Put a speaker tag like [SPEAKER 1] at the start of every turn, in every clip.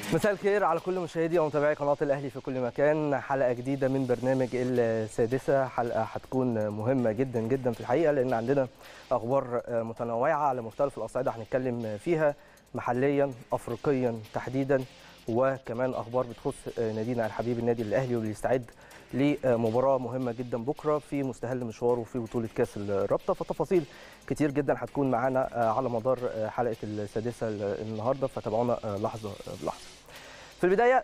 [SPEAKER 1] مساء الخير على كل مشاهدي ومتابعي قناة الأهلي في كل مكان حلقة جديدة من برنامج السادسة حلقة هتكون مهمة جدا جدا في الحقيقة لأن عندنا أخبار متنوعة على مختلف الأصعدة هنتكلم فيها محليا أفريقيا تحديدا وكمان أخبار بتخص نادينا الحبيب النادي الأهلي واللي يستعد لمباراة مهمة جدا بكرة في مستهل مشواره في بطولة كأس الرابطة فتفاصيل كتير جدا هتكون معانا على مدار حلقة السادسة النهاردة فتابعونا لحظة بلحظة في البداية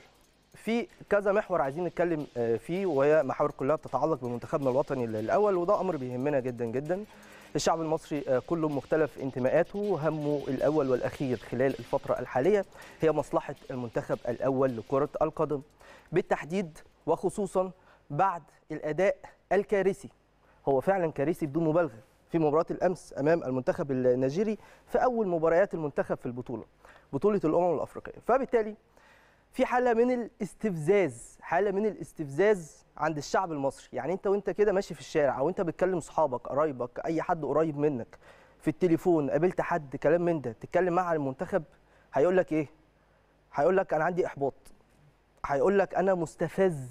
[SPEAKER 1] في كذا محور عايزين نتكلم فيه وهي محاور كلها بتتعلق بمنتخبنا الوطني الاول وده امر بيهمنا جدا جدا الشعب المصري كله مختلف انتماءاته همه الاول والاخير خلال الفتره الحاليه هي مصلحه المنتخب الاول لكره القدم بالتحديد وخصوصا بعد الاداء الكارثي هو فعلا كارثي بدون مبالغه في مباراه الامس امام المنتخب النيجيري في اول مباريات المنتخب في البطوله بطوله الامم الافريقيه فبالتالي في حاله من الاستفزاز حاله من الاستفزاز عند الشعب المصري يعني انت وانت كده ماشي في الشارع او انت بتكلم اصحابك قرايبك اي حد قريب منك في التليفون قابلت حد كلام من ده تتكلم معاه عن المنتخب هيقول لك ايه هيقول لك انا عندي احباط هيقول لك انا مستفز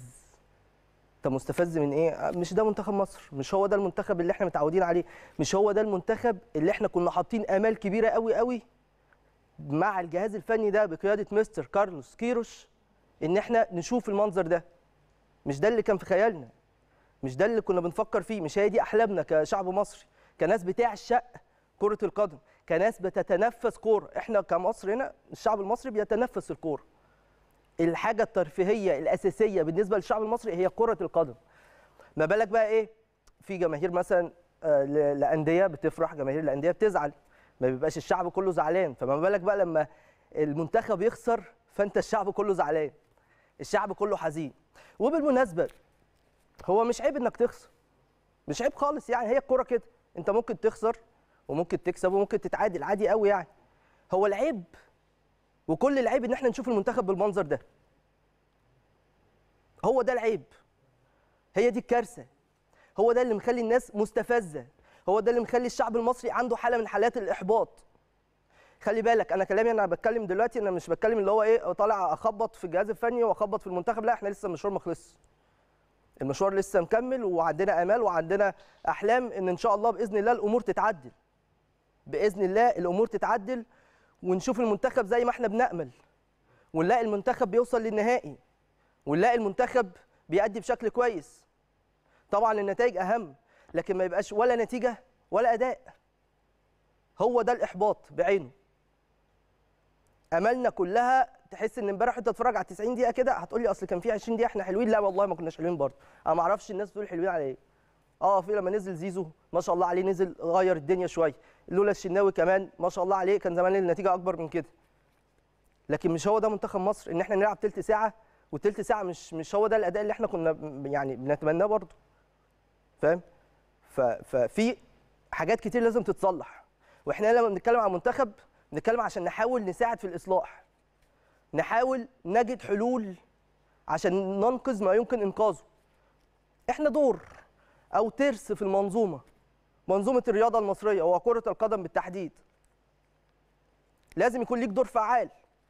[SPEAKER 1] انت مستفز من ايه مش ده منتخب مصر مش هو ده المنتخب اللي احنا متعودين عليه مش هو ده المنتخب اللي احنا كنا حاطين امال كبيره قوي قوي مع الجهاز الفني ده بقياده مستر كارلوس كيروش ان احنا نشوف المنظر ده مش ده اللي كان في خيالنا مش ده اللي كنا بنفكر فيه مش هي دي احلامنا كشعب مصري كناس بتعشق كره القدم كناس بتتنفس كوره احنا كمصر هنا الشعب المصري بيتنفس الكوره الحاجه الترفيهيه الاساسيه بالنسبه للشعب المصري هي كره القدم ما بالك بقى ايه في جماهير مثلا لانديه بتفرح جماهير الانديه بتزعل ما بيبقاش الشعب كله زعلان فما بالك بقى لما المنتخب يخسر فانت الشعب كله زعلان الشعب كله حزين وبالمناسبه هو مش عيب انك تخسر مش عيب خالص يعني هي الكوره كده انت ممكن تخسر وممكن تكسب وممكن تتعادل عادي قوي يعني هو العيب وكل العيب ان احنا نشوف المنتخب بالمنظر ده هو ده العيب هي دي الكارثه هو ده اللي مخلي الناس مستفزه هو ده اللي مخلي الشعب المصري عنده حاله من حالات الاحباط خلي بالك انا كلامي انا بتكلم دلوقتي انا مش بتكلم اللي هو ايه طالع اخبط في الجهاز الفني واخبط في المنتخب لا احنا لسه المشوار ما خلصش المشوار لسه مكمل وعندنا امال وعندنا احلام ان ان شاء الله باذن الله الامور تتعدل باذن الله الامور تتعدل ونشوف المنتخب زي ما احنا بنامل ونلاقي المنتخب بيوصل للنهائي ونلاقي المنتخب بيأدي بشكل كويس طبعا النتائج اهم لكن ما يبقاش ولا نتيجه ولا اداء هو ده الاحباط بعينه املنا كلها تحس ان امبارح انت تتفرج على 90 دقيقه كده هتقول لي اصل كان في 20 دقيقه احنا حلوين لا والله ما كناش حلوين برضه انا ما اعرفش الناس بتقول حلوين على ايه اه في لما نزل زيزو ما شاء الله عليه نزل غير الدنيا شويه لولا الشناوي كمان ما شاء الله عليه كان زمان النتيجه اكبر من كده لكن مش هو ده منتخب مصر ان احنا نلعب تلت ساعه وتلت ساعه مش مش هو ده الاداء اللي احنا كنا يعني بنتمناه برضه فاهم ففي حاجات كتير لازم تتصلح واحنا لما بنتكلم عن منتخب بنتكلم عشان نحاول نساعد في الاصلاح نحاول نجد حلول عشان ننقذ ما يمكن انقاذه احنا دور او ترس في المنظومه منظومه الرياضه المصريه وكره القدم بالتحديد لازم يكون ليك دور فعال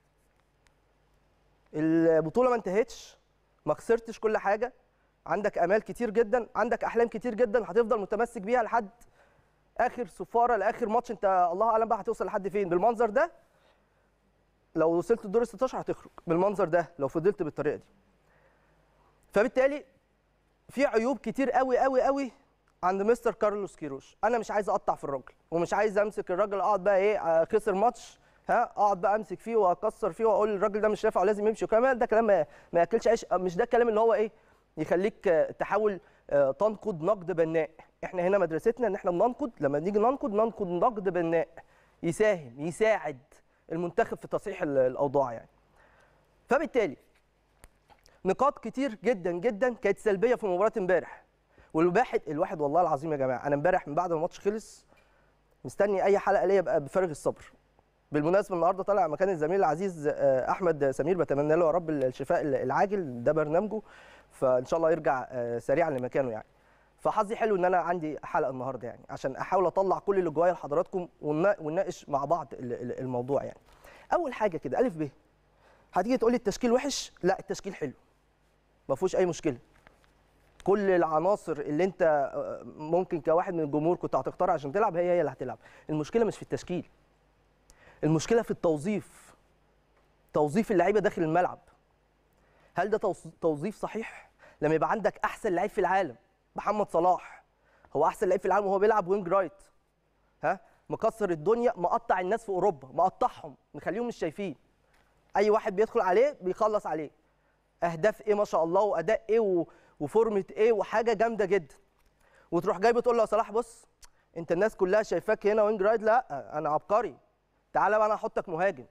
[SPEAKER 1] البطوله ما انتهتش ما خسرتش كل حاجه عندك امال كتير جدا عندك احلام كتير جدا هتفضل متمسك بيها لحد اخر صفاره لاخر ماتش انت الله اعلم بقى هتوصل لحد فين بالمنظر ده لو وصلت الدور ال 16 هتخرج بالمنظر ده لو فضلت بالطريقه دي فبالتالي في عيوب كتير قوي قوي قوي عند مستر كارلوس كيروش انا مش عايز اقطع في الراجل ومش عايز امسك الراجل اقعد بقى ايه خسر ماتش ها اقعد بقى امسك فيه واكسر فيه واقول الراجل ده مش نافع ولازم يمشي وكمان ده كلام ما, ما ياكلش عيش مش ده الكلام اللي هو ايه يخليك تحاول تنقد نقد بناء احنا هنا مدرستنا ان احنا بننقد لما نيجي ننقد ننقد نقد بناء يساهم يساعد المنتخب في تصحيح الاوضاع يعني فبالتالي نقاط كتير جدا جدا كانت سلبيه في مباراه امبارح والواحد الواحد والله العظيم يا جماعه انا امبارح من بعد ما الماتش خلص مستني اي حلقه ليا ابقى بفارغ الصبر بالمناسبه النهارده طالع مكان الزميل العزيز احمد سمير بتمنى له يا رب الشفاء العاجل ده برنامجه فان شاء الله يرجع سريعا لمكانه يعني فحظي حلو ان انا عندي حلقه النهارده يعني عشان احاول اطلع كل اللي جوايا لحضراتكم ونناقش مع بعض الموضوع يعني اول حاجه كده الف ب هتيجي تقول لي التشكيل وحش لا التشكيل حلو ما فيهوش اي مشكله كل العناصر اللي انت آه، ممكن كواحد من الجمهور كنت هتختارها عشان تلعب هي هي اللي هتلعب المشكله مش في التشكيل المشكله في التوظيف توظيف اللعيبه داخل الملعب هل ده توص- توظيف صحيح لما يبقى عندك احسن لعيب في العالم محمد صلاح هو احسن لعيب في العالم وهو بيلعب وينج رايت ها مكسر الدنيا مقطع الناس في اوروبا مقطعهم مخليهم مش شايفين اي واحد بيدخل عليه بيخلص عليه اهداف ايه ما شاء الله واداء ايه و... وفورمه ايه وحاجه جامده جدا وتروح جاي بتقول له يا صلاح بص انت الناس كلها شايفاك هنا وينج رايت لا انا عبقري تعالى بقى انا احطك مهاجم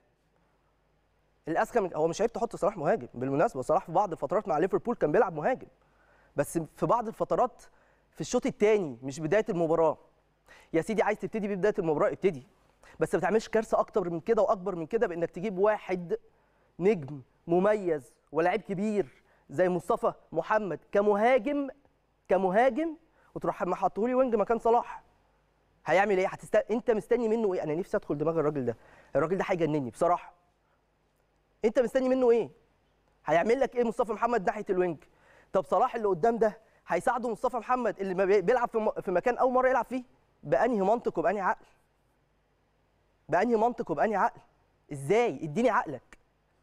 [SPEAKER 1] الاذكى من هو مش عيب تحط صلاح مهاجم بالمناسبه صلاح في بعض الفترات مع ليفربول كان بيلعب مهاجم بس في بعض الفترات في الشوط الثاني مش بدايه المباراه يا سيدي عايز تبتدي ببدايه المباراه ابتدي بس ما تعملش كارثه اكتر من كده واكبر من كده بانك تجيب واحد نجم مميز ولاعيب كبير زي مصطفى محمد كمهاجم كمهاجم وتروح محطه لي وينج مكان صلاح هيعمل ايه هتست... انت مستني منه ايه انا نفسي ادخل دماغ الراجل ده الراجل ده هيجنني بصراحه انت مستني منه ايه هيعمل لك ايه مصطفى محمد ناحيه الوينج طب صلاح اللي قدام ده هيساعده مصطفى محمد اللي ما بي- بيلعب في م- في مكان اول مره يلعب فيه بانهي منطق وبانهي عقل بانهي منطق وبانهي عقل ازاي اديني عقلك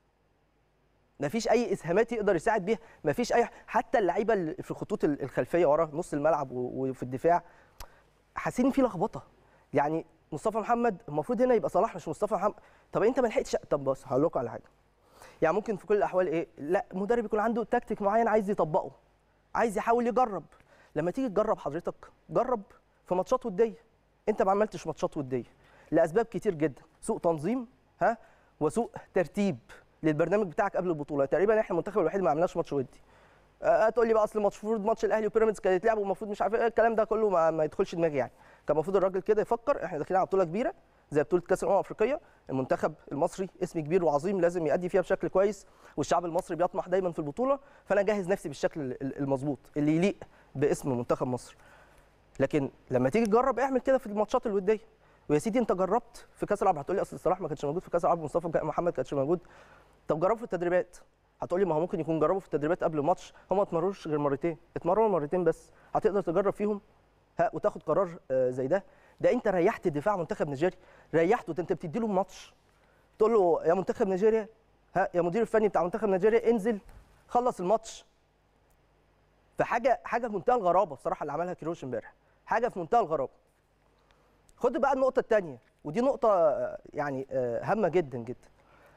[SPEAKER 1] مفيش اي اسهامات يقدر يساعد بيها مفيش اي حتى اللعيبه اللي في الخطوط ال- الخلفيه ورا نص الملعب و- وفي الدفاع حاسين في لخبطه يعني مصطفى محمد المفروض هنا يبقى صلاح مش مصطفى محمد طب انت ما لحقتش طب بص هقول لكم على حاجه يعني ممكن في كل الاحوال ايه لا مدرب يكون عنده تكتيك معين عايز يطبقه عايز يحاول يجرب لما تيجي تجرب حضرتك جرب في ماتشات وديه انت ما عملتش ماتشات وديه لاسباب كتير جدا سوء تنظيم ها وسوء ترتيب للبرنامج بتاعك قبل البطوله تقريبا احنا المنتخب الوحيد ما عملناش ماتش ودي آه، هتقول لي بقى اصل المفروض ماتش الاهلي وبيراميدز كان يتلعب ومفروض مش عارف ايه الكلام ده كله ما, ما يدخلش دماغي يعني كان المفروض الراجل كده يفكر احنا داخلين على بطوله كبيره زي بطوله كاس الامم الافريقيه المنتخب المصري اسم كبير وعظيم لازم يأدي فيها بشكل كويس والشعب المصري بيطمح دايما في البطوله فانا جاهز نفسي بالشكل ال- ال- المظبوط اللي يليق باسم منتخب مصر لكن لما تيجي تجرب اعمل كده في الماتشات الوديه ويا سيدي انت جربت في كاس العرب هتقول لي اصل صلاح ما كانش موجود في كاس العرب مصطفى محمد ما كانش موجود طب جربوا في التدريبات هتقول لي ما هو ممكن يكون جربوا في التدريبات قبل الماتش هم ما اتمرنوش غير مرتين اتمرنوا مرتين بس هتقدر تجرب فيهم ها وتاخد قرار آه، زي ده ده انت ريحت دفاع منتخب نيجيريا ريحته ده انت بتدي له ماتش تقول له يا منتخب نيجيريا ها يا مدير الفني بتاع منتخب نيجيريا انزل خلص الماتش فحاجه حاجه في منتهى الغرابه بصراحه اللي عملها كيروش امبارح حاجه في منتهى الغرابه خد بقى النقطه الثانيه ودي نقطه آه، يعني آه، هامه جدا جدا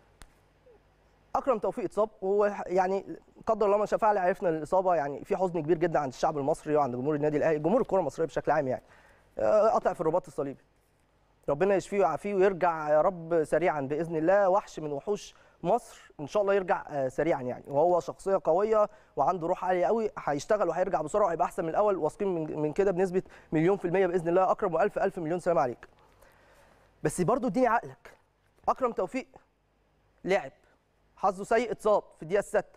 [SPEAKER 1] اكرم توفيق اتصاب وهو يعني قدر الله ما شاء فعل عرفنا الاصابه يعني في حزن كبير جدا عند الشعب المصري وعند جمهور النادي الاهلي جمهور الكره المصريه بشكل عام يعني آه، قطع في الرباط الصليبي ربنا يشفيه ويعافيه ويرجع يا رب سريعا باذن الله وحش من وحوش مصر ان شاء الله يرجع آه، سريعا يعني وهو شخصيه قويه وعنده روح عاليه قوي هيشتغل وهيرجع بسرعه وهيبقى احسن من الاول واثقين من, من كده بنسبه مليون في الميه باذن الله اكرم والف الف مليون سلام عليك بس برضو اديني عقلك اكرم توفيق لعب حظه سيء اتصاب في الدقيقه السادسه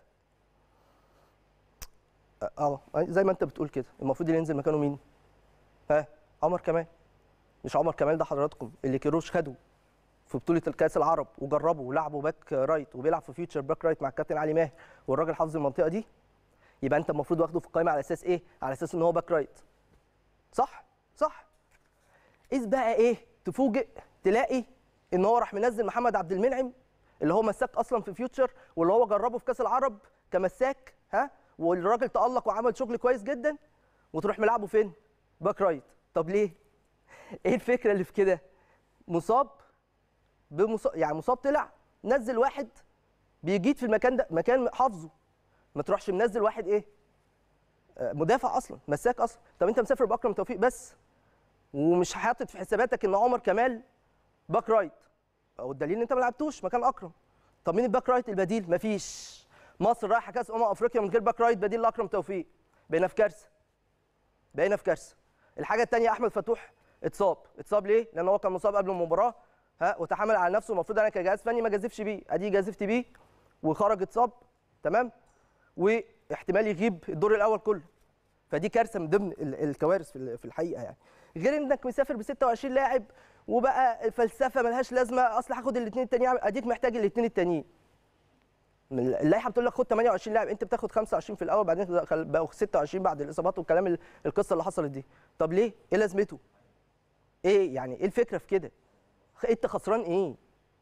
[SPEAKER 1] اه زي ما انت بتقول كده المفروض اللي ينزل مكانه مين ها عمر كمال مش عمر كمال ده حضراتكم اللي كيروش خده في بطوله الكاس العرب وجربه ولعبه باك رايت وبيلعب في فيوتشر باك رايت مع الكابتن علي ماهر والراجل حافظ المنطقه دي يبقى انت المفروض واخده في القائمه على اساس ايه على اساس ان هو باك رايت صح صح اذ بقى ايه تفوجئ تلاقي ان هو راح منزل محمد عبد المنعم اللي هو مساك اصلا في فيوتشر واللي هو جربه في كاس العرب كمساك ها والراجل تالق وعمل شغل كويس جدا وتروح ملعبه فين باك رايت طب ليه ايه الفكره اللي في كده مصاب بمصاب يعني مصاب طلع نزل واحد بيجيد في المكان ده مكان حافظه ما تروحش منزل واحد ايه آه، مدافع اصلا مساك اصلا طب انت مسافر باكرم توفيق بس ومش حاطط في حساباتك ان عمر كمال باك رايت او الدليل ان انت ما لعبتوش مكان اكرم طب مين الباك رايت البديل مفيش مصر رايحه كاس امم افريقيا من غير باك رايت بديل لاكرم توفيق بقينا في كارثه بقينا في كارثه الحاجه الثانيه احمد فتوح اتصاب اتصاب ليه لان هو كان مصاب قبل المباراه ها وتحمل على نفسه المفروض انا كجهاز فني ما جازفش بيه ادي جازفت بيه وخرج اتصاب تمام واحتمال يغيب الدور الاول كله فدي كارثه من ضمن ال- الكوارث في ال- في الحقيقه يعني غير انك مسافر ب 26 لاعب وبقى فلسفه ملهاش لازمه اصل هاخد الاثنين التانيين اديك محتاج الاثنين التانيين اللائحه بتقول لك خد 28 لاعب انت بتاخد 25 في الاول بعدين بقوا 26 بعد الاصابات والكلام القصه اللي حصلت دي طب ليه ايه لازمته ايه يعني ايه الفكره في كده انت خسران ايه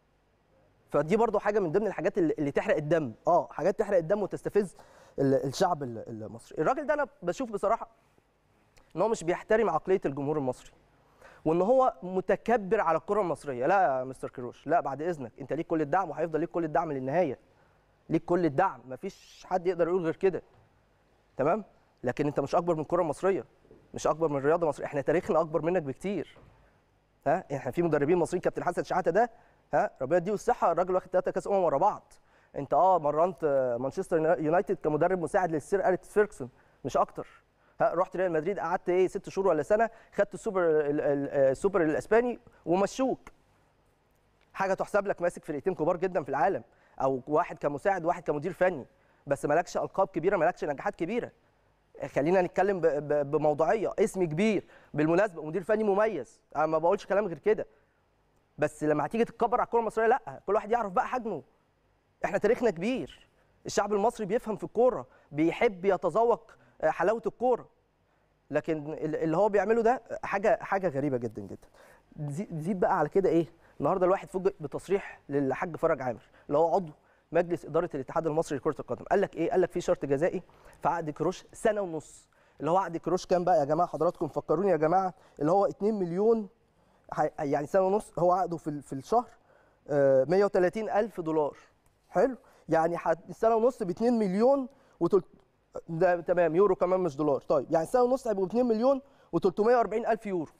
[SPEAKER 1] فدي برضو حاجه من ضمن الحاجات اللي, اللي تحرق الدم اه حاجات تحرق الدم وتستفز الشعب المصري الراجل ده انا بشوف بصراحه ان هو مش بيحترم عقليه الجمهور المصري وان هو متكبر على الكره المصريه لا يا مستر كروش لا بعد اذنك انت ليك كل الدعم وهيفضل ليك كل الدعم للنهايه ليك كل الدعم مفيش حد يقدر يقول غير كده تمام لكن انت مش اكبر من الكره المصريه مش اكبر من الرياضه المصريه احنا تاريخنا اكبر منك بكتير ها احنا في مدربين مصريين كابتن حسن شحاته ده ها ربنا يديه الصحه الراجل واخد ثلاثه كاس امم ورا بعض انت اه مرنت مانشستر يونايتد كمدرب مساعد للسير اليكس فيركسون مش اكتر ها رحت ريال مدريد قعدت ايه ست شهور ولا سنه خدت السوبر السوبر الاسباني ومشوك حاجه تحسب لك ماسك فرقتين كبار جدا في العالم او واحد كمساعد وواحد كمدير فني بس مالكش القاب كبيره مالكش نجاحات كبيره خلينا نتكلم بموضوعيه اسم كبير بالمناسبه مدير فني مميز انا ما بقولش كلام غير كده بس لما هتيجي تتكبر على الكره المصريه لا كل واحد يعرف بقى حجمه احنا تاريخنا كبير الشعب المصري بيفهم في الكوره بيحب يتذوق حلاوه الكوره لكن اللي هو بيعمله ده حاجه حاجه غريبه جدا جدا زيد بقى على كده ايه النهارده الواحد فوجئ بتصريح للحاج فرج عامر اللي هو عضو مجلس اداره الاتحاد المصري لكره القدم قال لك ايه قال لك في شرط جزائي في عقد كروش سنه ونص اللي هو عقد كروش كام بقى يا جماعه حضراتكم فكروني يا جماعه اللي هو 2 مليون يعني سنه ونص هو عقده في في الشهر 130 الف دولار حلو يعني السنه ونص ب 2 مليون وتلت ده تمام يورو كمان مش دولار طيب يعني سنه ونص هيبقوا ب 2 مليون و340 الف يورو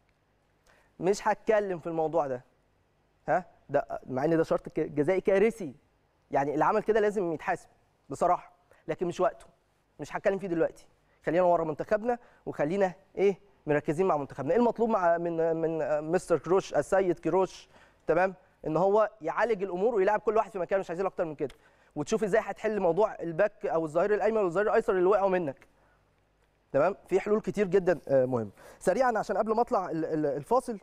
[SPEAKER 1] مش هتكلم في الموضوع ده ها ده مع ان ده شرط جزائي كارثي يعني اللي عمل كده لازم يتحاسب بصراحه لكن مش وقته مش هتكلم فيه دلوقتي خلينا ورا منتخبنا وخلينا ايه مركزين مع منتخبنا ايه المطلوب مع من من مستر كروش السيد كروش تمام ان هو يعالج الامور ويلعب كل واحد في مكانه مش عايزين اكتر من كده وتشوف ازاي هتحل موضوع الباك او الظهير الايمن والظهير الايسر اللي وقعوا منك تمام في حلول كتير جدا مهمه سريعا عشان قبل ما اطلع الفاصل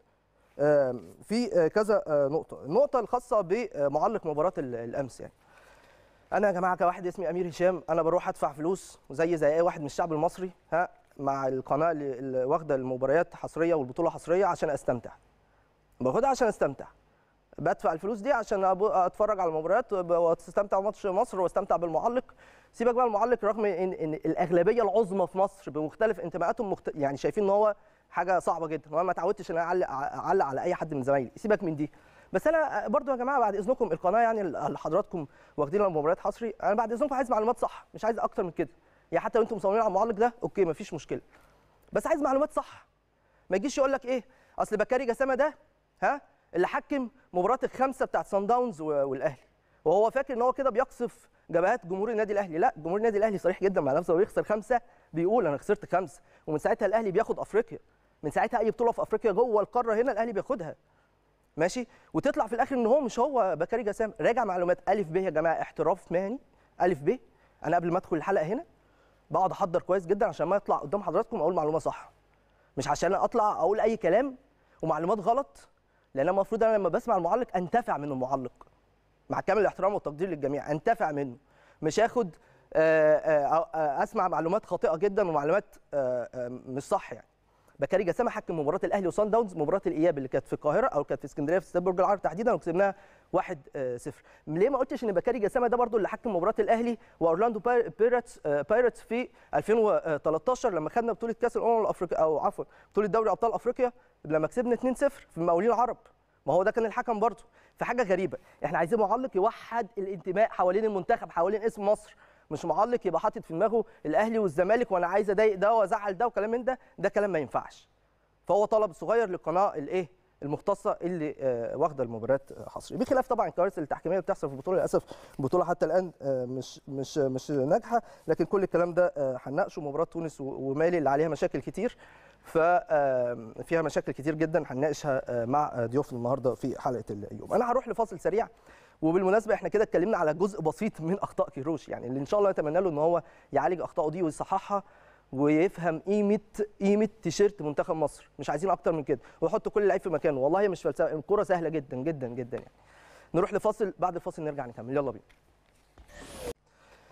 [SPEAKER 1] في كذا نقطه النقطه الخاصه بمعلق مباراه الامس يعني انا يا جماعه كواحد اسمي امير هشام انا بروح ادفع فلوس وزي زي اي واحد من الشعب المصري ها مع القناه اللي واخده المباريات حصريه والبطوله حصريه عشان استمتع باخدها عشان استمتع بدفع الفلوس دي عشان اتفرج على المباريات واستمتع بماتش مصر واستمتع بالمعلق سيبك بقى المعلق رغم ان, إن الاغلبيه العظمى في مصر بمختلف انتماءاتهم مخت... يعني شايفين ان هو حاجه صعبه جدا وانا ما اتعودتش ان اعلق اعلق على اي حد من زمايلي سيبك من دي بس انا برضو يا جماعه بعد اذنكم القناه يعني اللي حضراتكم واخدين المباريات حصري انا بعد اذنكم عايز معلومات صح مش عايز اكتر من كده يعني حتى لو انتم مصممين على المعلق ده اوكي مفيش مشكله بس عايز معلومات صح ما يجيش يقول لك ايه اصل بكاري جسامه ده ها اللي حكم مباراه الخمسه بتاعت سان داونز والاهلي وهو فاكر ان هو كده بيقصف جبهات جمهور النادي الاهلي لا جمهور النادي الاهلي صريح جدا مع نفسه ويخسر خمسه بيقول انا خسرت خمسه ومن ساعتها الاهلي بياخد افريقيا من ساعتها اي بطوله في افريقيا جوه القاره هنا الاهلي بياخدها ماشي وتطلع في الاخر ان هو مش هو بكاري جسام راجع معلومات الف ب يا جماعه احتراف مهني الف ب انا قبل ما ادخل الحلقه هنا بقعد احضر كويس جدا عشان ما يطلع قدام حضراتكم اقول معلومه صح مش عشان اطلع اقول اي كلام ومعلومات غلط لان المفروض انا لما بسمع المعلق انتفع من المعلق مع كامل الاحترام والتقدير للجميع انتفع منه مش اخد اسمع معلومات خاطئه جدا ومعلومات مش صح يعني بكاري جسامه حكم مباراه الاهلي وصن داونز مباراه الاياب اللي كانت في القاهره او كانت في اسكندريه في استاد برج العرب تحديدا وكسبناها 1-0 ليه ما قلتش ان بكاري جسامه ده برضو اللي حكم مباراه الاهلي واورلاندو بايرتس بايرتس في 2013 لما خدنا بطوله كاس الامم الافريقيه او عفوا بطوله دوري ابطال افريقيا لما كسبنا 2-0 في المقاولين العرب ما هو ده كان الحكم برضه فحاجه غريبه احنا عايزين معلق يوحد الانتماء حوالين المنتخب حوالين اسم مصر مش معلق يبقى حاطط في دماغه الاهلي والزمالك وانا عايز اضايق ده وازعل ده وكلام من ده ده كلام ما ينفعش فهو طلب صغير للقناه الايه المختصه اللي آه واخده المباريات حصري بخلاف طبعا الكوارث التحكيميه اللي بتحصل في البطوله للاسف البطوله حتى الان آه مش مش مش ناجحه لكن كل الكلام ده آه هنناقشه مباراه تونس ومالي اللي عليها مشاكل كتير ففيها مشاكل كتير جدا هنناقشها مع ضيوفنا النهارده في حلقه اليوم انا هروح لفاصل سريع وبالمناسبه احنا كده اتكلمنا على جزء بسيط من اخطاء كيروش يعني اللي ان شاء الله نتمنى له ان هو يعالج اخطائه دي ويصححها ويفهم قيمه قيمه تيشيرت منتخب مصر مش عايزين اكتر من كده ويحط كل لعيب في مكانه والله مش فلسفه الكوره سهله جدا جدا جدا يعني نروح لفاصل بعد الفاصل نرجع نكمل يلا بينا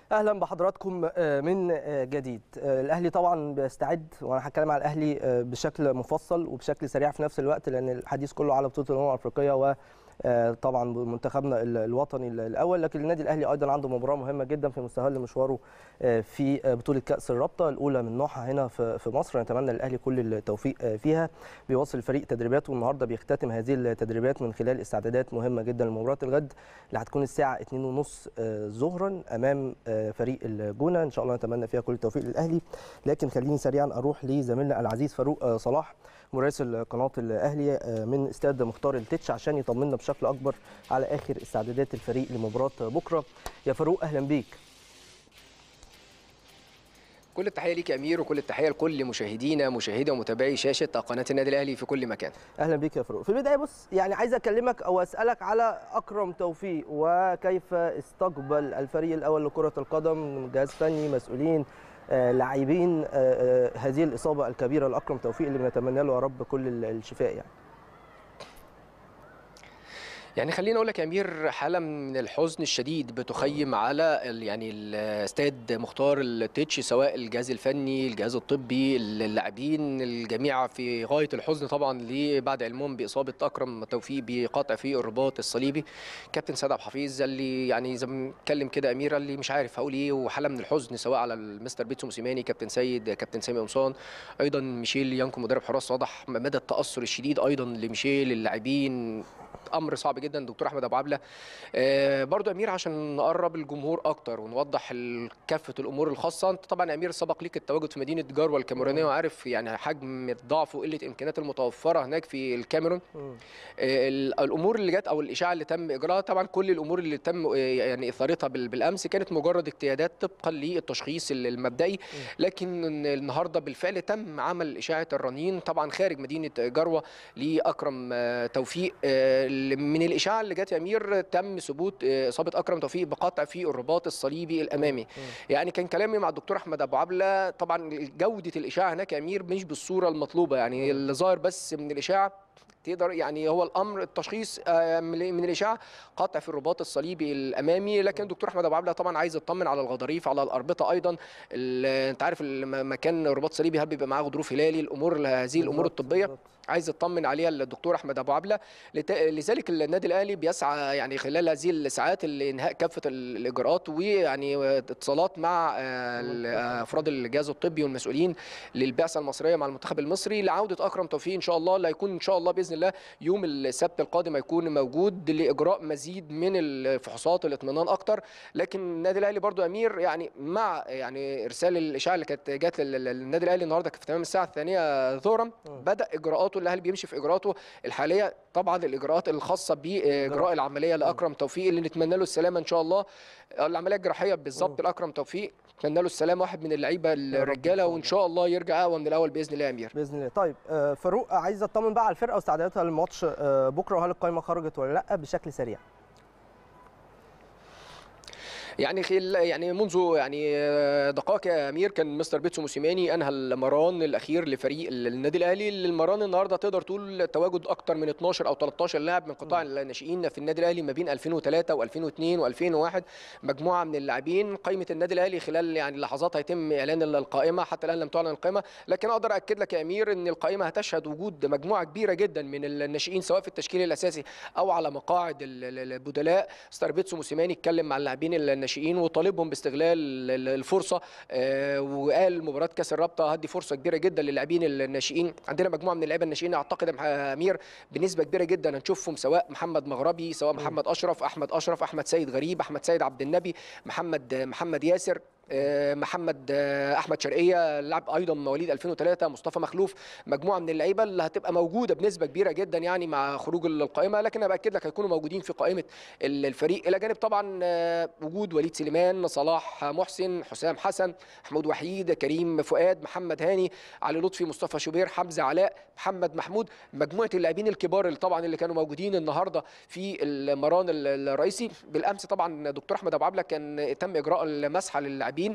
[SPEAKER 1] اهلا بحضراتكم من جديد الاهلي طبعا بيستعد وانا هتكلم على الاهلي بشكل مفصل وبشكل سريع في نفس الوقت لان الحديث كله على بطوله الامم الافريقيه و طبعا منتخبنا الوطني الاول لكن النادي الاهلي ايضا عنده مباراه مهمه جدا في مستهل مشواره في بطوله كاس الرابطه الاولى من نوعها هنا في مصر نتمنى للاهلي كل التوفيق فيها بيواصل الفريق تدريباته النهارده بيختتم هذه التدريبات من خلال استعدادات مهمه جدا لمباراه الغد اللي هتكون الساعه 2:30 ظهرا امام فريق الجونه ان شاء الله نتمنى فيها كل التوفيق للاهلي لكن خليني سريعا اروح لزميلنا العزيز فاروق صلاح مراسل قناه الاهلي من استاد مختار التتش عشان يطمنا بشكل اكبر على اخر استعدادات الفريق لمباراه بكره يا فاروق اهلا بيك
[SPEAKER 2] كل التحيه ليك يا امير وكل التحيه لكل مشاهدينا مشاهدي ومتابعي شاشه قناه النادي الاهلي في كل مكان
[SPEAKER 1] اهلا بيك يا فاروق في البدايه بص يعني عايز اكلمك او اسالك على اكرم توفيق وكيف استقبل الفريق الاول لكره القدم جهاز فني مسؤولين لاعبين هذه الاصابه الكبيره لاكرم توفيق اللي بنتمنى له يا رب كل الشفاء يعني
[SPEAKER 2] يعني خليني اقول لك يا امير حاله من الحزن الشديد بتخيم على يعني الاستاد مختار التتش سواء الجهاز الفني الجهاز الطبي اللاعبين الجميع في غايه الحزن طبعا بعد علمهم باصابه اكرم توفيق بقطع في الرباط الصليبي كابتن سيد عبد الحفيظ اللي يعني زي ما بنتكلم كده امير اللي مش عارف هقول ايه وحاله من الحزن سواء على المستر بيتسو موسيماني كابتن سيد كابتن سامي قمصان ايضا ميشيل يانكو مدرب حراس واضح مدى التاثر الشديد ايضا لميشيل اللاعبين امر صعب جدا دكتور احمد ابو عبله آه برضو امير عشان نقرب الجمهور اكتر ونوضح كافه الامور الخاصه انت طبعا امير سبق ليك التواجد في مدينه جاروه الكاميرونيه وعارف يعني حجم الضعف وقله الامكانيات المتوفره هناك في الكاميرون آه الامور اللي جت او الاشاعه اللي تم اجراءها طبعا كل الامور اللي تم يعني اثارتها بالامس كانت مجرد اجتيادات طبقا للتشخيص المبدئي لكن النهارده بالفعل تم عمل اشاعه الرنين طبعا خارج مدينه جاروه لاكرم توفيق من الاشاعه اللي جت يا امير تم ثبوت اصابه اكرم توفيق بقطع في الرباط الصليبي الامامي يعني كان كلامي مع الدكتور احمد ابو عبله طبعا جوده الاشاعه هناك يا امير مش بالصوره المطلوبه يعني اللي ظاهر بس من الاشاعه تقدر يعني هو الامر التشخيص من الاشاعه قطع في الرباط الصليبي الامامي لكن الدكتور احمد ابو عبله طبعا عايز يطمن على الغضاريف على الاربطه ايضا انت عارف مكان الرباط الصليبي هل بيبقى معاه غضروف هلالي الامور هذه الامور الطبيه عايز يطمن عليها الدكتور احمد ابو عبله لذلك النادي الاهلي بيسعى يعني خلال هذه الساعات لانهاء كافه الاجراءات ويعني اتصالات مع افراد الجهاز الطبي والمسؤولين للبعثه المصريه مع المنتخب المصري لعوده اكرم توفيق ان شاء الله اللي هيكون ان شاء الله باذن الله يوم السبت القادم هيكون موجود لاجراء مزيد من الفحوصات الاطمئنان اكتر لكن النادي الاهلي برضو امير يعني مع يعني ارسال الاشاعه اللي كانت جات للنادي الاهلي النهارده في تمام الساعه الثانيه ظهرا بدا اجراءاته الاهلي بيمشي في اجراءاته الحاليه طبعا الاجراءات الخاصه باجراء العمليه لاكرم توفيق اللي نتمنى له السلامه ان شاء الله العمليه الجراحيه بالظبط لاكرم توفيق نتمنى له السلامه واحد من اللعيبه الرجاله وان شاء الله يرجع اقوى من الاول باذن الله يا امير
[SPEAKER 1] باذن الله طيب فاروق عايز اطمن بقى على الفرقه واستعداداتها للماتش بكره وهل القائمه خرجت ولا لا بشكل سريع
[SPEAKER 2] يعني خل يعني منذ يعني دقائق يا امير كان مستر بيتسو موسيماني انهى المران الاخير لفريق النادي الاهلي المران النهارده تقدر تقول تواجد اكثر من 12 او 13 لاعب من قطاع الناشئين في النادي الاهلي ما بين 2003 و2002 و2001 مجموعه من اللاعبين قائمه النادي الاهلي خلال يعني لحظات هيتم اعلان القائمه حتى الان لم تعلن القائمه لكن اقدر اكد لك يا امير ان القائمه هتشهد وجود مجموعه كبيره جدا من الناشئين سواء في التشكيل الاساسي او على مقاعد البدلاء مستر بيتسو موسيماني اتكلم مع اللاعبين الناشئين وطالبهم باستغلال الفرصه وقال مباراه كاس الرابطه هدي فرصه كبيره جدا للاعبين الناشئين عندنا مجموعه من اللعيبه الناشئين اعتقد يا امير بنسبه كبيره جدا هنشوفهم سواء محمد مغربي سواء محمد اشرف احمد اشرف احمد سيد غريب احمد سيد عبد النبي محمد محمد ياسر محمد احمد شرقيه لاعب ايضا مواليد 2003 مصطفى مخلوف مجموعه من اللعيبه اللي هتبقى موجوده بنسبه كبيره جدا يعني مع خروج القائمه لكن انا باكد لك هيكونوا موجودين في قائمه الفريق الى جانب طبعا وجود وليد سليمان صلاح محسن حسام حسن محمود وحيد كريم فؤاد محمد هاني علي لطفي مصطفى شوبير حمزه علاء محمد محمود مجموعه اللاعبين الكبار اللي طبعا اللي كانوا موجودين النهارده في المران الرئيسي بالامس طبعا دكتور احمد ابو عبله كان تم اجراء المسحه للاعبين اللاعبين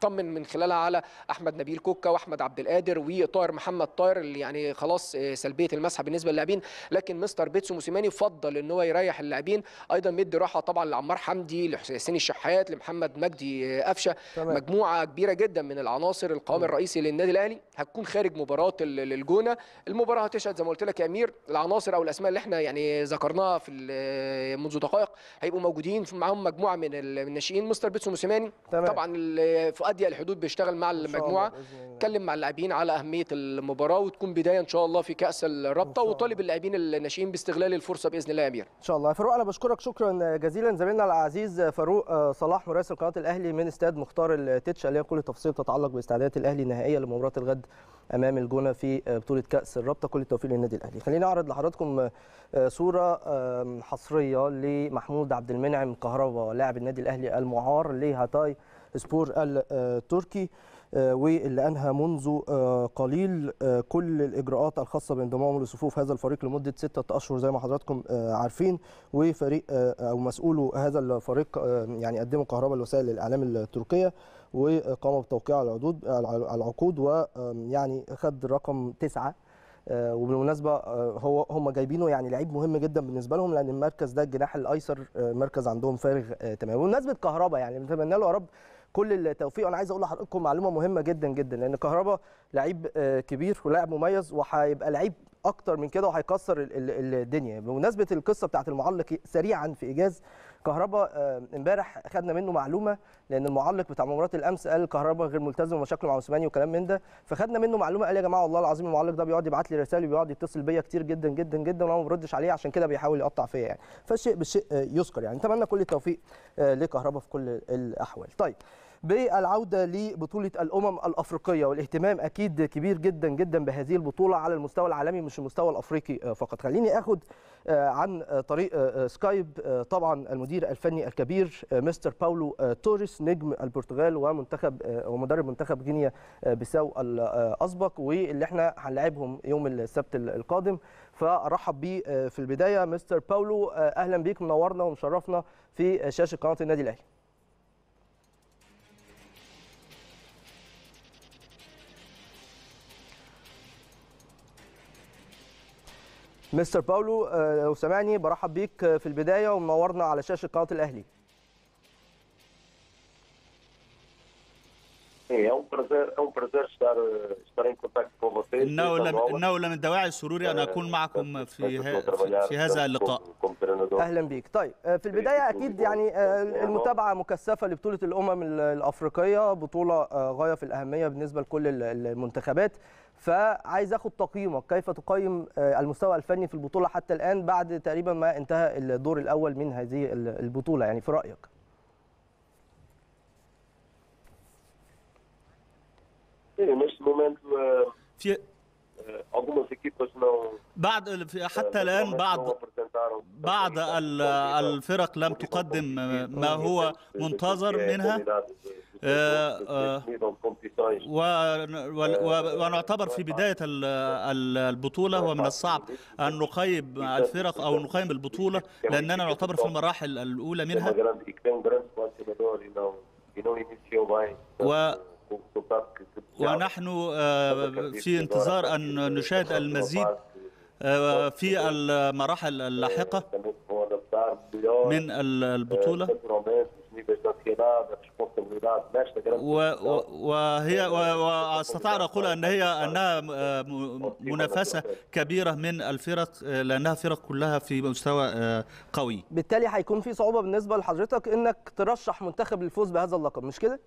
[SPEAKER 2] طمن من خلالها على احمد نبيل كوكا واحمد عبد القادر وطاهر محمد طاهر اللي يعني خلاص آه، سلبيه المسحه بالنسبه للاعبين لكن مستر بيتسو موسيماني فضل ان هو يريح اللاعبين ايضا مدي راحه طبعا لعمار حمدي لحسين الشحات لمحمد مجدي آه، قفشه
[SPEAKER 1] تمام.
[SPEAKER 2] مجموعه كبيره جدا من العناصر القوام الرئيسي للنادي الاهلي هتكون خارج مباراه ال- الجونه المباراه هتشهد زي ما قلت لك يا امير العناصر او الاسماء اللي احنا يعني ذكرناها في ال- منذ دقائق هيبقوا موجودين في- معاهم مجموعه من ال- من الناشئين مستر بيتسو موسيماني
[SPEAKER 1] تمام.
[SPEAKER 2] طبعا ال- في اضيق الحدود بيشتغل مع
[SPEAKER 1] إن شاء الله
[SPEAKER 2] المجموعه
[SPEAKER 1] بإذن الله.
[SPEAKER 2] اتكلم مع اللاعبين على اهميه المباراه وتكون بدايه ان شاء الله في كاس الرابطه
[SPEAKER 1] الله.
[SPEAKER 2] وطالب اللاعبين الناشئين باستغلال الفرصه باذن الله يا امير
[SPEAKER 1] ان شاء الله يا فاروق انا بشكرك شكرا جزيلا زميلنا العزيز فاروق آه، صلاح مراسل قناه الاهلي من استاد مختار التتش اللي هي كل التفاصيل تتعلق باستعدادات الاهلي النهائيه لمباراه الغد امام الجونه في آه، بطوله كاس الرابطه كل التوفيق للنادي الاهلي خليني اعرض لحضراتكم آه، صوره آه، حصريه لمحمود عبد المنعم كهربا لاعب النادي الاهلي المعار لهاتاي سبور التركي آه، واللي انهى منذ آه، قليل آه، كل الاجراءات الخاصه بانضمامه لصفوف هذا الفريق لمده ستة اشهر زي ما حضراتكم آه، عارفين وفريق آه، او مسؤوله هذا الفريق آه، يعني قدموا كهرباء لوسائل الاعلام التركيه وقاموا بتوقيع العقود العقود ويعني خد رقم تسعه آه، وبالمناسبه آه، هو هم جايبينه يعني لعيب مهم جدا بالنسبه لهم لان المركز ده الجناح الايسر آه، مركز عندهم فارغ آه، تماما وبمناسبه كهربا يعني بنتمنى له يا رب كل التوفيق وانا عايز اقول لحضراتكم معلومه مهمه جدا جدا لان كهربا لعيب آه، كبير ولاعب مميز وهيبقى لعيب اكتر من كده وهيكسر ال- ال- الدنيا بمناسبه القصه بتاعت المعلق سريعا في ايجاز كهربا آه، امبارح خدنا منه معلومه لان المعلق بتاع مباراه الامس قال كهربا غير ملتزم ومشاكله مع موسيماني وكلام من ده فخدنا منه معلومه قال يا جماعه والله العظيم المعلق ده بيقعد يبعت لي رسائل وبيقعد يتصل بيا كتير جدا جدا جدا وانا ما بردش عليه عشان كده بيحاول يقطع فيا يعني فالشيء بالشيء آه، يذكر يعني نتمنى كل التوفيق آه، لكهربا في كل الاحوال طيب بالعوده لبطوله الامم الافريقيه والاهتمام اكيد كبير جدا جدا بهذه البطوله على المستوى العالمي مش المستوى الافريقي آه، فقط خليني اخد آه، عن آه، طريق آه، سكايب آه، طبعا المدير الفني الكبير آه، مستر باولو آه، توريس نجم البرتغال ومنتخب آه، ومدرب منتخب غينيا آه، بيساو الاسبق واللي احنا هنلاعبهم يوم السبت القادم فارحب بيه آه، في البدايه مستر باولو آه، اهلا بيك منورنا ومشرفنا في شاشه قناه النادي الاهلي مستر باولو آه، لو سامعني برحب بيك آه، في البدايه ومنورنا على شاشه قناه الاهلي
[SPEAKER 3] Sim, é um prazer, é um prazer estar, eh, estar em contato com vocês.
[SPEAKER 4] إنه
[SPEAKER 3] Desde
[SPEAKER 4] لم
[SPEAKER 3] Angola.
[SPEAKER 4] إنه لم الدواعي السروري أن أكون معكم في
[SPEAKER 3] Estou a
[SPEAKER 4] ه-
[SPEAKER 3] trabalhar
[SPEAKER 4] في هذا
[SPEAKER 3] tanto
[SPEAKER 4] اللقاء
[SPEAKER 3] como- como treinador.
[SPEAKER 1] اهلا بيك طيب آه، في البدايه اكيد يعني آه، المتابعه مكثفه لبطوله الامم ال- الافريقيه بطوله آه، غايه في الاهميه بالنسبه لكل ال- المنتخبات فعايز اخد تقييمك كيف تقيم آه، المستوى الفني في البطوله حتى الان بعد تقريبا ما انتهى الدور الاول من هذه ال- البطوله يعني في رايك
[SPEAKER 3] Sim, neste momento eh,
[SPEAKER 4] في
[SPEAKER 3] eh, algumas equipas não
[SPEAKER 4] بعد في- حتى
[SPEAKER 3] eh,
[SPEAKER 4] الآن
[SPEAKER 3] naturalmente
[SPEAKER 4] بعض
[SPEAKER 3] não apresentaram
[SPEAKER 4] بعض ال- الفرق لم تقدم ما هو منتظر منها آه، آه، و- و- ونعتبر في بداية ال- ال- البطولة ومن الصعب أن نقيم الفرق أو نقيم البطولة لأننا نعتبر في المراحل الأولى منها و- ونحن آه، في انتظار أن نشاهد المزيد آه، في المراحل اللاحقة من ال- البطولة و- و- وهي و- واستطيع ان اقول ان هي انها آه، م- منافسه كبيره من الفرق آه، لانها فرق كلها في مستوى آه، قوي
[SPEAKER 1] بالتالي هيكون في صعوبه بالنسبه لحضرتك انك ترشح منتخب للفوز بهذا اللقب مش كده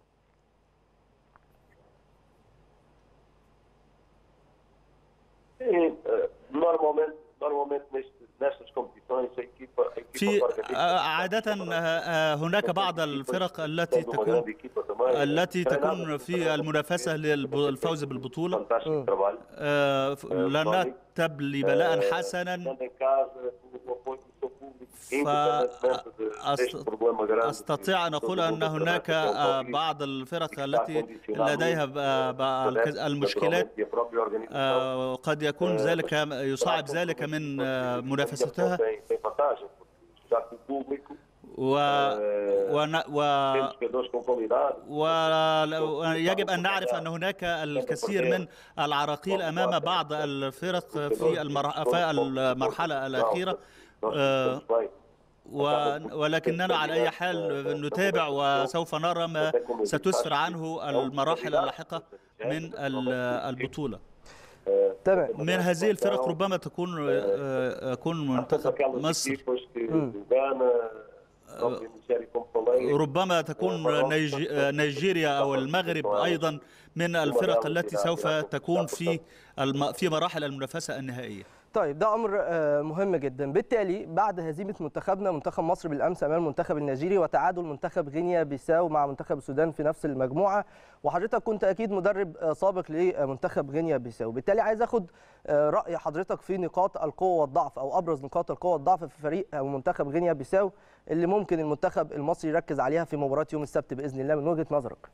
[SPEAKER 3] Sim, eh, normalmente, normalmente nestes- nestas competições a equipa, a equipa
[SPEAKER 4] في
[SPEAKER 3] organiza-
[SPEAKER 4] آه، عاده آه، آه، هناك بعض الفرق التي
[SPEAKER 3] Tens uma
[SPEAKER 4] تكون
[SPEAKER 3] grande equipa também,
[SPEAKER 4] التي
[SPEAKER 3] treinada
[SPEAKER 4] تكون
[SPEAKER 3] por
[SPEAKER 4] في المنافسه للفوز بالبطوله
[SPEAKER 3] fantástico trabalho.
[SPEAKER 4] آه، ف- لانها تبلي بلاء حسنا
[SPEAKER 3] Estando em casa, com o apoio do seu público,
[SPEAKER 4] ف-
[SPEAKER 3] independentemente de-
[SPEAKER 4] أست-
[SPEAKER 3] deste problema grande
[SPEAKER 4] استطيع ان
[SPEAKER 3] que
[SPEAKER 4] اقول
[SPEAKER 3] todo
[SPEAKER 4] ان
[SPEAKER 3] mundo
[SPEAKER 4] هناك
[SPEAKER 3] atravessa, que é o
[SPEAKER 4] آه،
[SPEAKER 3] Covid,
[SPEAKER 4] بعض الفرق
[SPEAKER 3] que está
[SPEAKER 4] التي
[SPEAKER 3] condicionado
[SPEAKER 4] لديها
[SPEAKER 3] muito,
[SPEAKER 4] ب- ب-
[SPEAKER 3] eh,
[SPEAKER 4] الك- المشكلات
[SPEAKER 3] naturalmente, e a própria organização,
[SPEAKER 4] آه، قد يكون
[SPEAKER 3] آه،
[SPEAKER 4] ذلك
[SPEAKER 3] بس
[SPEAKER 4] يصعب
[SPEAKER 3] claro,
[SPEAKER 4] ذلك
[SPEAKER 3] como
[SPEAKER 4] من
[SPEAKER 3] todos
[SPEAKER 4] آه،
[SPEAKER 3] os-
[SPEAKER 4] منافستها
[SPEAKER 3] tem, tem vantagem, porque já tive público,
[SPEAKER 4] و...
[SPEAKER 3] eh,
[SPEAKER 4] ون... و...
[SPEAKER 3] temos jogadores com qualidade.
[SPEAKER 4] ويجب أن نعرف أن هناك الكثير من العراقيل أمام بعض الفرق في المر... في المرحلة الأخيرة
[SPEAKER 3] Nós
[SPEAKER 4] آه،
[SPEAKER 3] estamos bem.
[SPEAKER 4] و... ولكننا على أي حال نتابع وسوف نرى ما ستسفر عنه المراحل اللاحقة من ال- البطولة
[SPEAKER 1] تمام
[SPEAKER 4] من هذه الفرق ربما تكون آه، يكون
[SPEAKER 3] Há todas
[SPEAKER 4] منتخب
[SPEAKER 3] aquelas
[SPEAKER 4] مصر
[SPEAKER 3] equipas que o Ghana, próprio Nigéria, como falei,
[SPEAKER 4] ربما تكون نيج... نيجيريا او المغرب ايضا من الفرق التي سوف تكون في الم... في مراحل المنافسه النهائيه
[SPEAKER 1] طيب ده امر آه، مهم جدا بالتالي بعد هزيمه منتخبنا منتخب مصر بالامس امام المنتخب النيجيري وتعادل منتخب غينيا بيساو مع منتخب السودان في نفس المجموعه وحضرتك كنت اكيد مدرب آه، سابق لمنتخب غينيا بيساو بالتالي عايز اخد آه، راي حضرتك في نقاط القوه والضعف او ابرز نقاط القوه والضعف في فريق او منتخب غينيا بيساو اللي ممكن المنتخب المصري يركز عليها في مباراه يوم السبت باذن الله من وجهه نظرك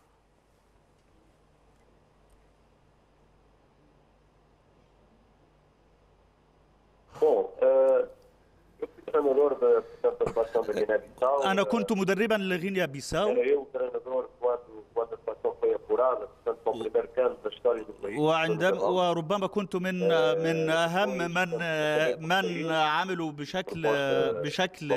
[SPEAKER 3] bom, eh, eu fui treinador da, portanto, da seleção da Guiné-Bissau.
[SPEAKER 4] انا
[SPEAKER 3] eh,
[SPEAKER 4] كنت مدربا لغينيا بيساو
[SPEAKER 3] Era eu o treinador quando, quando a seleção foi apurada, portanto, para o primeiro canto da história do país.
[SPEAKER 4] وعندما وربما كنت من من اهم من من عملوا بشكل بشكل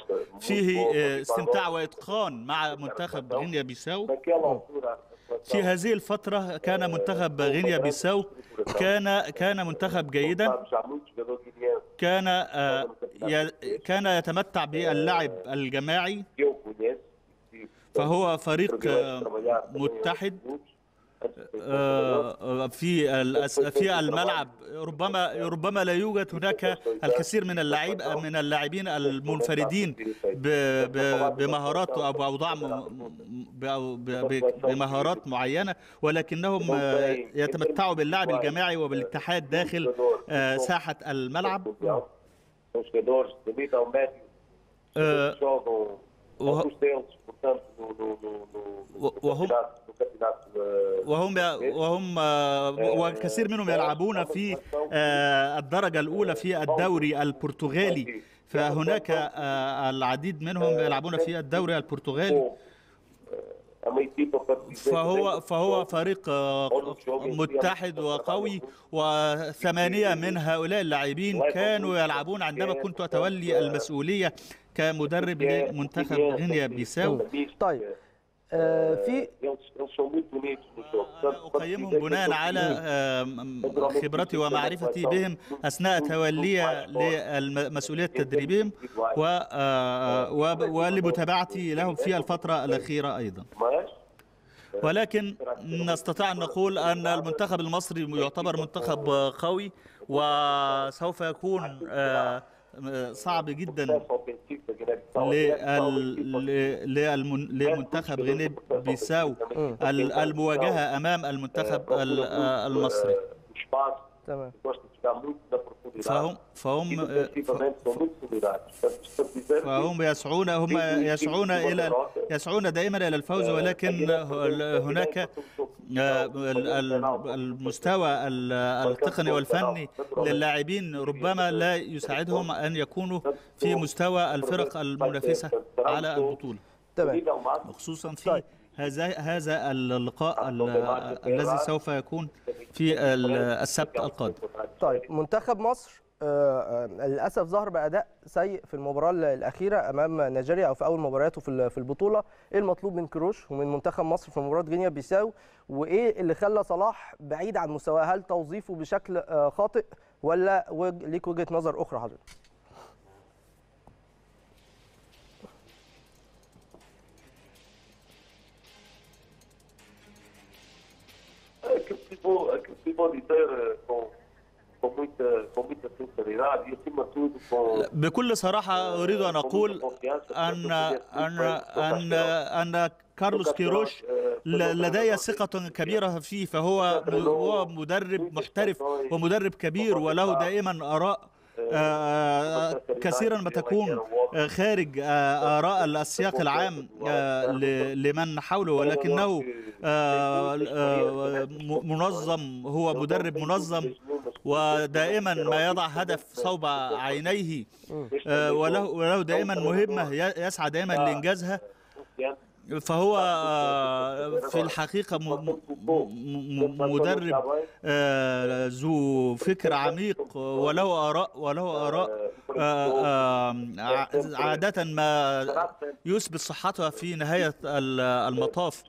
[SPEAKER 4] فيه استمتاع واتقان مع منتخب غينيا بيساو
[SPEAKER 3] Naquela altura, a seleção
[SPEAKER 4] في هذه الفترة كان منتخب غينيا بيساو كان كان منتخب جيدا
[SPEAKER 3] sabe, já muito jogador guineense
[SPEAKER 4] كان آه، ي- كان يتمتع باللعب الجماعي
[SPEAKER 3] que eu conheço. e,
[SPEAKER 4] فهو فريق
[SPEAKER 3] privilégio de
[SPEAKER 4] آه،
[SPEAKER 3] trabalhar também em
[SPEAKER 4] متحد
[SPEAKER 3] outros clubes, antes de ser treinador.
[SPEAKER 4] آه، آه، في الأس- في الملعب ربما ربما لا يوجد هناك الكثير من اللاعب من اللاعبين المنفردين ب- ب- بمهارات او باوضاع م- ب- ب- ب- بمهارات معينه ولكنهم آه، يتمتعوا باللعب الجماعي وبالاتحاد داخل آه، ساحه الملعب
[SPEAKER 3] Mundial. São jogadores de nível médio
[SPEAKER 4] آه،
[SPEAKER 3] que jogam,
[SPEAKER 4] وه-
[SPEAKER 3] alguns deles, portanto, no, no, no, no, no,
[SPEAKER 4] و- وهم-
[SPEAKER 3] campeonato, no campeonato eh,
[SPEAKER 4] وهم وهم آه، والكثير منهم يلعبون في آه، الدرجه الاولى في الدوري البرتغالي فهناك آه، العديد منهم يلعبون في الدوري البرتغالي
[SPEAKER 3] bom. É uma equipa para dizer
[SPEAKER 4] فهو
[SPEAKER 3] que tem
[SPEAKER 4] فهو
[SPEAKER 3] futebol,
[SPEAKER 4] فريق آه، متحد وقوي وثمانية من هؤلاء اللاعبين كانوا يلعبون عندما كنت أتولي المسؤولية كمدرب لمنتخب غينيا بيساو
[SPEAKER 1] طيب آه، في
[SPEAKER 3] eles, eles são muito bonitos no jogo. Portanto, para
[SPEAKER 4] أقيمهم
[SPEAKER 3] dizer que
[SPEAKER 4] بناء
[SPEAKER 3] aquele
[SPEAKER 4] على آه، خبرتي ومعرفتي بهم أثناء تولي لمسؤولية تدريبهم و- آه، و- ولمتابعتي لهم في الفترة الأخيرة أيضا
[SPEAKER 3] Mas,
[SPEAKER 4] ولكن نستطيع أن نقول أن المنتخب المصري يعتبر منتخب قوي وسوف يكون آه، صعب جدا
[SPEAKER 3] o processo ofensivo da Guiné-Bissau, a
[SPEAKER 4] لل-
[SPEAKER 3] Guiné-Bissau, a equipa
[SPEAKER 4] للمن- لمنتخب غينيا بيساو ال- المواجهة أمام المنتخب ال- آه، المصري
[SPEAKER 3] o espaço,
[SPEAKER 1] تمام
[SPEAKER 3] gosta de jogar muito na profundidade.
[SPEAKER 4] فهم فهم
[SPEAKER 3] E
[SPEAKER 4] آه،
[SPEAKER 3] defensivamente são muito solidários. Portanto, isto para dizer que
[SPEAKER 4] فهم يسعون هم يسعون الى يسعون دائما الى الفوز ولكن هناك آه، ال- ال- المستوى ال- التقني والفني للاعبين ربما لا يساعدهم ان يكونوا في مستوى الفرق المنافسه على البطوله
[SPEAKER 1] تمام
[SPEAKER 3] nível máximo,
[SPEAKER 4] خصوصا في
[SPEAKER 1] طيب.
[SPEAKER 4] هذا هذا اللقاء ال- الذي سوف يكون في ال- السبت القادم
[SPEAKER 1] طيب منتخب مصر آه، آه، للاسف ظهر باداء سيء في المباراه الاخيره امام نيجيريا او في اول مبارياته في ال- في البطوله ايه المطلوب من كروش ومن منتخب مصر في مباراه غينيا بيساو وايه اللي خلى صلاح بعيد عن مستواه هل توظيفه بشكل آه، خاطئ ولا وج- ليك وجهه نظر اخرى حضرتك
[SPEAKER 3] aquilo que vou, aquilo que vou dizer eh, com, com, muita, com muita sinceridade e, acima de tudo, com.
[SPEAKER 4] بكل صراحة أريد أن أقول أن أن أن أن كارلوس كيروش ل- لدي ثقة كبيرة فيه فهو هو مدرب محترف ومدرب كبير وله دائما آراء آه، كثيرا ما تكون آه، خارج آه، آراء السياق العام آه، ل- لمن حوله ولكنه آه، آه، م- منظم هو مدرب منظم ودائما ما يضع هدف صوب عينيه آه، وله وله دائما مهمة ي- يسعى دائما لإنجازها فهو آه، في الحقيقة م- م- م- مدرب آه، ذو فكر عميق وله آراء وله آراء آه، آه، ع- عادة ما يثبت صحتها في نهاية ال- المطاف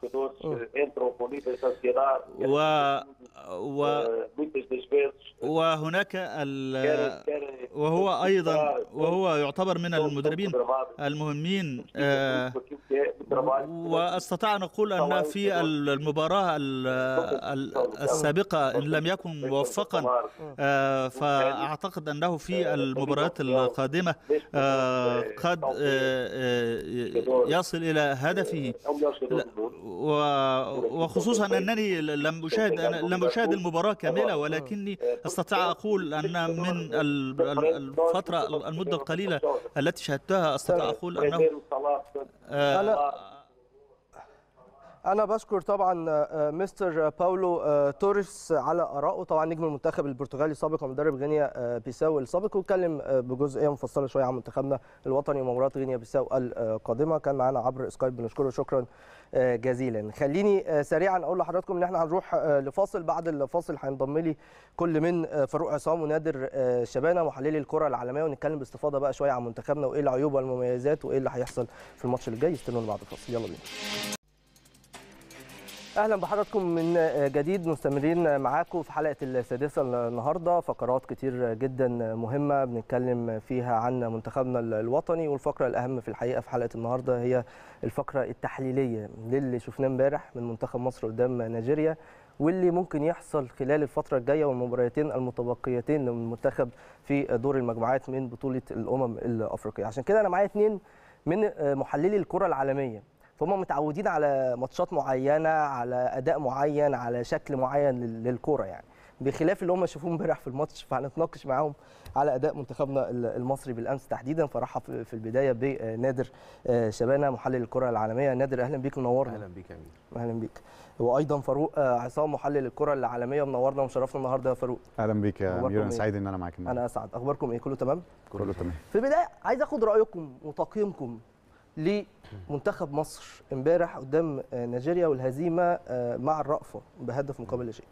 [SPEAKER 4] و و وهناك ال وهو أيضا وهو يعتبر من المدربين المهمين آه، واستطيع ان اقول ان في المباراه ال- ال- السابقه ان لم يكن موفقا آه، فاعتقد انه في المباريات القادمه آه، قد آه، آه، يصل الى هدفه لا، و- وخصوصا انني لم اشاهد أنا لم اشاهد المباراه كامله ولكني استطيع اقول ان من ال- ال- الفتره المده القليله التي شاهدتها استطيع اقول انه آه،
[SPEAKER 1] أنا انا بشكر طبعا آه، مستر باولو آه، توريس على ارائه طبعا نجم المنتخب البرتغالي السابق ومدرب غينيا آه، بيساو السابق واتكلم آه، بجزئيه مفصله شويه عن منتخبنا الوطني ومباراه غينيا بيساو القادمه كان معانا عبر سكايب بنشكره شكرا آه، جزيلا خليني آه، سريعا اقول لحضراتكم ان احنا هنروح آه، لفاصل بعد الفاصل هينضم لي كل من آه، فاروق عصام ونادر آه، شبانه محللي الكره العالميه ونتكلم باستفاضه بقى شويه عن منتخبنا وايه العيوب والمميزات وايه اللي هيحصل في الماتش اللي جاي استنونا بعد الفاصل يلا بينا اهلا بحضراتكم من جديد مستمرين معاكم في حلقه السادسه النهارده فقرات كتير جدا مهمه بنتكلم فيها عن منتخبنا الوطني والفقره الاهم في الحقيقه في حلقه النهارده هي الفقره التحليليه للي شفناه امبارح من منتخب مصر قدام نيجيريا واللي ممكن يحصل خلال الفتره الجايه والمباراتين المتبقيتين للمنتخب في دور المجموعات من بطوله الامم الافريقيه عشان كده انا معايا اثنين من محللي الكره العالميه فهم متعودين على ماتشات معينه على اداء معين على شكل معين لل- للكوره يعني بخلاف اللي هم شافوه امبارح في الماتش فهنتناقش معاهم على اداء منتخبنا ال- المصري بالامس تحديدا فرحب في في البدايه بنادر آه، شبانه محلل الكره العالميه نادر اهلا بيك منورنا
[SPEAKER 5] اهلا بيك يا امين
[SPEAKER 1] اهلا بيك وايضا فاروق آه، عصام محلل الكره العالميه منورنا ومشرفنا النهارده يا فاروق
[SPEAKER 6] اهلا بيك يا
[SPEAKER 1] أخباركم
[SPEAKER 6] امير انا
[SPEAKER 1] إيه؟
[SPEAKER 6] سعيد ان انا معاك النهارده
[SPEAKER 1] انا اسعد اخباركم ايه كله تمام
[SPEAKER 6] كله تمام
[SPEAKER 1] في البدايه عايز اخد رايكم وتقييمكم لمنتخب مصر امبارح قدام آه، نيجيريا والهزيمه آه، مع الرأفه بهدف مقابل لا شيء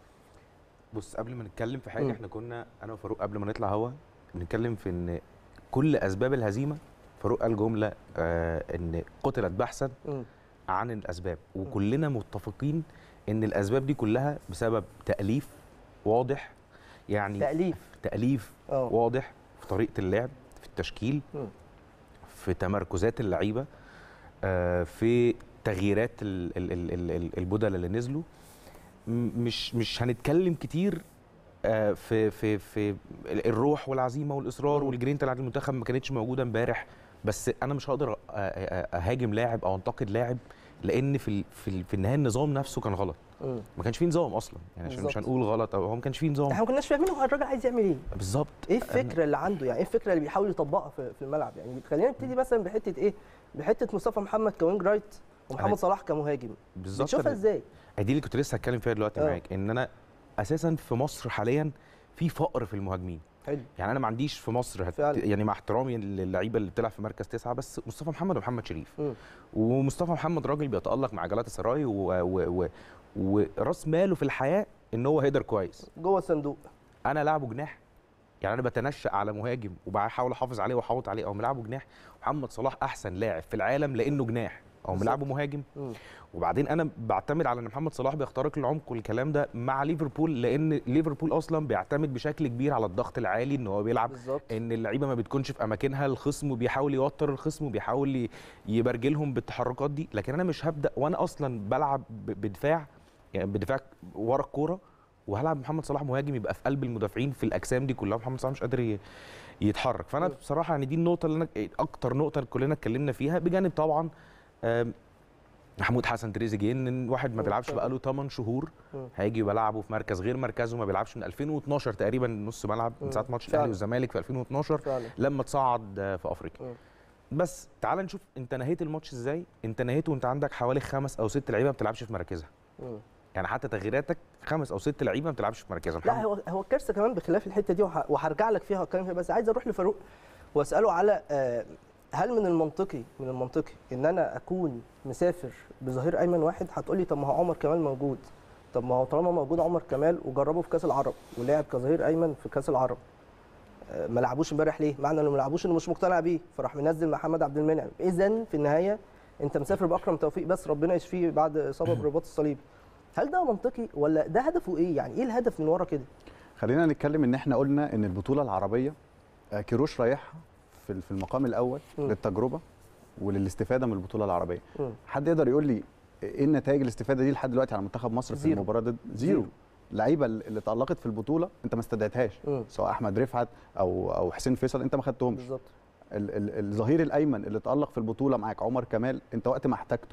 [SPEAKER 5] بص قبل ما نتكلم في حاجه
[SPEAKER 1] مم.
[SPEAKER 5] احنا كنا انا وفاروق قبل ما نطلع هوا بنتكلم في ان كل اسباب الهزيمه فاروق قال جمله آه ان قتلت بحثا
[SPEAKER 1] مم.
[SPEAKER 5] عن الاسباب وكلنا متفقين ان الاسباب دي كلها بسبب تاليف واضح يعني
[SPEAKER 1] تأليف
[SPEAKER 5] تاليف
[SPEAKER 1] اه
[SPEAKER 5] واضح في طريقه اللعب في التشكيل
[SPEAKER 1] مم.
[SPEAKER 5] في تمركزات اللعيبه آه، في تغييرات ال- ال- ال- ال- ال- البدل اللي نزلوا م- مش مش هنتكلم كتير آه، في في في الروح والعزيمه والاصرار
[SPEAKER 1] مم.
[SPEAKER 5] والجرينتا اللي عند المنتخب ما كانتش موجوده امبارح بس انا مش هقدر أ- أ- اهاجم لاعب او انتقد لاعب لان في ال- في ال- في النهايه النظام نفسه كان غلط
[SPEAKER 1] مم.
[SPEAKER 5] ما كانش فيه نظام اصلا يعني عشان مش
[SPEAKER 1] بالظبط.
[SPEAKER 5] هنقول غلط او هو ما كانش فيه نظام
[SPEAKER 1] احنا ما كناش فاهمين هو الراجل عايز يعمل ايه
[SPEAKER 5] بالظبط
[SPEAKER 1] ايه الفكره اللي عنده يعني ايه الفكره اللي بيحاول يطبقها في في الملعب يعني خلينا نبتدي مثلا بحته ايه بحته مصطفى محمد كوينج رايت ومحمد
[SPEAKER 5] أنا-
[SPEAKER 1] صلاح كمهاجم
[SPEAKER 5] بالظبط
[SPEAKER 1] بتشوفها
[SPEAKER 5] أنا-
[SPEAKER 1] ازاي
[SPEAKER 5] دي اللي كنت لسه هتكلم فيها دلوقتي
[SPEAKER 1] آه.
[SPEAKER 5] معاك ان انا اساسا في مصر حاليا في فقر في المهاجمين
[SPEAKER 1] حلو
[SPEAKER 5] يعني انا ما عنديش في مصر هت...
[SPEAKER 1] فعلا.
[SPEAKER 5] يعني مع احترامي للعيبه اللي بتلعب في مركز تسعه بس مصطفى محمد ومحمد شريف
[SPEAKER 1] مم.
[SPEAKER 5] ومصطفى محمد راجل بيتالق مع جلاتا سراي و... و... و... وراس ماله في الحياه ان هو هيدر كويس
[SPEAKER 1] جوه الصندوق
[SPEAKER 5] انا لاعبه جناح يعني انا بتنشأ على مهاجم وبحاول احافظ عليه واحوط عليه او ملعبه جناح محمد صلاح احسن لاعب في العالم لانه جناح او
[SPEAKER 1] بالظبط.
[SPEAKER 5] ملعبه مهاجم
[SPEAKER 1] مم.
[SPEAKER 5] وبعدين انا بعتمد على ان محمد صلاح بيخترق العمق والكلام ده مع ليفربول لان ليفربول اصلا بيعتمد بشكل كبير على الضغط العالي ان هو بيلعب
[SPEAKER 1] بالظبط
[SPEAKER 5] ان اللعيبه ما بتكونش في اماكنها الخصم وبيحاول يوتر الخصم وبيحاول ي- يبرجلهم بالتحركات دي لكن انا مش هبدا وانا اصلا بلعب ب- بدفاع يعني بدفاع ورا الكوره وهلعب محمد صلاح مهاجم يبقى في قلب المدافعين في الاجسام دي كلها محمد صلاح مش قادر ي- يتحرك فانا
[SPEAKER 1] مم.
[SPEAKER 5] بصراحه يعني دي النقطه اللي انا اكتر نقطه اللي كلنا اتكلمنا فيها بجانب طبعا آم، محمود حسن تريزيجيه ان واحد ما
[SPEAKER 1] مم.
[SPEAKER 5] بيلعبش بقاله 8 شهور
[SPEAKER 1] مم.
[SPEAKER 5] هيجي بيلعبه في مركز غير مركزه ما بيلعبش من 2012 تقريبا نص ملعب
[SPEAKER 1] مم.
[SPEAKER 5] من ساعه ماتش
[SPEAKER 1] فعلا.
[SPEAKER 5] الاهلي والزمالك في 2012
[SPEAKER 1] فعلا
[SPEAKER 5] لما تصعد آه، في افريقيا
[SPEAKER 1] مم.
[SPEAKER 5] بس تعال نشوف انت نهيت الماتش ازاي انت نهيته وانت عندك حوالي خمس او ست لعيبه ما بتلعبش في مراكزها
[SPEAKER 1] مم.
[SPEAKER 5] يعني حتى تغييراتك خمس او ست لعيبه ما بتلعبش في مركزهم
[SPEAKER 1] لا هو هو الكارثه كمان بخلاف الحته دي وه- وهرجع لك فيها واتكلم فيها بس عايز اروح لفاروق واساله على آه، هل من المنطقي من المنطقي ان انا اكون مسافر بظهير ايمن واحد هتقول لي طب ما هو عمر كمال موجود طب ما هو طالما موجود عمر كمال وجربه في كاس العرب ولعب كظهير ايمن في كاس العرب آه، ما لعبوش امبارح ليه؟ معنى انه ما لعبوش انه مش مقتنع بيه فراح منزل محمد عبد المنعم اذا في النهايه انت مسافر باكرم توفيق بس ربنا يشفيه بعد اصابه برباط الصليب هل ده منطقي ولا ده هدفه ايه؟ يعني ايه الهدف من ورا كده؟
[SPEAKER 6] خلينا نتكلم ان احنا قلنا ان البطوله العربيه آه، كيروش رايحها في في المقام الاول
[SPEAKER 1] مم.
[SPEAKER 6] للتجربه وللاستفاده من البطوله العربيه
[SPEAKER 1] مم.
[SPEAKER 6] حد يقدر يقول لي ايه النتائج الاستفاده دي لحد دلوقتي على منتخب مصر في
[SPEAKER 1] زيرو.
[SPEAKER 6] المباراه ضد
[SPEAKER 1] زيرو.
[SPEAKER 6] زيرو اللعيبه اللي تالقت في البطوله انت ما استدعيتهاش
[SPEAKER 1] مم.
[SPEAKER 6] سواء احمد رفعت او او حسين فيصل انت ما خدتهمش
[SPEAKER 1] بالظبط
[SPEAKER 6] ال- ال- الظهير الايمن اللي تالق في البطوله معاك عمر كمال انت وقت ما احتاجته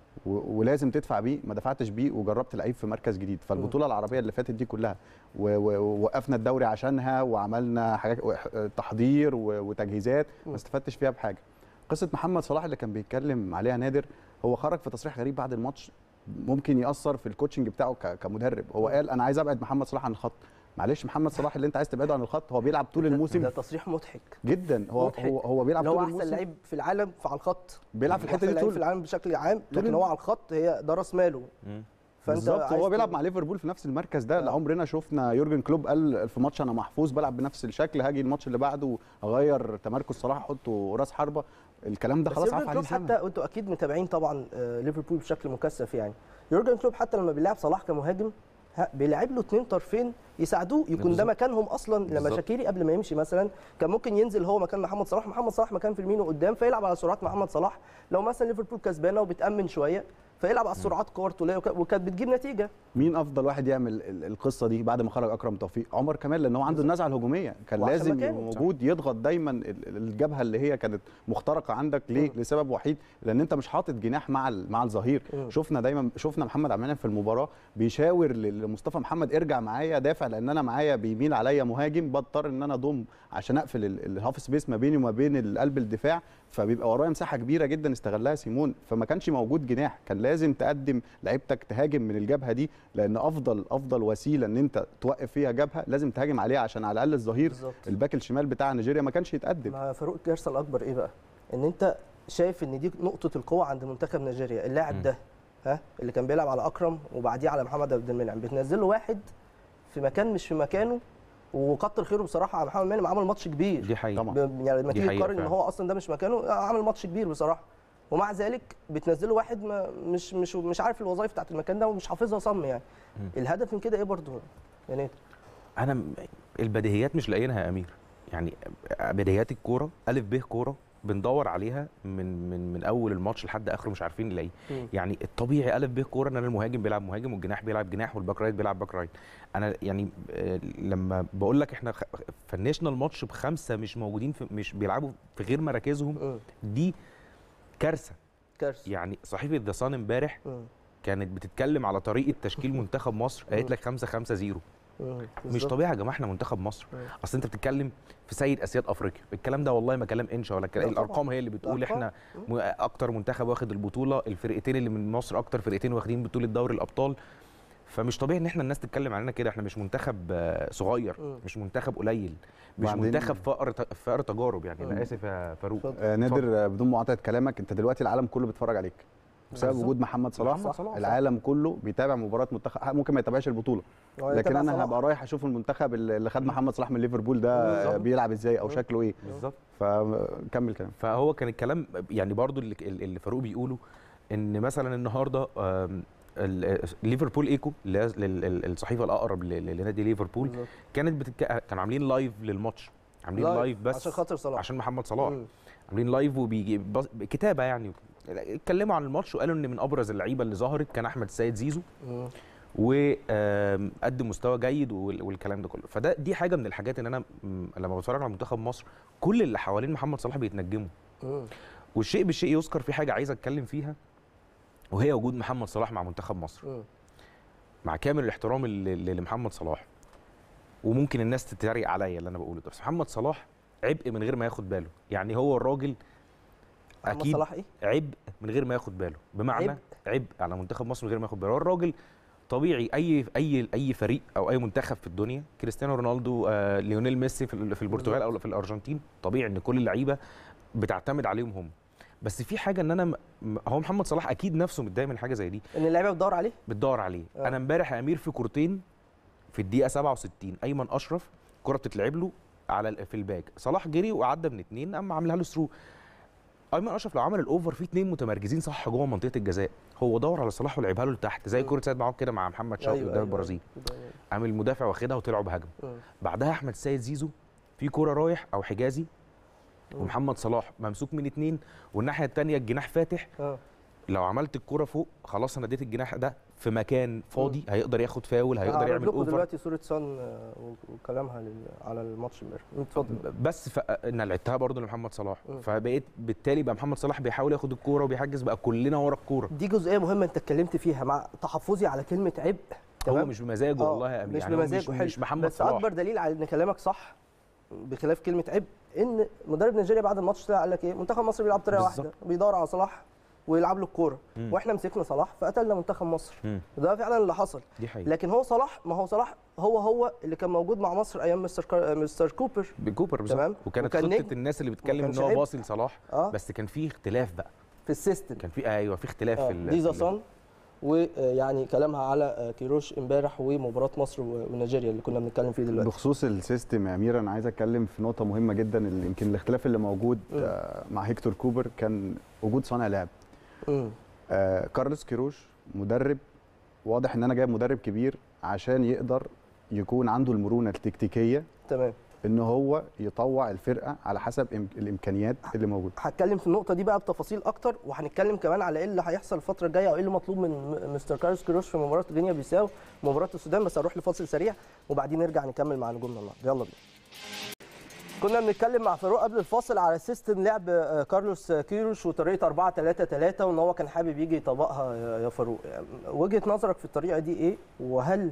[SPEAKER 6] و- ولازم تدفع بيه ما دفعتش بيه وجربت لعيب في مركز جديد فالبطوله العربيه اللي فاتت دي كلها و- و- ووقفنا الدوري عشانها وعملنا حاجات و- تحضير و- وتجهيزات
[SPEAKER 1] مم.
[SPEAKER 6] ما استفدتش فيها بحاجه قصه محمد صلاح اللي كان بيتكلم عليها نادر هو خرج في تصريح غريب بعد الماتش ممكن ياثر في الكوتشنج بتاعه ك- كمدرب هو قال انا عايز ابعد محمد صلاح عن الخط معلش محمد صلاح اللي انت عايز تبعده عن الخط هو بيلعب طول
[SPEAKER 1] ده-
[SPEAKER 6] الموسم
[SPEAKER 1] ده تصريح مضحك
[SPEAKER 6] جدا هو
[SPEAKER 1] مضحك.
[SPEAKER 6] هو هو بيلعب
[SPEAKER 1] اللي هو
[SPEAKER 6] طول
[SPEAKER 1] احسن
[SPEAKER 6] الموسم
[SPEAKER 1] لعيب في العالم في على الخط
[SPEAKER 6] بيلعب في الحته
[SPEAKER 1] أحسن
[SPEAKER 6] دي
[SPEAKER 1] لعيب
[SPEAKER 6] طول
[SPEAKER 1] في العالم بشكل عام
[SPEAKER 6] طول
[SPEAKER 1] لكن
[SPEAKER 6] الم-
[SPEAKER 1] هو على الخط هي ده راس ماله فانت
[SPEAKER 6] بالظبط
[SPEAKER 1] عايز
[SPEAKER 6] هو بيلعب
[SPEAKER 1] ت-
[SPEAKER 6] مع ليفربول في نفس المركز ده
[SPEAKER 1] آه.
[SPEAKER 6] لا عمرنا شفنا يورجن كلوب قال في ماتش انا محفوظ بلعب بنفس الشكل هاجي الماتش اللي بعده اغير تمركز صلاح احطه راس حربه الكلام ده
[SPEAKER 1] بس
[SPEAKER 6] خلاص
[SPEAKER 1] يورجن
[SPEAKER 6] عارف عليه
[SPEAKER 1] كلوب
[SPEAKER 6] زمن
[SPEAKER 1] حتى وانتوا اكيد متابعين طبعا آه، ليفربول بشكل مكثف يعني يورجن كلوب حتى لما بيلعب صلاح كمهاجم ها، بيلعب له اثنين طرفين يساعدوه يكون ده
[SPEAKER 5] بالظبط.
[SPEAKER 1] مكانهم اصلا لما
[SPEAKER 5] بالظبط.
[SPEAKER 1] شاكيري قبل ما يمشي مثلا كان ممكن ينزل هو مكان محمد صلاح محمد صلاح مكان فيرمينو قدام فيلعب على سرعات محمد صلاح لو مثلا ليفربول كسبانه وبتامن شويه فيلعب على السرعات كور طوليه وك- وكانت بتجيب نتيجه
[SPEAKER 6] مين افضل واحد يعمل ال- القصه دي بعد ما خرج اكرم توفيق عمر كمال لان هو عنده النزعه الهجوميه كان
[SPEAKER 1] وعشان
[SPEAKER 6] لازم
[SPEAKER 1] مكانه.
[SPEAKER 6] يبقى موجود يضغط دايما ال- ال- الجبهه اللي هي كانت مخترقه عندك ليه
[SPEAKER 1] مم.
[SPEAKER 6] لسبب وحيد لان انت مش حاطط جناح مع ال- مع الظهير
[SPEAKER 1] مم.
[SPEAKER 6] شفنا دايما شفنا محمد عبد المنعم في المباراه بيشاور ل- لمصطفى محمد ارجع معايا دافع لان انا معايا بيميل عليا مهاجم بضطر ان انا اضم عشان اقفل ال- الهاف سبيس ما بيني وما بين قلب الدفاع فبيبقى ورايا مساحه كبيره جدا استغلها سيمون فما كانش موجود جناح كان لازم تقدم لعيبتك تهاجم من الجبهه دي لان افضل افضل وسيله ان انت توقف فيها جبهه لازم تهاجم عليها عشان على الاقل الظهير
[SPEAKER 1] بالظبط.
[SPEAKER 6] الباك الشمال بتاع نيجيريا ما كانش يتقدم
[SPEAKER 1] مع فاروق الكارثه الاكبر ايه بقى؟ ان انت شايف ان دي نقطه القوه عند منتخب نيجيريا اللاعب
[SPEAKER 5] مم.
[SPEAKER 1] ده ها اللي كان بيلعب على اكرم وبعديه على محمد عبد المنعم بتنزل له واحد في مكان مش في مكانه وكتر خيره بصراحه على محمد عبد المنعم عمل ماتش كبير
[SPEAKER 5] دي حقيقه
[SPEAKER 6] طبعا.
[SPEAKER 1] ب- يعني لما
[SPEAKER 5] دي
[SPEAKER 1] تيجي
[SPEAKER 5] حقيقة
[SPEAKER 1] تقارن ان
[SPEAKER 5] فعلا.
[SPEAKER 1] هو اصلا ده مش مكانه لا، عمل ماتش كبير بصراحه ومع ذلك بتنزله واحد ما مش مش مش عارف الوظائف بتاعت المكان ده ومش حافظها صم يعني
[SPEAKER 5] مم.
[SPEAKER 1] الهدف من كده ايه برضه يعني
[SPEAKER 5] انا م- البديهيات مش لاقيينها يا امير يعني بديهيات الكوره الف ب كوره بندور عليها من من من اول الماتش لحد اخره مش عارفين نلاقيه
[SPEAKER 1] مم.
[SPEAKER 5] يعني الطبيعي الف ب كوره ان انا المهاجم بيلعب مهاجم والجناح بيلعب جناح والباك رايت بيلعب باك رايت انا يعني آه، لما بقول لك احنا خ- فنشنا الماتش بخمسه مش موجودين في مش بيلعبوا في غير مراكزهم
[SPEAKER 1] مم.
[SPEAKER 5] دي كارثه
[SPEAKER 1] كارثه
[SPEAKER 5] يعني صحيفه ذا صن امبارح
[SPEAKER 1] مم.
[SPEAKER 5] كانت بتتكلم على طريقه تشكيل منتخب مصر قالت
[SPEAKER 1] مم.
[SPEAKER 5] لك 5 5 0
[SPEAKER 1] مم.
[SPEAKER 5] مش
[SPEAKER 1] بالظبط.
[SPEAKER 5] طبيعي يا جماعه احنا منتخب مصر
[SPEAKER 1] مم.
[SPEAKER 5] اصل انت بتتكلم في سيد اسياد افريقيا الكلام ده والله ما كلام انشا ولا كلام
[SPEAKER 1] لا طبعاً.
[SPEAKER 5] الارقام هي اللي بتقول
[SPEAKER 1] الأرقام.
[SPEAKER 5] احنا م- اكتر منتخب واخد البطوله الفرقتين اللي من مصر اكتر فرقتين واخدين بطوله دوري الابطال فمش طبيعي ان احنا الناس تتكلم علينا كده احنا مش منتخب آه، صغير
[SPEAKER 1] مم.
[SPEAKER 5] مش منتخب قليل مش
[SPEAKER 6] وبعدين-
[SPEAKER 5] منتخب فقر ت- فقر تجارب يعني
[SPEAKER 1] مم.
[SPEAKER 5] انا اسف يا فاروق
[SPEAKER 1] اتفضل.
[SPEAKER 6] آه نادر آه، بدون مقاطعه كلامك انت دلوقتي العالم كله بيتفرج عليك بسبب
[SPEAKER 1] بالظبط.
[SPEAKER 6] وجود محمد صلاح,
[SPEAKER 5] محمد صلاح، صح.
[SPEAKER 6] العالم كله بيتابع مباراه منتخب ممكن ما يتابعش البطوله
[SPEAKER 1] هو
[SPEAKER 6] لكن
[SPEAKER 1] يتابع
[SPEAKER 6] انا
[SPEAKER 1] صلاح.
[SPEAKER 6] هبقى رايح اشوف المنتخب اللي اللي خد محمد صلاح من ليفربول ده
[SPEAKER 1] بالظبط.
[SPEAKER 6] بيلعب ازاي او
[SPEAKER 1] مم.
[SPEAKER 6] شكله ايه
[SPEAKER 5] بالظبط
[SPEAKER 6] فكمل كلام
[SPEAKER 5] فهو كان الكلام يعني برضو اللي, اللي فاروق بيقوله ان مثلا النهارده آم، ال- ليفربول ايكو اللي هي ال- ال- الصحيفه الاقرب ل- ل- لنادي ليفربول
[SPEAKER 1] بالظبط.
[SPEAKER 5] كانت بتتك... كانوا عاملين لايف للماتش عاملين
[SPEAKER 1] لايف،
[SPEAKER 5] لايف بس
[SPEAKER 1] عشان خاطر صلاح.
[SPEAKER 5] عشان محمد صلاح
[SPEAKER 1] مم.
[SPEAKER 5] عاملين لايف وبيجي بص... كتابه يعني اتكلموا عن الماتش وقالوا ان من ابرز اللعيبه اللي ظهرت كان احمد السيد زيزو
[SPEAKER 1] مم.
[SPEAKER 5] وقدم مستوى جيد وال- والكلام ده كله فده دي حاجه من الحاجات ان انا م- لما بتفرج على منتخب مصر كل اللي حوالين محمد صلاح بيتنجموا
[SPEAKER 1] مم.
[SPEAKER 5] والشيء بالشيء يذكر في حاجه عايز اتكلم فيها وهي وجود محمد صلاح مع منتخب مصر
[SPEAKER 1] مم.
[SPEAKER 5] مع كامل الاحترام اللي- اللي لمحمد صلاح وممكن الناس تتريق عليا اللي انا بقوله ده بس محمد صلاح عبء من غير ما ياخد باله يعني هو الراجل
[SPEAKER 1] محمد
[SPEAKER 5] اكيد
[SPEAKER 1] صلاح ايه؟
[SPEAKER 5] عبء من غير ما ياخد باله بمعنى
[SPEAKER 1] عبء؟
[SPEAKER 5] عبء على منتخب مصر من غير ما ياخد باله هو الراجل طبيعي اي اي اي فريق او اي منتخب في الدنيا كريستيانو رونالدو آه ليونيل ميسي في ال- في البرتغال او في الارجنتين طبيعي ان كل اللعيبه بتعتمد عليهم هم بس في حاجه ان انا م- م- هو محمد صلاح اكيد نفسه متضايق من حاجه زي دي
[SPEAKER 1] ان اللعيبه بتدور عليه
[SPEAKER 5] بتدور عليه
[SPEAKER 1] آه.
[SPEAKER 5] انا امبارح يا امير في كورتين في الدقيقه 67 ايمن اشرف كره بتتلعب له على ال- في الباك صلاح جري وعدى من اتنين قام عاملها له ثرو ايمن اشرف لو عمل الاوفر في اتنين متمركزين صح جوه منطقه الجزاء هو دور على صلاح ولعبها له لتحت زي
[SPEAKER 1] مم.
[SPEAKER 5] كره سيد معوض كده مع محمد شوقي
[SPEAKER 1] أيوة،
[SPEAKER 5] قدام
[SPEAKER 1] أيوة،
[SPEAKER 5] البرازيل
[SPEAKER 1] أيوة.
[SPEAKER 5] قام المدافع واخدها وطلعوا بهجمه
[SPEAKER 1] مم.
[SPEAKER 5] بعدها احمد السيد زيزو في كوره رايح او حجازي
[SPEAKER 1] مم.
[SPEAKER 5] ومحمد صلاح ممسوك من اتنين والناحيه الثانيه الجناح فاتح
[SPEAKER 1] اه
[SPEAKER 5] لو عملت الكوره فوق خلاص انا اديت الجناح ده في مكان فاضي هيقدر ياخد فاول هيقدر
[SPEAKER 1] هعرض
[SPEAKER 5] يعمل
[SPEAKER 1] لكم
[SPEAKER 5] اوفر
[SPEAKER 1] دلوقتي صوره سان آه، وكلامها لل- على الماتش امبارح اتفضل
[SPEAKER 5] بس ف... انا لعبتها برضه لمحمد صلاح
[SPEAKER 1] مم.
[SPEAKER 5] فبقيت بالتالي بقى محمد صلاح بيحاول ياخد الكوره وبيحجز بقى كلنا ورا الكوره
[SPEAKER 1] دي جزئيه مهمه انت اتكلمت فيها مع تحفظي على كلمه عبء
[SPEAKER 5] هو
[SPEAKER 1] تمام؟
[SPEAKER 5] مش بمزاجه
[SPEAKER 1] آه،
[SPEAKER 5] والله يا امير
[SPEAKER 1] مش
[SPEAKER 5] يعني هو
[SPEAKER 1] بمزاجه
[SPEAKER 5] مش,
[SPEAKER 1] حلو.
[SPEAKER 5] مش محمد
[SPEAKER 1] بس
[SPEAKER 5] صلاح
[SPEAKER 1] اكبر دليل على ان كلامك صح بخلاف كلمه عبء ان مدرب نيجيريا بعد الماتش طلع قال لك ايه منتخب مصر بيلعب بطريقه واحده
[SPEAKER 5] بالظبط.
[SPEAKER 1] بيدور على صلاح ويلعب له الكوره
[SPEAKER 5] مم.
[SPEAKER 1] واحنا مسكنا صلاح فقتلنا منتخب مصر
[SPEAKER 5] مم.
[SPEAKER 1] وده فعلا اللي حصل
[SPEAKER 5] دي حقيقه
[SPEAKER 1] لكن هو صلاح ما هو صلاح هو هو اللي كان موجود مع مصر ايام مستر كار... مستر كوبر
[SPEAKER 5] بكوبر بالظبط
[SPEAKER 1] تمام.
[SPEAKER 5] وكانت
[SPEAKER 1] وكان
[SPEAKER 5] خطه
[SPEAKER 1] نجم.
[SPEAKER 5] الناس اللي بتتكلم
[SPEAKER 1] وكانش
[SPEAKER 5] ان هو
[SPEAKER 1] عيب.
[SPEAKER 5] باصي لصلاح
[SPEAKER 1] اه
[SPEAKER 5] بس كان في اختلاف بقى
[SPEAKER 1] في السيستم
[SPEAKER 5] كان في ايوه في اختلاف
[SPEAKER 1] آه،
[SPEAKER 5] في ال-
[SPEAKER 1] دي ذا
[SPEAKER 5] في ال-
[SPEAKER 1] صن ويعني كلامها على آه، كيروش امبارح ومباراه مصر و- ونيجيريا اللي كنا بنتكلم فيه دلوقتي
[SPEAKER 6] بخصوص السيستم يا امير انا عايز اتكلم في نقطه مهمه جدا اللي يمكن الاختلاف اللي موجود
[SPEAKER 1] مم.
[SPEAKER 6] آه، مع هيكتور كوبر كان وجود صانع لعب
[SPEAKER 1] مم.
[SPEAKER 6] آه، كارلوس كيروش مدرب واضح ان انا جايب مدرب كبير عشان يقدر يكون عنده المرونه التكتيكيه
[SPEAKER 1] تمام
[SPEAKER 6] ان هو يطوع الفرقه على حسب إم- الامكانيات اللي موجوده
[SPEAKER 1] هتكلم في النقطه دي بقى بتفاصيل اكتر وهنتكلم كمان على ايه اللي هيحصل الفتره الجايه او ايه اللي مطلوب من م- مستر كارلوس كيروش في مباراه غينيا بيساو ومباراه السودان بس هروح لفاصل سريع وبعدين نرجع نكمل مع نجومنا النهارده يلا بينا كنا بنتكلم مع فاروق قبل الفاصل على سيستم لعب آه، كارلوس كيروش وطريقه 4 3 3 وان هو كان حابب يجي يطبقها يا يا فاروق يعني وجهه نظرك في الطريقه دي ايه وهل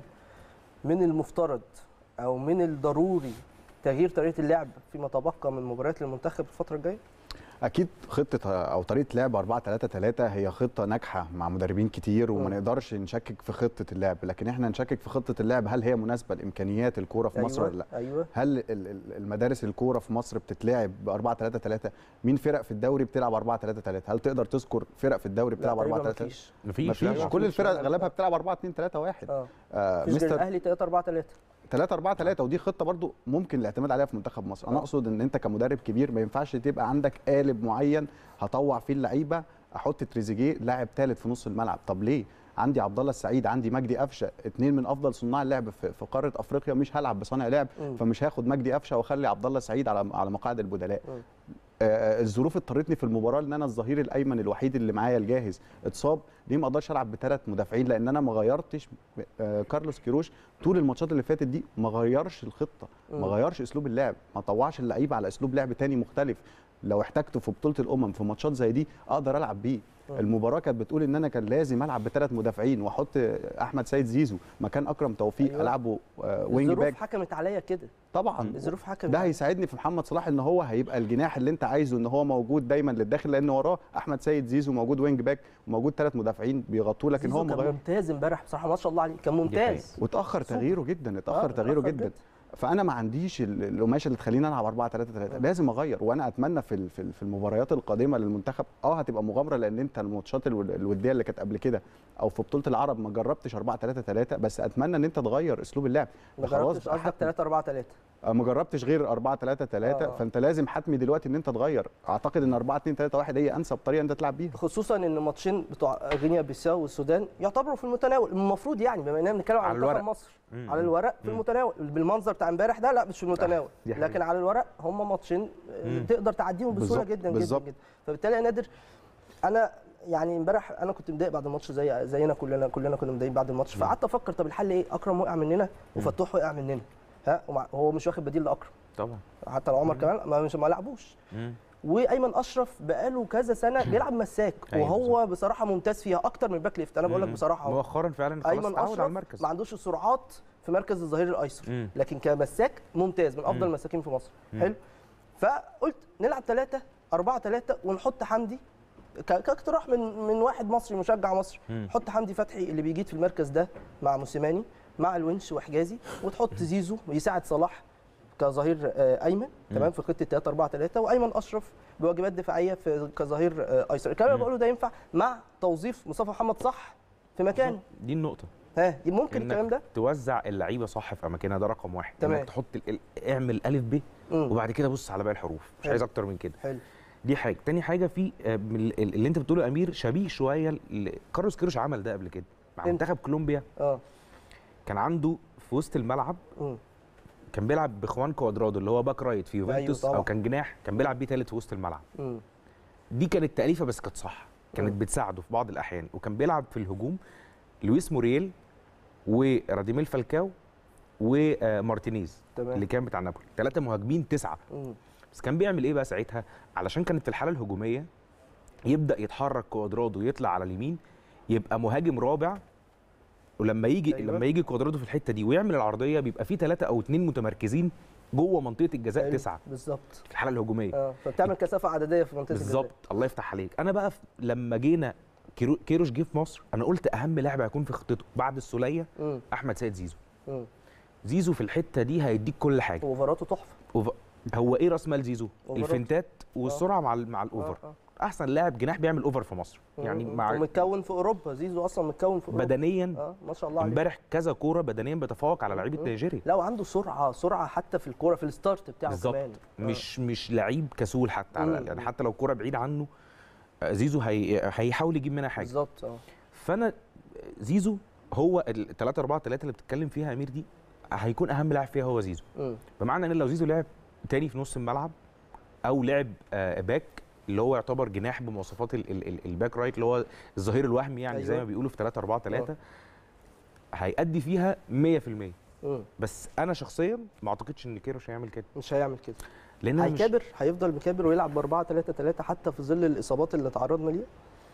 [SPEAKER 1] من المفترض او من الضروري تغيير طريقه اللعب فيما تبقى من مباريات المنتخب الفتره الجايه
[SPEAKER 6] اكيد خطه او طريقه لعب 4 3 3 هي خطه ناجحه مع مدربين كتير وما
[SPEAKER 1] مم.
[SPEAKER 6] نقدرش نشكك في خطه اللعب لكن احنا نشكك في خطه اللعب هل هي مناسبه لامكانيات الكوره في مصر ولا لا
[SPEAKER 1] ايوه
[SPEAKER 6] هل ال- ال- المدارس الكوره في مصر بتتلعب ب 4 3 3 مين فرق في الدوري بتلعب 4 3 3 هل تقدر تذكر فرق في الدوري بتلعب 4 3 3
[SPEAKER 1] مفيش
[SPEAKER 5] مفيش
[SPEAKER 6] مفيش
[SPEAKER 5] لا،
[SPEAKER 6] كل
[SPEAKER 1] مفيش.
[SPEAKER 6] الفرق اغلبها بتلعب 4 2 3 1
[SPEAKER 1] اه
[SPEAKER 6] آه
[SPEAKER 1] مفيش غير
[SPEAKER 6] مستر
[SPEAKER 1] الاهلي 3 4 3
[SPEAKER 6] 3 4 3 ودي خطه برضو ممكن الاعتماد عليها في منتخب مصر انا
[SPEAKER 1] آه.
[SPEAKER 6] اقصد ان انت كمدرب كبير ما ينفعش تبقى عندك قالب معين هطوع فيه اللعيبه احط تريزيجيه لاعب ثالث في نص الملعب طب ليه عندي عبد الله السعيد عندي مجدي قفشه اثنين من افضل صناع اللعب في في قاره افريقيا مش هلعب بصانع لعب
[SPEAKER 1] مم.
[SPEAKER 6] فمش هاخد مجدي قفشه واخلي عبد الله السعيد على على مقاعد البدلاء
[SPEAKER 1] مم.
[SPEAKER 6] آه، الظروف اضطرتني في المباراه ان انا الظهير الايمن الوحيد اللي معايا الجاهز اتصاب ليه ما اقدرش العب بثلاث مدافعين لان انا ما غيرتش آه، كارلوس كيروش طول الماتشات اللي فاتت دي ما غيرش الخطه ما
[SPEAKER 1] مم.
[SPEAKER 6] غيرش اسلوب اللعب ما طوعش اللعيبه على اسلوب لعب تاني مختلف لو احتاجته في بطوله الامم في ماتشات زي دي اقدر العب بيه
[SPEAKER 1] مم.
[SPEAKER 6] المباراه كانت بتقول ان انا كان لازم العب بثلاث مدافعين واحط احمد سيد زيزو مكان اكرم توفيق
[SPEAKER 1] أيوة.
[SPEAKER 6] العبه آه، وينج
[SPEAKER 1] الظروف
[SPEAKER 6] باك
[SPEAKER 1] حكمت عليا كده
[SPEAKER 6] طبعا
[SPEAKER 1] الظروف حكمت
[SPEAKER 6] ده
[SPEAKER 1] عليا.
[SPEAKER 6] هيساعدني في محمد صلاح ان هو هيبقى الجناح اللي انت عايزه ان هو موجود دايما للداخل لان وراه احمد سيد زيزو موجود وينج باك وموجود ثلاث مدافعين بيغطوه لكن
[SPEAKER 1] زيزو
[SPEAKER 6] هو
[SPEAKER 1] كان
[SPEAKER 6] مغير
[SPEAKER 1] ممتاز امبارح بصراحه ما شاء الله عليه كان
[SPEAKER 5] دي حقيقة.
[SPEAKER 1] ممتاز
[SPEAKER 6] واتاخر
[SPEAKER 1] سوبر.
[SPEAKER 6] تغييره جدا اتاخر
[SPEAKER 1] آه،
[SPEAKER 6] تغييره
[SPEAKER 1] اتأخر
[SPEAKER 6] جدا
[SPEAKER 1] جدا.
[SPEAKER 6] فانا ما عنديش ال- القماشه اللي تخليني العب 4 3 3 لازم اغير وانا اتمنى في ال- في ال- في المباريات القادمه للمنتخب اه هتبقى مغامره لان انت الماتشات الو- الوديه اللي كانت قبل كده او في بطوله العرب ما جربتش 4 3 3 بس اتمنى ان انت تغير اسلوب اللعب
[SPEAKER 1] ما
[SPEAKER 6] خلاص
[SPEAKER 1] جربتش
[SPEAKER 6] بقى
[SPEAKER 1] قصدك
[SPEAKER 6] حتمي.
[SPEAKER 1] 3 4 3
[SPEAKER 6] آه، ما جربتش غير 4 3 3
[SPEAKER 1] آه.
[SPEAKER 6] فانت لازم حتمي دلوقتي ان انت تغير اعتقد ان 4 2 3 1 هي انسب طريقه انت تلعب بيها
[SPEAKER 1] خصوصا ان الماتشين بتوع غينيا بيساو والسودان يعتبروا في المتناول المفروض يعني بما اننا بنتكلم
[SPEAKER 5] على
[SPEAKER 1] عن منتخب
[SPEAKER 5] الورق.
[SPEAKER 1] مصر
[SPEAKER 5] مم.
[SPEAKER 1] على الورق في
[SPEAKER 5] مم.
[SPEAKER 1] المتناول بالمنظر بتاع امبارح ده لا مش في المتناول
[SPEAKER 5] دي حقيقة.
[SPEAKER 1] لكن على الورق هم ماتشين آه،
[SPEAKER 5] مم.
[SPEAKER 1] تقدر تعديهم بسهوله
[SPEAKER 6] بالظبط،
[SPEAKER 1] جدا جدا
[SPEAKER 6] بالظبط.
[SPEAKER 1] جدا فبالتالي يا نادر انا يعني امبارح انا كنت متضايق بعد الماتش زي زينا كلنا كلنا كنا متضايقين بعد الماتش فقعدت افكر طب الحل ايه اكرم وقع مننا وفتوح وقع مننا ها ومع- هو مش واخد بديل لاكرم
[SPEAKER 5] طبعا
[SPEAKER 1] حتى لو عمر كمان ما مش ما لعبوش
[SPEAKER 5] مم.
[SPEAKER 1] وايمن اشرف بقاله كذا سنه بيلعب مساك
[SPEAKER 5] أيوة
[SPEAKER 1] وهو بصراحه ممتاز فيها اكتر من باك ليفت انا بقول لك
[SPEAKER 5] مم.
[SPEAKER 1] بصراحه اهو
[SPEAKER 5] مؤخرا فعلا خلاص
[SPEAKER 1] ايمن
[SPEAKER 5] اتعود على
[SPEAKER 1] اشرف
[SPEAKER 5] المركز
[SPEAKER 1] ما عندوش السرعات في مركز الظهير الايسر
[SPEAKER 5] مم.
[SPEAKER 1] لكن كمساك ممتاز من افضل
[SPEAKER 5] مم.
[SPEAKER 1] المساكين في مصر
[SPEAKER 5] مم.
[SPEAKER 1] حلو فقلت نلعب 3 4 3 ونحط حمدي ك- كاقتراح من من واحد مصري مشجع مصري
[SPEAKER 5] مم.
[SPEAKER 1] حط حمدي فتحي اللي بيجيد في المركز ده مع موسيماني مع الونش وحجازي وتحط زيزو يساعد صلاح كظهير آه، ايمن تمام في خطه 3 4 3 وايمن اشرف بواجبات دفاعيه في كظهير آه، ايسر الكلام اللي بقوله ده ينفع مع توظيف مصطفى محمد صح في مكان
[SPEAKER 5] دي النقطه
[SPEAKER 1] ها ممكن
[SPEAKER 5] إنك
[SPEAKER 1] الكلام ده
[SPEAKER 5] توزع اللعيبه صح في اماكنها ده رقم واحد
[SPEAKER 1] تمام.
[SPEAKER 5] انك تحط ال... ال- اعمل الف ب
[SPEAKER 1] مم.
[SPEAKER 5] وبعد كده بص على باقي الحروف مش
[SPEAKER 1] حلو.
[SPEAKER 5] عايز اكتر من كده
[SPEAKER 1] حلو
[SPEAKER 5] دي حاجه تاني حاجه في آه، من ال- ال- اللي انت بتقوله يا امير شبيه شويه ل- كارلوس كيروش عمل ده قبل كده مع
[SPEAKER 1] إمتى؟
[SPEAKER 5] منتخب كولومبيا
[SPEAKER 1] اه
[SPEAKER 5] كان عنده في وسط الملعب
[SPEAKER 1] مم.
[SPEAKER 5] كان بيلعب بخوان كوادرادو اللي هو باك رايت في يوفنتوس
[SPEAKER 1] طبعا.
[SPEAKER 5] او كان جناح كان بيلعب بيه ثالث في وسط الملعب
[SPEAKER 1] مم.
[SPEAKER 5] دي كانت تأليفة بس كانت صح كانت
[SPEAKER 1] مم.
[SPEAKER 5] بتساعده في بعض الأحيان وكان بيلعب في الهجوم لويس موريل وراديميل فالكاو ومارتينيز
[SPEAKER 1] تمام.
[SPEAKER 5] اللي كان بتاع نابولي ثلاثة مهاجمين تسعة
[SPEAKER 1] مم.
[SPEAKER 5] بس كان بيعمل ايه بقى ساعتها علشان كانت في الحالة الهجومية يبدأ يتحرك كوادرادو يطلع على اليمين يبقى مهاجم رابع ولما يجي
[SPEAKER 1] أيوة.
[SPEAKER 5] لما يجي كوادرادو في الحتة دي ويعمل العرضية بيبقى في ثلاثة أو اثنين متمركزين جوه منطقة الجزاء
[SPEAKER 1] حلو.
[SPEAKER 5] تسعة
[SPEAKER 1] بالظبط
[SPEAKER 5] في الحالة الهجومية
[SPEAKER 1] اه فبتعمل كثافه عدديه في منطقه الجزاء
[SPEAKER 5] بالظبط الله يفتح عليك انا بقى في- لما جينا كيرو- كيروش جه في مصر انا قلت اهم لاعب هيكون في خطته بعد السوليه
[SPEAKER 1] مم.
[SPEAKER 5] احمد سيد زيزو
[SPEAKER 1] مم.
[SPEAKER 5] زيزو في الحته دي هيديك كل حاجه
[SPEAKER 1] اوفراته تحفه
[SPEAKER 5] وف... هو ايه راس مال زيزو
[SPEAKER 1] أوفرات.
[SPEAKER 5] الفنتات والسرعه مع ال... مع الاوفر
[SPEAKER 1] آه، آه.
[SPEAKER 5] احسن لاعب جناح بيعمل اوفر في مصر يعني
[SPEAKER 1] مم.
[SPEAKER 5] مع
[SPEAKER 1] ومتكون في اوروبا زيزو اصلا متكون في اوروبا
[SPEAKER 5] بدنيا
[SPEAKER 1] اه ما شاء الله عليه
[SPEAKER 5] امبارح كذا كوره بدنيا بيتفوق على لعيب
[SPEAKER 1] مم.
[SPEAKER 5] النيجيري
[SPEAKER 1] لا وعنده سرعه سرعه حتى في الكوره في الستارت بتاعه
[SPEAKER 5] بالظبط
[SPEAKER 1] كمان آه.
[SPEAKER 5] مش مش لعيب كسول حتى على
[SPEAKER 1] مم.
[SPEAKER 5] الأقل. يعني حتى لو كوره بعيد عنه آه، زيزو هي... هيحاول يجيب منها حاجه
[SPEAKER 1] بالظبط اه
[SPEAKER 5] فانا زيزو هو ال 3 4 3 اللي بتتكلم فيها يا امير دي هيكون اهم لاعب فيها هو زيزو
[SPEAKER 1] مم.
[SPEAKER 5] بمعنى ان لو زيزو لعب تاني في نص الملعب او لعب آه، باك اللي هو يعتبر جناح بمواصفات ال- ال- ال- الباك رايت اللي هو الظهير الوهمي يعني زي
[SPEAKER 1] أيوة.
[SPEAKER 5] ما بيقولوا في 3 4 3 هيأدي فيها 100%
[SPEAKER 1] مم.
[SPEAKER 5] بس انا شخصيا ما اعتقدش ان كيروش هيعمل كده
[SPEAKER 1] مش هيعمل كده
[SPEAKER 5] لان أنا مش
[SPEAKER 1] هيكابر هيفضل مكابر ويلعب ب 4 3 3 حتى في ظل الاصابات اللي تعرضنا ليها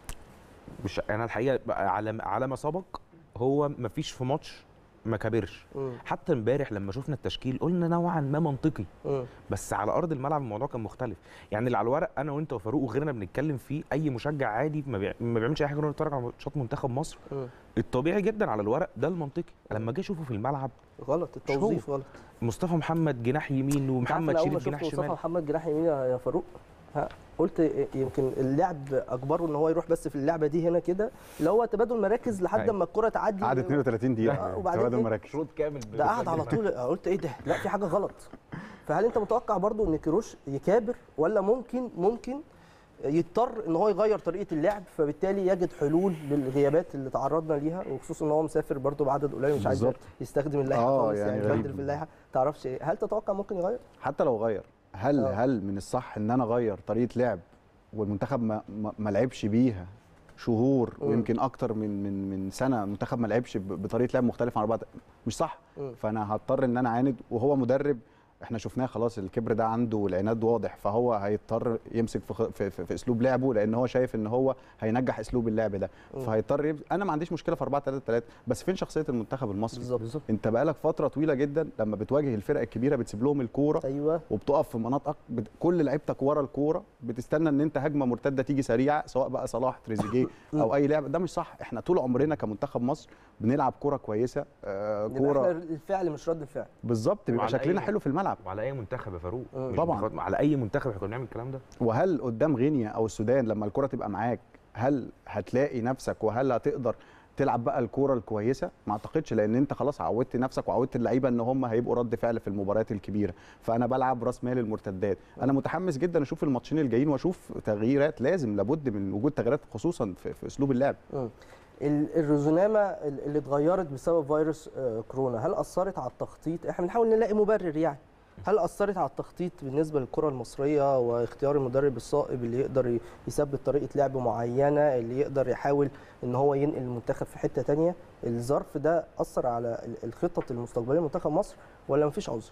[SPEAKER 5] مش انا الحقيقه بقى على على ما سبق هو ما فيش في ماتش ما كبرش
[SPEAKER 1] مم.
[SPEAKER 5] حتى امبارح لما شفنا التشكيل قلنا نوعا ما منطقي
[SPEAKER 1] مم.
[SPEAKER 5] بس على ارض الملعب الموضوع كان مختلف يعني اللي على الورق انا وانت وفاروق وغيرنا بنتكلم فيه اي مشجع عادي ما, بيع... ما بيعملش اي حاجه غير إنه يتفرج على ماتشات منتخب مصر
[SPEAKER 1] مم.
[SPEAKER 5] الطبيعي جدا على الورق ده المنطقي لما جه اشوفه في الملعب
[SPEAKER 1] غلط التوظيف غلط
[SPEAKER 5] مصطفى محمد جناح يمين
[SPEAKER 1] أنت عارف
[SPEAKER 5] ومحمد
[SPEAKER 1] أنا اول ما
[SPEAKER 5] شريف
[SPEAKER 1] شفت
[SPEAKER 5] جناح
[SPEAKER 1] مصطفى
[SPEAKER 5] شمال
[SPEAKER 1] محمد جناح يمين يا يا فاروق ها، قلت إيه- يمكن اللعب اجبره ان هو يروح بس في اللعبه دي هنا كده اللي هو تبادل مراكز لحد
[SPEAKER 5] أيوة.
[SPEAKER 1] ما الكره تعدي
[SPEAKER 6] قعد 32
[SPEAKER 1] آه،
[SPEAKER 6] دقيقه
[SPEAKER 1] وبعدين
[SPEAKER 6] تبادل
[SPEAKER 1] إيه؟
[SPEAKER 6] مراكز
[SPEAKER 5] شوط كامل
[SPEAKER 1] ده قعد على طول قلت ايه ده لا في حاجه غلط فهل انت متوقع برضو ان كيروش يكابر ولا ممكن ممكن يضطر ان هو يغير طريقه اللعب فبالتالي يجد حلول للغيابات اللي تعرضنا ليها وخصوصا ان هو مسافر برضو بعدد قليل مش عايز
[SPEAKER 6] بالظبط.
[SPEAKER 1] يستخدم اللائحه
[SPEAKER 6] آه،
[SPEAKER 1] خالص
[SPEAKER 6] يعني
[SPEAKER 1] يعني
[SPEAKER 6] غريب.
[SPEAKER 1] يبدل في اللائحه تعرفش ايه هل تتوقع ممكن يغير
[SPEAKER 6] حتى لو غير هل
[SPEAKER 1] آه.
[SPEAKER 6] هل من الصح ان انا اغير طريقه لعب والمنتخب ما, ما, ما لعبش بيها شهور
[SPEAKER 1] مم.
[SPEAKER 6] ويمكن اكتر من من من سنه المنتخب ما لعبش ب- بطريقه لعب مختلفه عن بعض مش صح
[SPEAKER 1] مم.
[SPEAKER 6] فانا هضطر ان انا اعاند وهو مدرب احنا شفناه خلاص الكبر ده عنده والعناد واضح فهو هيضطر يمسك في, خ- في, في, في اسلوب لعبه لان هو شايف ان هو هينجح اسلوب اللعب ده
[SPEAKER 1] مم.
[SPEAKER 6] فهيضطر يبز... انا ما عنديش مشكله في 4 3 3 بس فين شخصيه المنتخب المصري
[SPEAKER 1] بالظبط
[SPEAKER 6] انت بقالك فتره طويله جدا لما بتواجه الفرق الكبيره بتسيب لهم الكوره
[SPEAKER 1] ايوه
[SPEAKER 6] وبتقف في مناطق بت... كل لعيبتك ورا الكوره بتستنى ان انت هجمه مرتده تيجي سريعه سواء بقى صلاح تريزيجيه او اي لاعب ده مش صح احنا طول عمرنا كمنتخب مصر بنلعب كوره كويسه آه
[SPEAKER 1] يبقى احنا
[SPEAKER 6] كوره
[SPEAKER 1] الفعل مش رد الفعل
[SPEAKER 6] بالظبط بيبقى
[SPEAKER 5] وعلى
[SPEAKER 6] شكلنا
[SPEAKER 5] أي-
[SPEAKER 6] حلو في الملعب
[SPEAKER 5] وعلى اي منتخب يا فاروق
[SPEAKER 1] مم.
[SPEAKER 5] مش
[SPEAKER 6] طبعاً.
[SPEAKER 5] منتخبات- على اي منتخب احنا كنا بنعمل الكلام ده
[SPEAKER 6] وهل قدام غينيا او السودان لما الكره تبقى معاك هل هتلاقي نفسك وهل هتقدر تلعب بقى الكوره الكويسه ما اعتقدش لان انت خلاص عودت نفسك وعودت اللعيبه ان هم هيبقوا رد فعل في المباريات الكبيره فانا بلعب راس مال المرتدات انا متحمس جدا اشوف الماتشين الجايين واشوف تغييرات لازم لابد من وجود تغييرات خصوصا في, في اسلوب اللعب
[SPEAKER 1] مم. ال- الرزونامه ال- اللي اتغيرت بسبب فيروس آه، كورونا هل اثرت على التخطيط احنا بنحاول نلاقي مبرر يعني هل اثرت على التخطيط بالنسبه للكره المصريه واختيار المدرب الصائب اللي يقدر ي- يثبت طريقه لعب معينه اللي يقدر يحاول ان هو ينقل المنتخب في حته تانية الظرف ده اثر على ال- الخطط المستقبليه لمنتخب مصر ولا مفيش عذر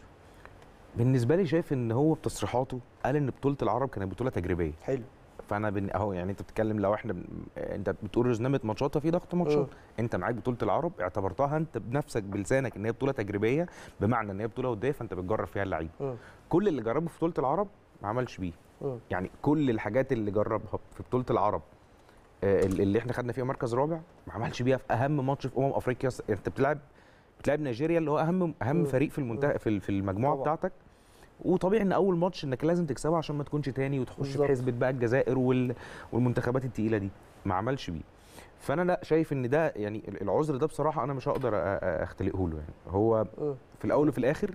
[SPEAKER 5] بالنسبه لي شايف ان هو بتصريحاته قال ان بطوله العرب كانت بطوله تجريبيه
[SPEAKER 1] حلو
[SPEAKER 5] فانا بن... اهو يعني انت بتتكلم لو احنا بن... انت بتقول رزنامه ماتشات ففي ضغط ماتشات
[SPEAKER 1] مم.
[SPEAKER 5] انت معاك بطوله العرب اعتبرتها انت بنفسك بلسانك ان هي بطوله تجريبيه بمعنى ان هي بطوله وديه فانت بتجرب فيها اللعيبه
[SPEAKER 1] مم.
[SPEAKER 5] كل اللي جربه في بطوله العرب ما عملش بيه
[SPEAKER 1] مم.
[SPEAKER 5] يعني كل الحاجات اللي جربها في بطوله العرب آه، اللي احنا خدنا فيها مركز رابع ما عملش بيها في اهم ماتش في امم افريقيا انت بتلعب بتلعب نيجيريا اللي هو اهم اهم
[SPEAKER 1] مم.
[SPEAKER 5] فريق في المنتخب في في المجموعه
[SPEAKER 1] طبعا.
[SPEAKER 5] بتاعتك وطبيعي ان اول ماتش انك لازم تكسبه عشان ما تكونش تاني وتخش
[SPEAKER 1] بالظبط.
[SPEAKER 5] في حسبه بقى الجزائر وال والمنتخبات التقيله دي ما عملش بيه فانا لا شايف ان ده يعني العذر ده بصراحه انا مش هقدر أ- أ- اختلقه له يعني هو
[SPEAKER 1] مم.
[SPEAKER 5] في الاول وفي الاخر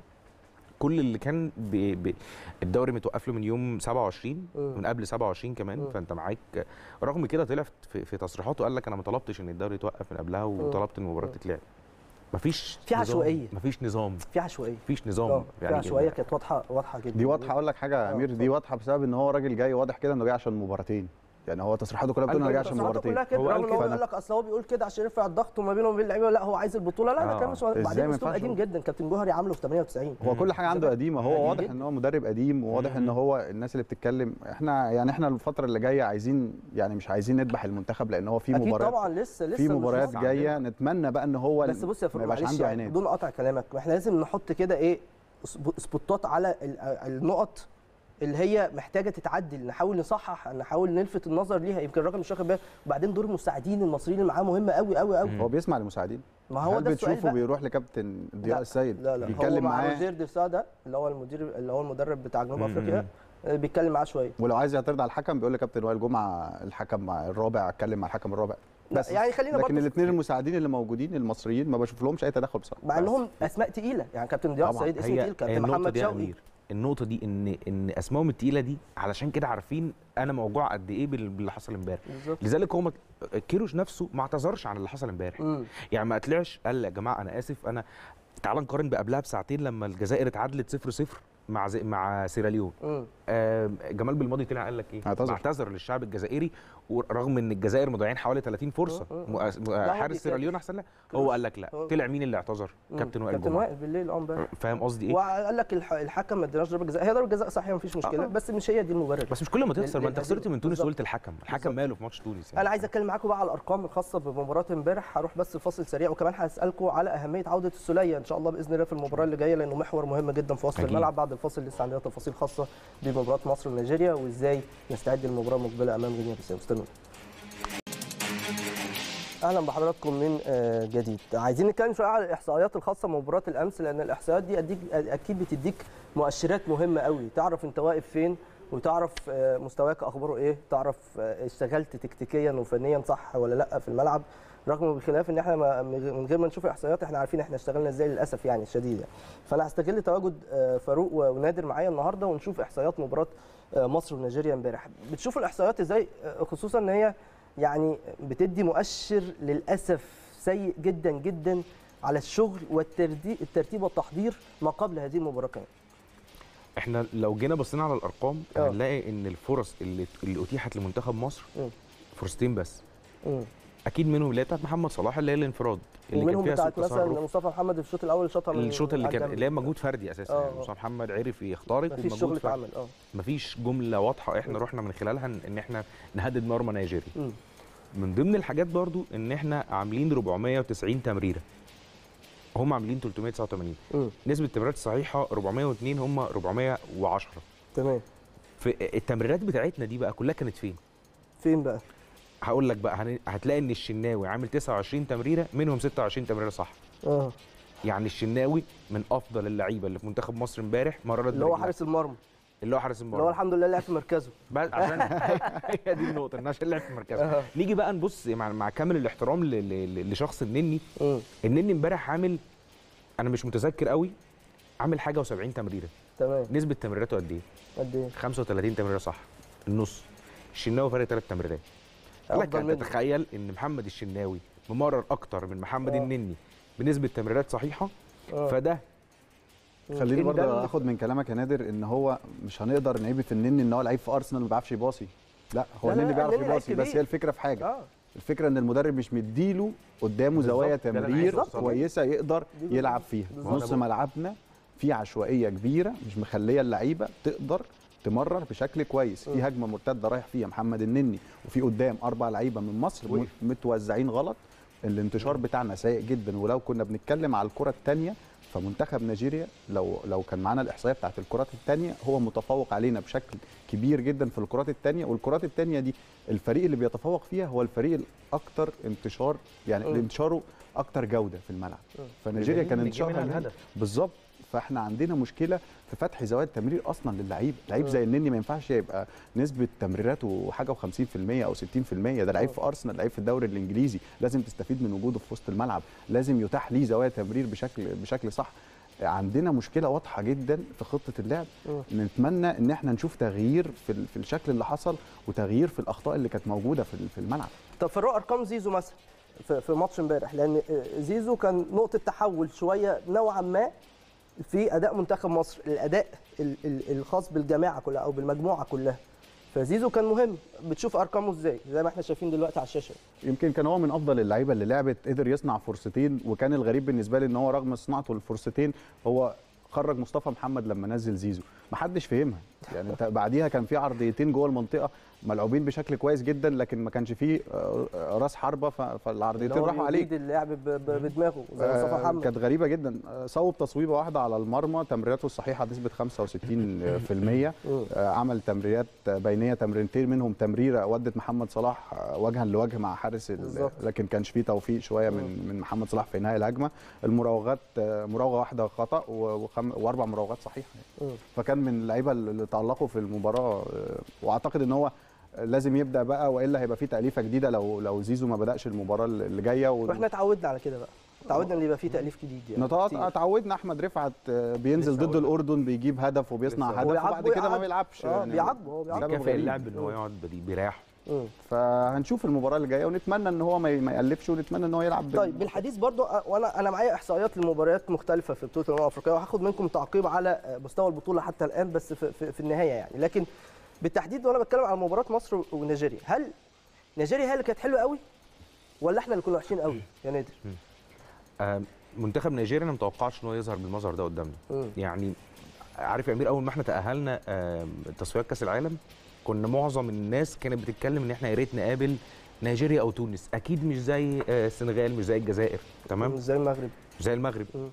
[SPEAKER 5] كل اللي كان ب... ب... الدوري متوقف له من يوم 27
[SPEAKER 1] مم.
[SPEAKER 5] من قبل 27 كمان
[SPEAKER 1] مم.
[SPEAKER 5] فانت معاك رغم كده طلع في, في تصريحاته قال لك انا ما طلبتش ان الدوري يتوقف من قبلها وطلبت ان المباراه
[SPEAKER 1] مم.
[SPEAKER 5] تتلعب مفيش
[SPEAKER 1] في
[SPEAKER 5] نظام،
[SPEAKER 1] عشوائية.
[SPEAKER 5] مفيش نظام
[SPEAKER 1] في عشوائيه
[SPEAKER 5] مفيش نظام
[SPEAKER 1] اه في عشوائيه كانت واضحه واضحه جدا
[SPEAKER 6] دي واضحه اقول لك حاجه يا
[SPEAKER 1] آه،
[SPEAKER 6] امير دي
[SPEAKER 1] اتفضل.
[SPEAKER 6] واضحه بسبب ان هو راجل جاي واضح كده انه جاي عشان مباراتين يعني هو تصريحاته كلها بتقول انه جاي عشان
[SPEAKER 1] تصريحاته
[SPEAKER 6] مباراتين
[SPEAKER 1] كلها كده
[SPEAKER 5] هو قال
[SPEAKER 1] رغم ان هو
[SPEAKER 6] كده.
[SPEAKER 1] يقول لك اصل هو بيقول كده عشان يرفع الضغط وما بينه وبين اللعيبه لا هو عايز البطوله لا ده
[SPEAKER 5] آه.
[SPEAKER 1] كان مش
[SPEAKER 6] إزاي
[SPEAKER 1] بعدين
[SPEAKER 6] ما
[SPEAKER 1] اسلوب
[SPEAKER 6] ينفعش
[SPEAKER 1] قديم جدا كابتن جوهري عامله في 98
[SPEAKER 6] هو كل حاجه عنده قديمه هو
[SPEAKER 1] قديم
[SPEAKER 6] واضح
[SPEAKER 1] جدا.
[SPEAKER 6] ان هو مدرب قديم وواضح ان هو الناس اللي بتتكلم احنا يعني احنا الفتره اللي جايه عايزين يعني مش عايزين نذبح المنتخب لان هو في
[SPEAKER 1] اكيد
[SPEAKER 6] مباريات
[SPEAKER 1] طبعا لسه لسه
[SPEAKER 6] في
[SPEAKER 1] مش
[SPEAKER 6] مباريات
[SPEAKER 1] لسه
[SPEAKER 6] جايه نتمنى بقى ان هو
[SPEAKER 1] بس بص يا
[SPEAKER 6] ما
[SPEAKER 1] فاروق
[SPEAKER 6] يبقاش
[SPEAKER 1] معلش
[SPEAKER 6] عنده
[SPEAKER 1] يعني
[SPEAKER 6] عناد
[SPEAKER 1] بدون قطع كلامك احنا لازم نحط كده ايه سب- سبوتات على ال- النقط اللي هي محتاجه تتعدل نحاول نصحح نحاول نلفت النظر ليها يمكن الراجل مش واخد باله وبعدين دور المساعدين المصريين اللي معاه مهم قوي قوي قوي
[SPEAKER 6] هو بيسمع للمساعدين
[SPEAKER 1] ما هو
[SPEAKER 6] هل
[SPEAKER 1] ده السؤال
[SPEAKER 6] بتشوفه
[SPEAKER 1] بقى.
[SPEAKER 6] بيروح لكابتن ضياء
[SPEAKER 1] لا،
[SPEAKER 6] السيد
[SPEAKER 1] لا لا هو
[SPEAKER 6] بيتكلم
[SPEAKER 1] مع
[SPEAKER 6] معاه
[SPEAKER 1] روجير ديرسادا اللي هو المدير اللي هو المدرب بتاع جنوب
[SPEAKER 5] مم.
[SPEAKER 1] افريقيا آه، بيتكلم معاه شويه
[SPEAKER 6] ولو عايز يعترض على الحكم بيقول لكابتن وائل جمعه الحكم مع الرابع اتكلم مع الحكم الرابع
[SPEAKER 1] لا،
[SPEAKER 6] بس
[SPEAKER 1] يعني خلينا
[SPEAKER 6] لكن
[SPEAKER 1] برضه
[SPEAKER 6] الاثنين المساعدين اللي موجودين المصريين ما بشوف لهمش اي تدخل بصراحه
[SPEAKER 1] مع انهم اسماء تقيله يعني كابتن ضياء
[SPEAKER 6] طبعاً.
[SPEAKER 1] السيد اسم
[SPEAKER 5] هي
[SPEAKER 1] تقيل
[SPEAKER 5] هي
[SPEAKER 1] كابتن
[SPEAKER 5] النقطه
[SPEAKER 1] محمد
[SPEAKER 5] دي يا
[SPEAKER 1] شوقي
[SPEAKER 5] امير النقطه دي ان ان اسمائهم التقيله دي علشان كده عارفين انا موجوع قد ايه بال- باللي حصل امبارح
[SPEAKER 1] بالظبط
[SPEAKER 5] لذلك هو ما- كيروش نفسه ما اعتذرش عن اللي حصل امبارح
[SPEAKER 1] مم.
[SPEAKER 5] يعني ما طلعش قال يا جماعه انا اسف انا تعال نقارن بقبلها بساعتين لما الجزائر اتعادلت 0 0 مع زي مع سيراليون
[SPEAKER 1] مم.
[SPEAKER 5] آه جمال بالماضي طلع قال لك ايه
[SPEAKER 6] اعتذر.
[SPEAKER 5] اعتذر للشعب الجزائري ورغم ان الجزائر مضيعين حوالي 30 فرصه
[SPEAKER 1] آه، آه.
[SPEAKER 5] مؤس-
[SPEAKER 1] لا، هو
[SPEAKER 5] حارس
[SPEAKER 1] بيك-
[SPEAKER 5] سيراليون احسن لا
[SPEAKER 1] كروش.
[SPEAKER 5] هو قال لك لا
[SPEAKER 1] هو-
[SPEAKER 5] طلع مين اللي اعتذر
[SPEAKER 1] مم.
[SPEAKER 5] كابتن وائل
[SPEAKER 1] كابتن
[SPEAKER 5] جمعه
[SPEAKER 1] وائل بالليل اه امبارح
[SPEAKER 5] فاهم قصدي ايه
[SPEAKER 1] وقال لك الح- الحكم ما اديناش ضربه جزاء هي ضربه جزاء صحيح مفيش مشكله
[SPEAKER 5] آه.
[SPEAKER 1] بس مش هي دي المبرر
[SPEAKER 5] بس مش كل ما تخسر ما انت
[SPEAKER 1] لل-
[SPEAKER 5] خسرت من تونس
[SPEAKER 1] بالظبط.
[SPEAKER 5] وقلت الحكم الحكم
[SPEAKER 1] بالظبط.
[SPEAKER 5] ماله في ماتش تونس يعني
[SPEAKER 1] انا عايز اتكلم معاكم بقى على الارقام الخاصه بمباراه امبارح هروح بس لفاصل سريع وكمان هسالكم على اهميه عوده السوليه ان شاء الله باذن الله في المباراه اللي جايه لانه محور مهم جدا في وسط
[SPEAKER 5] أكيد.
[SPEAKER 1] الملعب بعد الفاصل لسه عندنا تفاصيل خاصه بمباراه مصر ونيجيريا وازاي نستعد للمباراه المقبله امام غينيا بيساو استنوا اهلا بحضراتكم من آه، جديد عايزين نتكلم شويه على الاحصائيات الخاصه بمباراه الامس لان الاحصائيات دي أديك اكيد بتديك مؤشرات مهمه قوي تعرف انت واقف فين وتعرف آه، مستواك اخباره ايه تعرف آه، اشتغلت تكتيكيا وفنيا صح ولا لا في الملعب رغم بخلاف ان احنا ما- من غير ما نشوف الاحصائيات احنا عارفين احنا اشتغلنا ازاي للاسف يعني الشديد يعني. فانا هستغل تواجد آه، فاروق ونادر معايا النهارده ونشوف احصائيات مباراه آه، مصر ونيجيريا امبارح بتشوفوا الاحصائيات ازاي آه، خصوصا ان هي يعني بتدي مؤشر للاسف سيء جدا جدا على الشغل والترتيب الترتيب والتحضير ما قبل هذه المباراه كمان
[SPEAKER 5] احنا لو جينا بصينا على الارقام
[SPEAKER 1] آه.
[SPEAKER 5] هنلاقي ان الفرص اللي اللي اتيحت لمنتخب مصر
[SPEAKER 1] مم.
[SPEAKER 5] فرصتين بس
[SPEAKER 1] مم.
[SPEAKER 5] اكيد منهم اللي هي بتاعت محمد صلاح اللي هي الانفراد اللي
[SPEAKER 1] ومنهم
[SPEAKER 5] كان فيها
[SPEAKER 1] بتاعت
[SPEAKER 5] سوء
[SPEAKER 1] مثلا
[SPEAKER 5] تصرف
[SPEAKER 1] مصطفى محمد في الشوط الاول شاطها من
[SPEAKER 5] الشوط اللي
[SPEAKER 1] على
[SPEAKER 5] كان
[SPEAKER 1] الجنب.
[SPEAKER 5] اللي هي مجهود فردي اساسا
[SPEAKER 1] آه،
[SPEAKER 5] يعني
[SPEAKER 1] آه.
[SPEAKER 5] مصطفى محمد عرف يخترق
[SPEAKER 1] مفيش شغل
[SPEAKER 5] ومجهود فردي
[SPEAKER 1] اتعمل اه
[SPEAKER 5] مفيش جمله واضحه احنا
[SPEAKER 1] مم.
[SPEAKER 5] رحنا من خلالها ان إن احنا نهدد مرمى نيجيريا
[SPEAKER 1] مم.
[SPEAKER 5] من ضمن الحاجات برضو ان احنا عاملين 490 تمريره هم عاملين 389
[SPEAKER 1] مم.
[SPEAKER 5] نسبه التمريرات الصحيحه 402 هم 410
[SPEAKER 1] تمام
[SPEAKER 5] في التمريرات بتاعتنا دي بقى كلها كانت فين
[SPEAKER 1] فين بقى؟
[SPEAKER 5] هقول لك بقى هن- هتلاقي ان الشناوي عامل 29 تمريره منهم 26 تمريره صح
[SPEAKER 1] اه
[SPEAKER 5] يعني الشناوي من افضل اللعيبه اللي في منتخب مصر امبارح مرات
[SPEAKER 1] اللي هو
[SPEAKER 5] برجلها.
[SPEAKER 1] حارس المرمى
[SPEAKER 5] اللي هو حارس
[SPEAKER 1] اللي هو
[SPEAKER 5] المرمى
[SPEAKER 1] الحمد لله لعب في مركزه
[SPEAKER 5] بس عشان هي دي النقطه ان عشان لعب في مركزه
[SPEAKER 1] آه.
[SPEAKER 5] نيجي بقى نبص مع, مع كامل الاحترام ل- ل- لشخص النني
[SPEAKER 1] مم.
[SPEAKER 5] النني امبارح عامل انا مش متذكر قوي عامل حاجه و70 تمريره
[SPEAKER 1] تمام
[SPEAKER 5] نسبه تمريراته قد ايه
[SPEAKER 1] قد ايه؟
[SPEAKER 5] 35 تمريره صح النص الشناوي فرق ثلاث تمريرات قال لك
[SPEAKER 1] أفضل
[SPEAKER 5] انت
[SPEAKER 1] منه.
[SPEAKER 5] تتخيل ان محمد الشناوي ممرر اكتر من محمد
[SPEAKER 1] آه.
[SPEAKER 5] النني بنسبه تمريرات صحيحه
[SPEAKER 1] آه.
[SPEAKER 5] فده
[SPEAKER 6] خليني
[SPEAKER 5] إن ده
[SPEAKER 6] برضه
[SPEAKER 5] اللي-
[SPEAKER 6] اخد من كلامك يا نادر ان هو مش هنقدر نعيب في النني ان هو لعيب في ارسنال ما بيعرفش يباصي لا هو
[SPEAKER 1] لا، لا،
[SPEAKER 6] النني
[SPEAKER 1] لا،
[SPEAKER 6] بيعرف
[SPEAKER 1] النني لعيب
[SPEAKER 6] يباصي بس
[SPEAKER 1] كبير.
[SPEAKER 6] هي الفكره في حاجه
[SPEAKER 1] اه
[SPEAKER 6] الفكره ان المدرب مش مديله قدامه زوايا
[SPEAKER 5] بالظبط، ده اللي أنا
[SPEAKER 6] تمرير
[SPEAKER 5] عايز أوصله.
[SPEAKER 6] كويسه يقدر
[SPEAKER 1] دي
[SPEAKER 6] يلعب فيها
[SPEAKER 1] بالظبط.
[SPEAKER 6] نص ملعبنا في عشوائيه كبيره مش مخليه اللعيبه تقدر تمرر بشكل كويس في
[SPEAKER 1] م.
[SPEAKER 6] هجمه مرتده رايح فيها محمد النني وفي قدام اربع لعيبه من مصر
[SPEAKER 5] وقف.
[SPEAKER 6] متوزعين غلط الانتشار بتاعنا سيء جدا ولو كنا بنتكلم على الكره الثانيه فمنتخب نيجيريا لو لو كان معانا الاحصائيه بتاعت الكرات الثانيه هو متفوق علينا بشكل كبير جدا في الكرات الثانيه والكرات الثانيه دي الفريق اللي بيتفوق فيها هو الفريق الاكثر انتشار يعني
[SPEAKER 1] مم.
[SPEAKER 6] انتشاره اكتر جوده في الملعب
[SPEAKER 1] مم.
[SPEAKER 6] فنيجيريا كان
[SPEAKER 5] بيجي
[SPEAKER 6] انتشارها
[SPEAKER 5] منها
[SPEAKER 6] الهدف
[SPEAKER 5] الهدف.
[SPEAKER 6] بالظبط فاحنا عندنا مشكله في فتح زوايا التمرير اصلا للعيب لعيب
[SPEAKER 1] مم.
[SPEAKER 6] زي النني ما ينفعش يبقى نسبه تمريراته حاجه و50% او 60% ده لعيب في ارسنال لعيب في الدوري الانجليزي لازم تستفيد من وجوده في وسط الملعب لازم يتاح ليه زوايا تمرير بشكل بشكل صح عندنا مشكله واضحه جدا في خطه اللعب
[SPEAKER 1] مم.
[SPEAKER 6] نتمنى ان احنا نشوف تغيير في ال- في الشكل اللي حصل وتغيير في الاخطاء اللي كانت موجوده في ال- في الملعب
[SPEAKER 1] طب في الرؤى ارقام زيزو مثلا في في ماتش امبارح لان زيزو كان نقطه تحول شويه نوعا ما في اداء منتخب مصر الاداء ال- ال- الخاص بالجماعه كلها او بالمجموعه كلها فزيزو كان مهم بتشوف ارقامه ازاي زي ما احنا شايفين دلوقتي على الشاشه
[SPEAKER 6] يمكن كان هو من افضل اللعيبه اللي لعبت قدر يصنع فرصتين وكان الغريب بالنسبه لي ان هو رغم صناعته للفرصتين هو خرج مصطفى محمد لما نزل زيزو ما حدش فهمها يعني انت بعديها كان في عرضيتين جوه المنطقه ملعوبين بشكل كويس جدا لكن ما كانش فيه آه، آه، راس حربه ف-
[SPEAKER 1] اللي
[SPEAKER 6] فالعرضيتين
[SPEAKER 1] هو
[SPEAKER 6] راحوا عليه
[SPEAKER 1] يجيد اللعب ب- ب- بدماغه زي مصطفى
[SPEAKER 6] آه،
[SPEAKER 1] محمد
[SPEAKER 6] كانت غريبه جدا آه، صوب تصويبه واحده على المرمى تمريراته الصحيحه نسبه 65%
[SPEAKER 1] مم.
[SPEAKER 6] آه، عمل تمريرات بينيه تمريرتين منهم تمريره ودت محمد صلاح آه، وجها لوجه مع حارس ال-
[SPEAKER 1] بالظبط.
[SPEAKER 6] لكن كانش فيه توفيق شويه من من محمد صلاح في انهاء الهجمه المراوغات آه، مراوغه واحده خطا و- وخم- واربع مراوغات صحيحه
[SPEAKER 1] مم.
[SPEAKER 6] فكان من اللعيبه اللي تالقوا في المباراه آه، واعتقد ان هو لازم يبدا بقى والا هيبقى في تاليفه جديده لو لو زيزو ما بداش المباراه اللي جايه و-
[SPEAKER 1] واحنا اتعودنا على كده بقى اتعودنا ان يبقى في تاليف جديد يعني
[SPEAKER 6] نتعود
[SPEAKER 1] كتير.
[SPEAKER 6] اتعودنا احمد رفعت آه، بينزل
[SPEAKER 5] لسه
[SPEAKER 6] ضد
[SPEAKER 5] هقول لك.
[SPEAKER 6] الاردن بيجيب هدف وبيصنع
[SPEAKER 5] لسه
[SPEAKER 6] هدف
[SPEAKER 1] ويعاقبه
[SPEAKER 6] وبعد كده ما
[SPEAKER 1] يقعد.
[SPEAKER 6] بيلعبش
[SPEAKER 1] اه
[SPEAKER 6] يعني
[SPEAKER 1] بيعاقبه هو بيعاقبه
[SPEAKER 6] سبب
[SPEAKER 5] كافئ
[SPEAKER 6] غريب.
[SPEAKER 5] اللاعب ان هو يقعد بدي- بيريحه
[SPEAKER 1] مم.
[SPEAKER 6] فهنشوف المباراه اللي جايه ونتمنى ان هو ما ي- ما يقلبش ونتمنى ان هو يلعب بال-
[SPEAKER 1] طيب بالحديث برضو أ- وانا انا معايا احصائيات لمباريات مختلفه في بطوله الامم الافريقيه وهاخد منكم تعقيب على مستوى البطوله حتى الان بس في, في, في النهايه يعني لكن بالتحديد وانا بتكلم على مباراه مصر ونيجيريا هل نيجيريا هي اللي كانت حلوه قوي ولا احنا اللي كنا وحشين قوي يا نادر
[SPEAKER 5] آه، منتخب نيجيريا انا متوقعش ان هو يظهر بالمظهر ده قدامنا
[SPEAKER 1] مم.
[SPEAKER 5] يعني عارف يا امير اول ما احنا تاهلنا آه، تصفيات كاس العالم كنا معظم الناس كانت بتتكلم ان احنا يا ريت نقابل نيجيريا او تونس اكيد مش زي آه، السنغال مش زي الجزائر تمام
[SPEAKER 1] زي المغرب
[SPEAKER 5] مش زي المغرب
[SPEAKER 1] مم.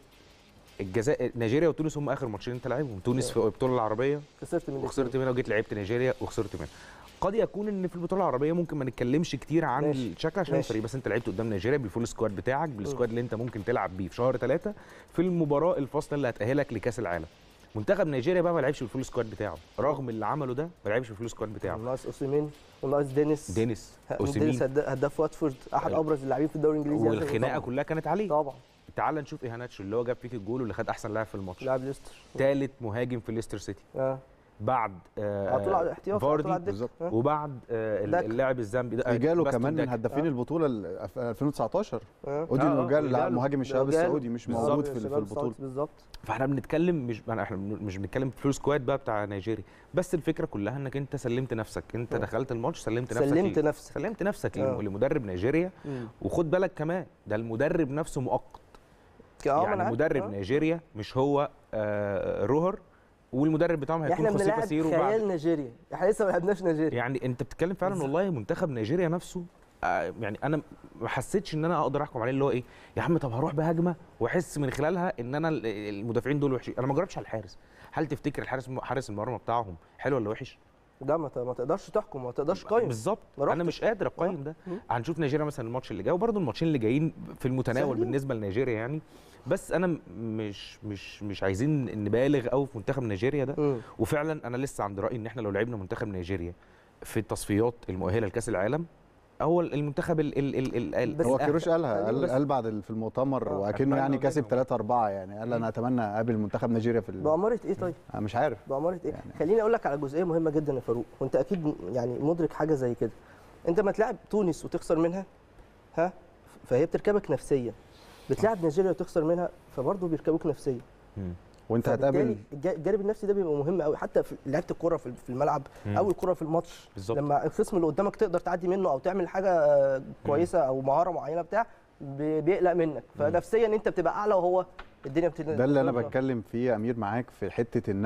[SPEAKER 5] الجزائر نيجيريا وتونس هم اخر ماتشين انت لعبهم تونس في البطوله العربيه
[SPEAKER 1] خسرت من
[SPEAKER 5] وخسرت منها وجيت لعبت نيجيريا وخسرت منها قد يكون ان في البطوله العربيه ممكن ما نتكلمش كتير عن
[SPEAKER 1] ماشي.
[SPEAKER 5] الشكل عشان
[SPEAKER 1] ماشي.
[SPEAKER 5] الفريق بس انت لعبت قدام نيجيريا بالفول سكواد بتاعك بالسكواد اللي انت ممكن تلعب بيه في شهر ثلاثة في المباراه الفاصله اللي هتاهلك لكاس العالم منتخب نيجيريا بقى ما لعبش بالفول سكواد بتاعه رغم اللي عمله ده ما لعبش بالفول سكواد بتاعه
[SPEAKER 1] ناقص اوسيمين وناقص دينيس
[SPEAKER 5] دينيس
[SPEAKER 1] دينيس
[SPEAKER 5] اوسيمين
[SPEAKER 1] هد- هداف واتفورد احد
[SPEAKER 5] أيوة.
[SPEAKER 1] ابرز اللاعبين في الدوري الانجليزي
[SPEAKER 5] والخناقه
[SPEAKER 1] طبعاً.
[SPEAKER 5] كلها كانت عليه
[SPEAKER 1] طبعا
[SPEAKER 5] تعال نشوف ايهاناتشو اللي هو جاب فيك الجول واللي خد احسن لاعب في الماتش
[SPEAKER 1] لاعب ليستر
[SPEAKER 5] ثالث مهاجم في ليستر سيتي
[SPEAKER 1] اه
[SPEAKER 5] بعد آه
[SPEAKER 1] على طول على الاحتياط على طول على
[SPEAKER 5] فاردي
[SPEAKER 1] الدكة.
[SPEAKER 6] بالظبط.
[SPEAKER 1] آه.
[SPEAKER 5] وبعد آه
[SPEAKER 1] داك.
[SPEAKER 5] اللاعب الزامبي ده
[SPEAKER 6] ايجالو
[SPEAKER 5] باستون
[SPEAKER 6] كمان من
[SPEAKER 5] داك.
[SPEAKER 6] هدافين
[SPEAKER 1] آه.
[SPEAKER 6] البطوله ال- في 2019
[SPEAKER 1] آه.
[SPEAKER 6] اودين
[SPEAKER 5] آه، آه،
[SPEAKER 6] اوجال
[SPEAKER 5] إيجالو.
[SPEAKER 6] مهاجم الشباب
[SPEAKER 1] أوجال.
[SPEAKER 6] السعودي مش
[SPEAKER 5] بالظبط.
[SPEAKER 6] موجود في في
[SPEAKER 1] الشباب
[SPEAKER 6] البطوله
[SPEAKER 1] السعودي بالظبط
[SPEAKER 5] فاحنا بنتكلم مش احنا مش بنتكلم في فلور سكواد بقى بتاع نيجيريا بس الفكره كلها انك انت سلمت نفسك انت
[SPEAKER 1] آه.
[SPEAKER 5] دخلت الماتش سلمت نفسك
[SPEAKER 1] سلمت
[SPEAKER 5] ل-
[SPEAKER 1] نفسك
[SPEAKER 5] سلمت نفسك
[SPEAKER 1] آه.
[SPEAKER 5] لم- لمدرب نيجيريا
[SPEAKER 1] مم.
[SPEAKER 5] وخد بالك كمان ده المدرب نفسه مؤقت
[SPEAKER 1] آه، ما أنا
[SPEAKER 5] يعني
[SPEAKER 1] عارف.
[SPEAKER 5] مدرب
[SPEAKER 1] آه.
[SPEAKER 5] نيجيريا مش هو آه روهر والمدرب بتاعهم هيكون
[SPEAKER 1] احنا
[SPEAKER 5] خوسيه
[SPEAKER 1] بنلعب
[SPEAKER 5] باسيرو بعد
[SPEAKER 1] خيال نيجيريا احنا لسه ما لعبناش نيجيريا
[SPEAKER 5] يعني انت بتتكلم فعلا
[SPEAKER 1] بالظبط.
[SPEAKER 5] والله منتخب نيجيريا نفسه آه، يعني انا ما حسيتش ان انا اقدر احكم عليه اللي هو ايه يا عم طب هروح بهجمه واحس من خلالها ان انا ال- المدافعين دول وحشين انا ما جربتش على الحارس هل تفتكر الحارس حارس المرمى بتاعهم حلو ولا وحش
[SPEAKER 1] ده ما ت- ما تقدرش تحكم ما تقدرش تقيم
[SPEAKER 5] بالظبط
[SPEAKER 1] ما
[SPEAKER 5] انا
[SPEAKER 1] رحتش.
[SPEAKER 5] مش قادر اقيم ده
[SPEAKER 1] مم.
[SPEAKER 5] هنشوف نيجيريا مثلا الماتش اللي جاي وبرده الماتشين اللي جايين في المتناول
[SPEAKER 1] سهلين.
[SPEAKER 5] بالنسبه لنيجيريا يعني بس انا م- مش مش مش عايزين نبالغ قوي في منتخب نيجيريا ده
[SPEAKER 1] مم.
[SPEAKER 5] وفعلا انا لسه عند رايي ان احنا لو لعبنا منتخب نيجيريا في التصفيات المؤهله لكاس العالم هو المنتخب ال ال ال ال
[SPEAKER 1] بس
[SPEAKER 6] هو
[SPEAKER 5] الأهدى.
[SPEAKER 6] كيروش قالها قال,
[SPEAKER 5] بس-
[SPEAKER 6] قال بعد ال- في المؤتمر
[SPEAKER 1] آه.
[SPEAKER 6] واكنه
[SPEAKER 5] أتمنى
[SPEAKER 6] يعني
[SPEAKER 5] والله
[SPEAKER 6] كاسب
[SPEAKER 5] إنه-
[SPEAKER 6] 3 4 يعني قال انا اتمنى اقابل منتخب نيجيريا في ال-
[SPEAKER 1] بأمارة ايه طيب
[SPEAKER 6] أنا مش عارف
[SPEAKER 1] بأمارة ايه
[SPEAKER 6] يعني-
[SPEAKER 1] خليني اقول لك على جزئيه مهمه جدا يا فاروق وانت اكيد يعني مدرك حاجه زي كده انت ما تلعب تونس وتخسر منها ها فهي بتركبك نفسيا بتلعب نيجيريا وتخسر منها فبرضه بيركبوك نفسيا
[SPEAKER 5] مم.
[SPEAKER 6] وانت
[SPEAKER 1] فبالتالي
[SPEAKER 6] هتقابل
[SPEAKER 1] الج- الجانب النفسي ده بيبقى مهم قوي حتى في لعيبه الكوره في في الملعب
[SPEAKER 5] مم.
[SPEAKER 1] او الكوره في الماتش
[SPEAKER 5] بالظبط.
[SPEAKER 1] لما الخصم اللي قدامك تقدر تعدي منه او تعمل حاجه آه، كويسه او مهاره معينه بتاع بي- بيقلق منك فنفسيا انت بتبقى اعلى وهو الدنيا بتبقى
[SPEAKER 6] ده اللي انا بتكلم فيه يا امير معاك في حته ان انا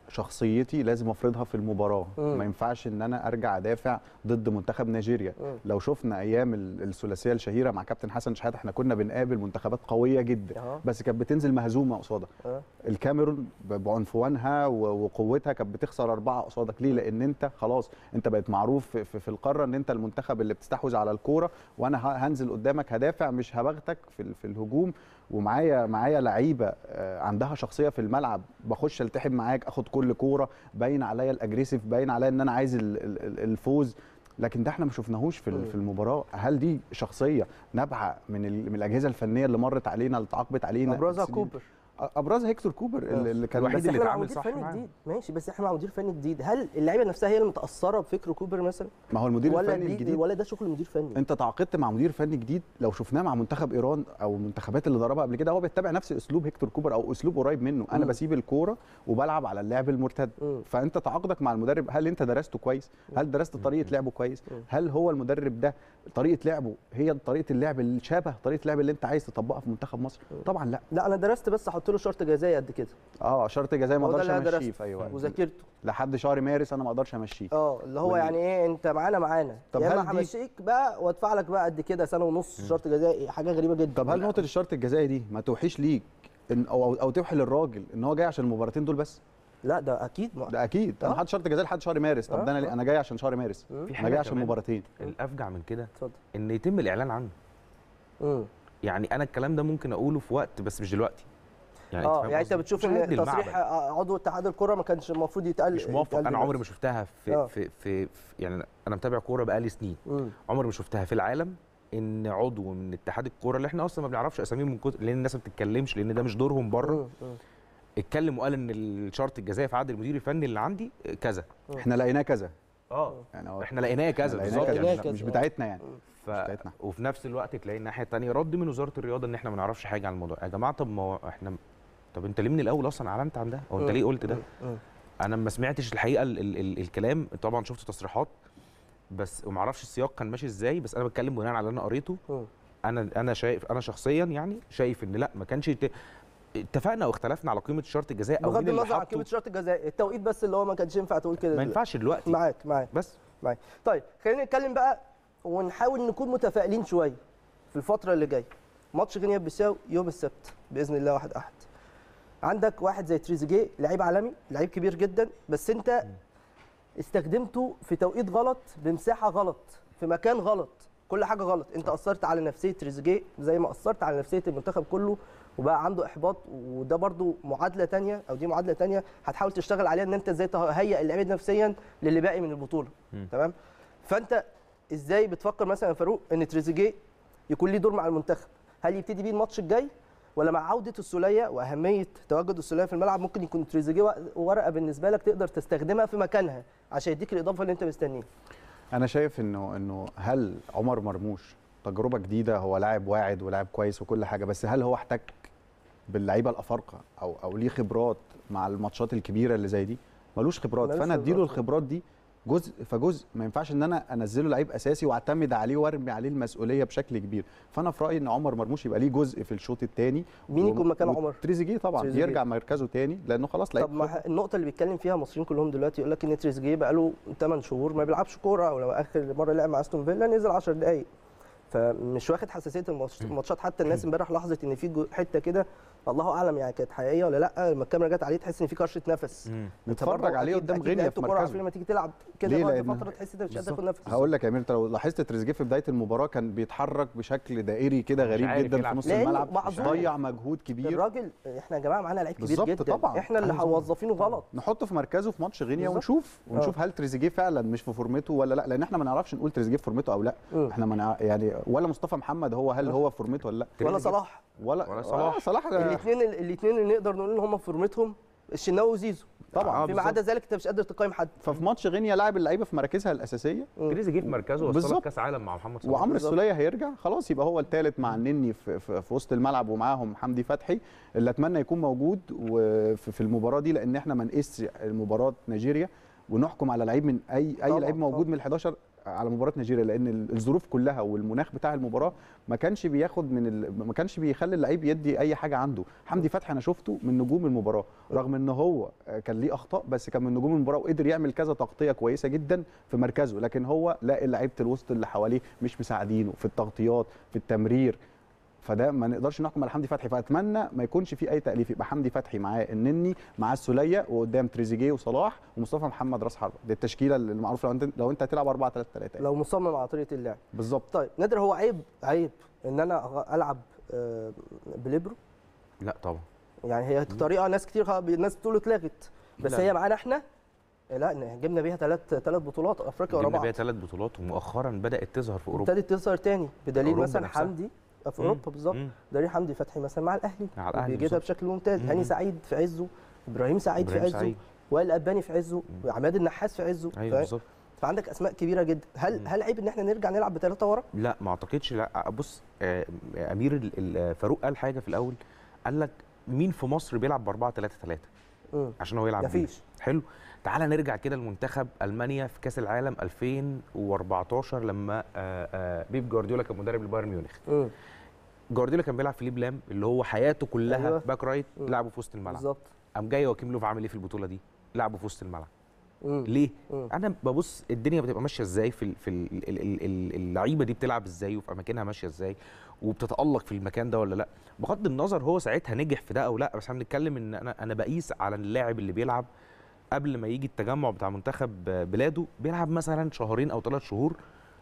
[SPEAKER 6] شخصيتي لازم افرضها في المباراه
[SPEAKER 1] مم.
[SPEAKER 6] ما ينفعش ان انا ارجع ادافع ضد منتخب نيجيريا
[SPEAKER 1] مم.
[SPEAKER 6] لو شفنا ايام ال- الثلاثيه الشهيره مع كابتن حسن شحاته احنا كنا بنقابل منتخبات قويه جدا
[SPEAKER 1] أها.
[SPEAKER 6] بس كانت بتنزل مهزومه قصادها
[SPEAKER 1] أه.
[SPEAKER 6] الكاميرون ب- بعنفوانها و- وقوتها كانت بتخسر اربعه قصادك ليه لان انت خلاص انت بقيت معروف في, في, في القاره ان انت المنتخب اللي بتستحوذ على الكوره وانا ه- هنزل قدامك هدافع مش هبغتك في, ال- في الهجوم ومعايا معايا لعيبه آه، عندها شخصيه في الملعب بخش التحم معاك اخد كل كوره باين عليا الاجريسيف باين عليا ان انا عايز ال- ال- ال- الفوز لكن ده احنا ما شفناهوش في ال- في المباراه هل دي شخصيه نابعه من ال- من الاجهزه الفنيه اللي مرت علينا اللي اتعاقبت علينا
[SPEAKER 1] ابرزها
[SPEAKER 6] السنين؟
[SPEAKER 1] كوبر
[SPEAKER 6] ابرزها هيكتور كوبر اللي اللي كان
[SPEAKER 5] الوحيد
[SPEAKER 1] بس
[SPEAKER 5] اللي
[SPEAKER 1] احنا مع
[SPEAKER 5] اتعامل
[SPEAKER 1] مدير
[SPEAKER 5] صح
[SPEAKER 1] فني
[SPEAKER 5] معاهم.
[SPEAKER 1] جديد ماشي بس احنا مع مدير فني جديد هل اللعيبه نفسها هي اللي متاثره بفكر كوبر مثلا
[SPEAKER 6] ما هو المدير
[SPEAKER 1] ولا
[SPEAKER 6] الفني
[SPEAKER 1] دي
[SPEAKER 6] الجديد
[SPEAKER 1] ولا ده شغل مدير فني
[SPEAKER 6] انت تعاقدت مع مدير فني جديد لو شفناه مع منتخب ايران او المنتخبات اللي دربها قبل كده هو بيتبع نفس اسلوب هيكتور كوبر او اسلوب قريب منه انا
[SPEAKER 1] مم.
[SPEAKER 6] بسيب الكوره وبلعب على اللعب المرتد
[SPEAKER 1] مم.
[SPEAKER 6] فانت تعاقدك مع المدرب هل انت درسته كويس هل درست طريقه لعبه كويس هل هو المدرب ده طريقه لعبه هي طريقه اللعب اللي شبه طريقه اللعب اللي انت عايز تطبقها في منتخب مصر طبعا لا
[SPEAKER 1] لا انا درست بس احط له شرط جزائي قد كده
[SPEAKER 6] اه شرط جزائي ما
[SPEAKER 1] هو ده
[SPEAKER 6] اقدرش
[SPEAKER 1] اللي أنا
[SPEAKER 6] امشيه
[SPEAKER 1] درسته
[SPEAKER 6] في اي وقت
[SPEAKER 1] وذاكرته
[SPEAKER 6] لحد شهر مارس انا ما اقدرش امشيه
[SPEAKER 1] اه اللي هو
[SPEAKER 6] وال-
[SPEAKER 1] يعني ايه انت معانا معانا
[SPEAKER 6] طب
[SPEAKER 1] يا
[SPEAKER 6] هل
[SPEAKER 1] اما
[SPEAKER 6] دي-
[SPEAKER 1] همشيك بقى وادفع لك بقى قد كده سنه ونص شرط جزائي حاجه غريبه جدا
[SPEAKER 6] طب هل نقطه الشرط الجزائي دي ما توحيش ليك إن او او, أو توحي للراجل ان هو جاي عشان المباراتين دول بس
[SPEAKER 1] لا ده اكيد ما
[SPEAKER 6] ده اكيد انا
[SPEAKER 1] آه.
[SPEAKER 6] حاطط شرط جزائي لحد شهر مارس طب
[SPEAKER 1] آه،
[SPEAKER 6] ده انا ليه- انا جاي عشان شهر مارس
[SPEAKER 1] مم.
[SPEAKER 5] في
[SPEAKER 6] انا
[SPEAKER 5] حاجه
[SPEAKER 6] جاي عشان
[SPEAKER 5] كمان
[SPEAKER 6] مباراتين
[SPEAKER 5] الافجع من كده
[SPEAKER 1] اتفضل
[SPEAKER 5] ان يتم الاعلان عنه
[SPEAKER 1] مم.
[SPEAKER 5] يعني انا الكلام ده ممكن اقوله في وقت بس مش دلوقتي يعني
[SPEAKER 1] اه
[SPEAKER 5] فاهم
[SPEAKER 1] يعني انت
[SPEAKER 5] قصدي؟
[SPEAKER 1] بتشوف
[SPEAKER 5] مش
[SPEAKER 1] ان
[SPEAKER 5] هيدي
[SPEAKER 1] تصريح
[SPEAKER 5] المعبد.
[SPEAKER 1] آه، عضو اتحاد الكره ما كانش المفروض يتقال
[SPEAKER 5] مش موافق
[SPEAKER 1] يتقال
[SPEAKER 5] انا عمري
[SPEAKER 1] دلوقتي.
[SPEAKER 5] ما شفتها في,
[SPEAKER 1] آه.
[SPEAKER 5] في, في, في يعني انا متابع كوره بقالي سنين
[SPEAKER 1] مم.
[SPEAKER 5] عمري ما شفتها في العالم ان عضو من اتحاد الكوره اللي احنا اصلا ما بنعرفش اساميهم من كتر لان الناس ما بتتكلمش لان ده مش دورهم بره
[SPEAKER 1] مم. مم.
[SPEAKER 5] اتكلم وقال ان الشرط الجزائي في عقد المدير الفني اللي عندي كذا
[SPEAKER 6] احنا لقيناه كذا
[SPEAKER 5] اه
[SPEAKER 6] يعني هو
[SPEAKER 5] احنا لقيناه كذا
[SPEAKER 6] لقيناه
[SPEAKER 5] بالظبط
[SPEAKER 6] كذا
[SPEAKER 1] لقيناه
[SPEAKER 6] مش-
[SPEAKER 1] كذا،
[SPEAKER 6] مش
[SPEAKER 1] آه.
[SPEAKER 6] بتاعتنا يعني
[SPEAKER 5] ف...
[SPEAKER 6] بتاعتنا.
[SPEAKER 5] وفي نفس الوقت تلاقي الناحيه الثانيه رد من وزاره الرياضه ان احنا ما نعرفش حاجه عن الموضوع يا جماعه طب ما هو احنا طب انت ليه من الاول اصلا اعلنت عن ده او انت
[SPEAKER 1] مم.
[SPEAKER 5] ليه قلت ده
[SPEAKER 1] مم.
[SPEAKER 5] انا ما سمعتش الحقيقه ال ال ال الكلام طبعا شفت تصريحات بس وما اعرفش السياق كان ماشي ازاي بس انا بتكلم بناء على اللي انا قريته
[SPEAKER 1] مم.
[SPEAKER 5] انا انا شايف انا شخصيا يعني شايف ان لا ما كانش يت... اتفقنا واختلفنا على قيمه الشرط الجزائي او
[SPEAKER 1] بغض
[SPEAKER 5] مين اللي
[SPEAKER 1] النظر عن
[SPEAKER 5] حاطه
[SPEAKER 1] قيمه الشرط الجزائي التوقيت بس اللي هو ما كانش ينفع تقول كده
[SPEAKER 5] ما
[SPEAKER 1] دلوقتي.
[SPEAKER 5] ينفعش دلوقتي
[SPEAKER 1] معاك معاك
[SPEAKER 5] بس
[SPEAKER 1] معاك طيب خلينا نتكلم بقى ونحاول نكون متفائلين شويه في الفتره اللي جايه ماتش غينيا بيساو يوم السبت باذن الله واحد احد عندك واحد زي تريزيجيه لعيب عالمي لعيب كبير جدا بس انت استخدمته في توقيت غلط بمساحه غلط في مكان غلط كل حاجه غلط انت اثرت على نفسيه تريزيجيه زي ما اثرت على نفسيه المنتخب كله وبقى عنده احباط وده برضو معادله تانية او دي معادله تانية هتحاول تشتغل عليها ان انت ازاي تهيئ اللعيبه نفسيا للي باقي من البطوله
[SPEAKER 5] مم.
[SPEAKER 1] تمام فانت ازاي بتفكر مثلا يا فاروق ان تريزيجيه يكون ليه دور مع المنتخب هل يبتدي بيه الماتش الجاي ولا مع عوده السوليه واهميه تواجد السوليه في الملعب ممكن يكون تريزيجيه ورقه بالنسبه لك تقدر تستخدمها في مكانها عشان يديك الاضافه اللي انت مستنيها
[SPEAKER 6] انا شايف انه انه هل عمر مرموش تجربه جديده هو لاعب واعد ولاعب كويس وكل حاجه بس هل هو احتك باللعيبه الافارقه او او ليه خبرات مع الماتشات الكبيره اللي زي دي ملوش خبرات
[SPEAKER 1] ملوش
[SPEAKER 6] فانا اديله
[SPEAKER 1] خبرات.
[SPEAKER 6] الخبرات دي جزء فجزء ما ينفعش ان انا انزله لعيب اساسي واعتمد عليه وارمي عليه المسؤوليه بشكل كبير فانا في رايي ان عمر مرموش يبقى ليه جزء في الشوط الثاني
[SPEAKER 1] مين يكون مكان عمر؟
[SPEAKER 6] تريزيجيه طبعا
[SPEAKER 1] تريزيجيه.
[SPEAKER 6] يرجع مركزه تاني لانه خلاص لعيب
[SPEAKER 1] طب ما ح- النقطه اللي بيتكلم فيها المصريين كلهم دلوقتي يقول لك ان تريزيجيه بقى له 8 شهور ما بيلعبش كوره او لو اخر مره لعب مع استون فيلا نزل 10 دقائق فمش واخد حساسيه الماتش- الماتشات حتى الناس امبارح لاحظت ان في جو- حته كده الله اعلم يعني كانت حقيقيه ولا لا لما الكاميرا جت عليه تحس ان في كرشه نفس
[SPEAKER 5] مم.
[SPEAKER 1] أنت برضه
[SPEAKER 6] نتفرج عليه
[SPEAKER 1] أكيد-
[SPEAKER 6] قدام
[SPEAKER 1] أكيد
[SPEAKER 6] غينيا
[SPEAKER 1] لعيبة
[SPEAKER 6] في
[SPEAKER 1] كورة
[SPEAKER 6] مركزه
[SPEAKER 1] عارفين لما تيجي تلعب كده
[SPEAKER 6] ليه؟
[SPEAKER 1] بعد
[SPEAKER 6] لأن-
[SPEAKER 1] فتره تحس انت مش قادر
[SPEAKER 6] بالظبط.
[SPEAKER 1] تاخد نفس
[SPEAKER 6] هقول لك يا امير انت لو لاحظت تريزيجيه في بدايه المباراه كان بيتحرك بشكل دائري كده غريب
[SPEAKER 5] عارف
[SPEAKER 6] جدا في
[SPEAKER 5] يلعب.
[SPEAKER 6] نص
[SPEAKER 1] لأنه
[SPEAKER 6] الملعب
[SPEAKER 1] معذور.
[SPEAKER 6] ضيع مجهود كبير
[SPEAKER 1] الراجل احنا يا جماعه معانا لعيب كبير
[SPEAKER 6] بالظبط
[SPEAKER 1] جدا
[SPEAKER 6] طبعا.
[SPEAKER 1] احنا اللي
[SPEAKER 5] أيوة.
[SPEAKER 1] موظفينه غلط
[SPEAKER 6] نحطه في مركزه في ماتش غينيا
[SPEAKER 1] بالظبط.
[SPEAKER 6] ونشوف ونشوف هل تريزيجيه فعلا مش في فورمته ولا لا لان احنا ما نعرفش نقول تريزيجيه في فورمته او لا
[SPEAKER 1] مم.
[SPEAKER 6] احنا ما نع- يعني ولا مصطفى محمد هو هل هو في فورمته ولا لا
[SPEAKER 1] ولا
[SPEAKER 5] تريزيجيه-
[SPEAKER 1] صلاح
[SPEAKER 6] ولا
[SPEAKER 5] ولا صلاح.
[SPEAKER 6] آه صلاح ده-
[SPEAKER 1] الاثنين الاثنين اللي نقدر نقول ان هم في فورمتهم الشناوي وزيزو
[SPEAKER 6] طبعا
[SPEAKER 5] آه،
[SPEAKER 1] فيما عدا ذلك انت مش قادر تقيم حد
[SPEAKER 6] ففي ماتش غينيا لاعب اللعيبه في مراكزها الاساسيه
[SPEAKER 5] تريزيجيه في مركزه وصل
[SPEAKER 6] بالظبط.
[SPEAKER 5] كاس عالم مع محمد صلاح
[SPEAKER 6] وعمرو
[SPEAKER 1] بالظبط.
[SPEAKER 6] السوليه هيرجع خلاص يبقى هو الثالث مع النني في, في, في وسط الملعب ومعاهم حمدي فتحي اللي اتمنى يكون موجود وفي في المباراه دي لان احنا ما نقيسش مباراه نيجيريا ونحكم على لعيب من اي اي
[SPEAKER 1] طبعاً،
[SPEAKER 6] لعيب موجود
[SPEAKER 1] طبعاً.
[SPEAKER 6] من ال 11 على مباراه نيجيريا لان ال- الظروف كلها والمناخ بتاع المباراه ما كانش بياخد من ال... ما كانش بيخلي اللعيب يدي اي حاجه عنده حمدي فتحي انا شفته من نجوم المباراه رغم ان هو آه، كان ليه اخطاء بس كان من نجوم المباراه وقدر يعمل كذا تغطيه كويسه جدا في مركزه لكن هو لا لعيبه الوسط اللي حواليه مش مساعدينه في التغطيات في التمرير فده ما نقدرش نحكم على حمدي فتحي فاتمنى ما يكونش في اي تاليف يبقى حمدي فتحي معاه النني معاه السوليه وقدام تريزيجيه وصلاح ومصطفى محمد راس حربه دي التشكيله اللي معروفه لو انت لو انت هتلعب 4 3 3
[SPEAKER 1] لو مصمم على طريقه اللعب
[SPEAKER 6] بالظبط
[SPEAKER 1] طيب نادر هو عيب عيب ان انا أغ- العب آه، بليبرو
[SPEAKER 5] لا طبعا
[SPEAKER 1] يعني هي طريقه ناس كتير خ- الناس بتقول اتلغت بس
[SPEAKER 5] لا.
[SPEAKER 1] هي معانا احنا لا إن جبنا بيها ثلاث ثلاث بطولات افريقيا ورا
[SPEAKER 5] جبنا
[SPEAKER 1] بعض
[SPEAKER 5] بيها ثلاث بطولات ومؤخرا بدات تظهر في اوروبا
[SPEAKER 1] ابتدت تظهر تاني بدليل
[SPEAKER 5] أوروبا
[SPEAKER 1] مثلا
[SPEAKER 5] نفسها.
[SPEAKER 1] حمدي في
[SPEAKER 5] مم.
[SPEAKER 1] اوروبا بالظبط
[SPEAKER 5] مم.
[SPEAKER 1] دليل حمدي فتحي مثلا مع الاهلي
[SPEAKER 5] مع الأهلي
[SPEAKER 1] بيجيبها
[SPEAKER 5] بالظبط.
[SPEAKER 1] بشكل ممتاز
[SPEAKER 5] مم.
[SPEAKER 1] هاني سعيد في عزه ابراهيم سعيد في
[SPEAKER 5] إبراهيم
[SPEAKER 1] عزه
[SPEAKER 5] سعيد.
[SPEAKER 1] وائل الاباني في عزه وعماد النحاس في عزه
[SPEAKER 5] ايوه
[SPEAKER 1] فاهم؟
[SPEAKER 5] بالظبط
[SPEAKER 1] فعندك اسماء كبيره جدا هل هل عيب ان احنا نرجع نلعب بثلاثه ورا
[SPEAKER 5] لا ما اعتقدش لا بص آه، امير ال- ال- فاروق قال حاجه في الاول قال لك مين في مصر بيلعب ب 4 3 3
[SPEAKER 1] مم.
[SPEAKER 5] عشان هو يلعب بيه.
[SPEAKER 1] مفيش
[SPEAKER 5] حلو تعالى نرجع كده لمنتخب المانيا في كاس العالم 2014 لما آه، آه، بيب جوارديولا كان مدرب البايرن ميونخ
[SPEAKER 1] مم.
[SPEAKER 5] جوارديولا كان بيلعب فيليب لام اللي هو حياته كلها
[SPEAKER 1] أيوة.
[SPEAKER 5] أيوة. باك رايت
[SPEAKER 1] مم.
[SPEAKER 5] لعبه في وسط الملعب
[SPEAKER 1] بالظبط
[SPEAKER 5] قام جاي وكيم لوف عامل ايه في البطوله دي لعبه في وسط الملعب
[SPEAKER 1] مم.
[SPEAKER 5] ليه
[SPEAKER 1] مم.
[SPEAKER 5] انا ببص الدنيا بتبقى ماشيه ازاي في ال- في ال- ال- ال- ال- اللعيبه دي بتلعب ازاي وفي اماكنها ماشيه ازاي وبتتالق في المكان ده ولا لا بغض النظر هو ساعتها نجح في ده او لا بس احنا بنتكلم ان انا انا بقيس على اللاعب اللي بيلعب قبل ما يجي التجمع بتاع منتخب بلاده بيلعب مثلا شهرين او ثلاث شهور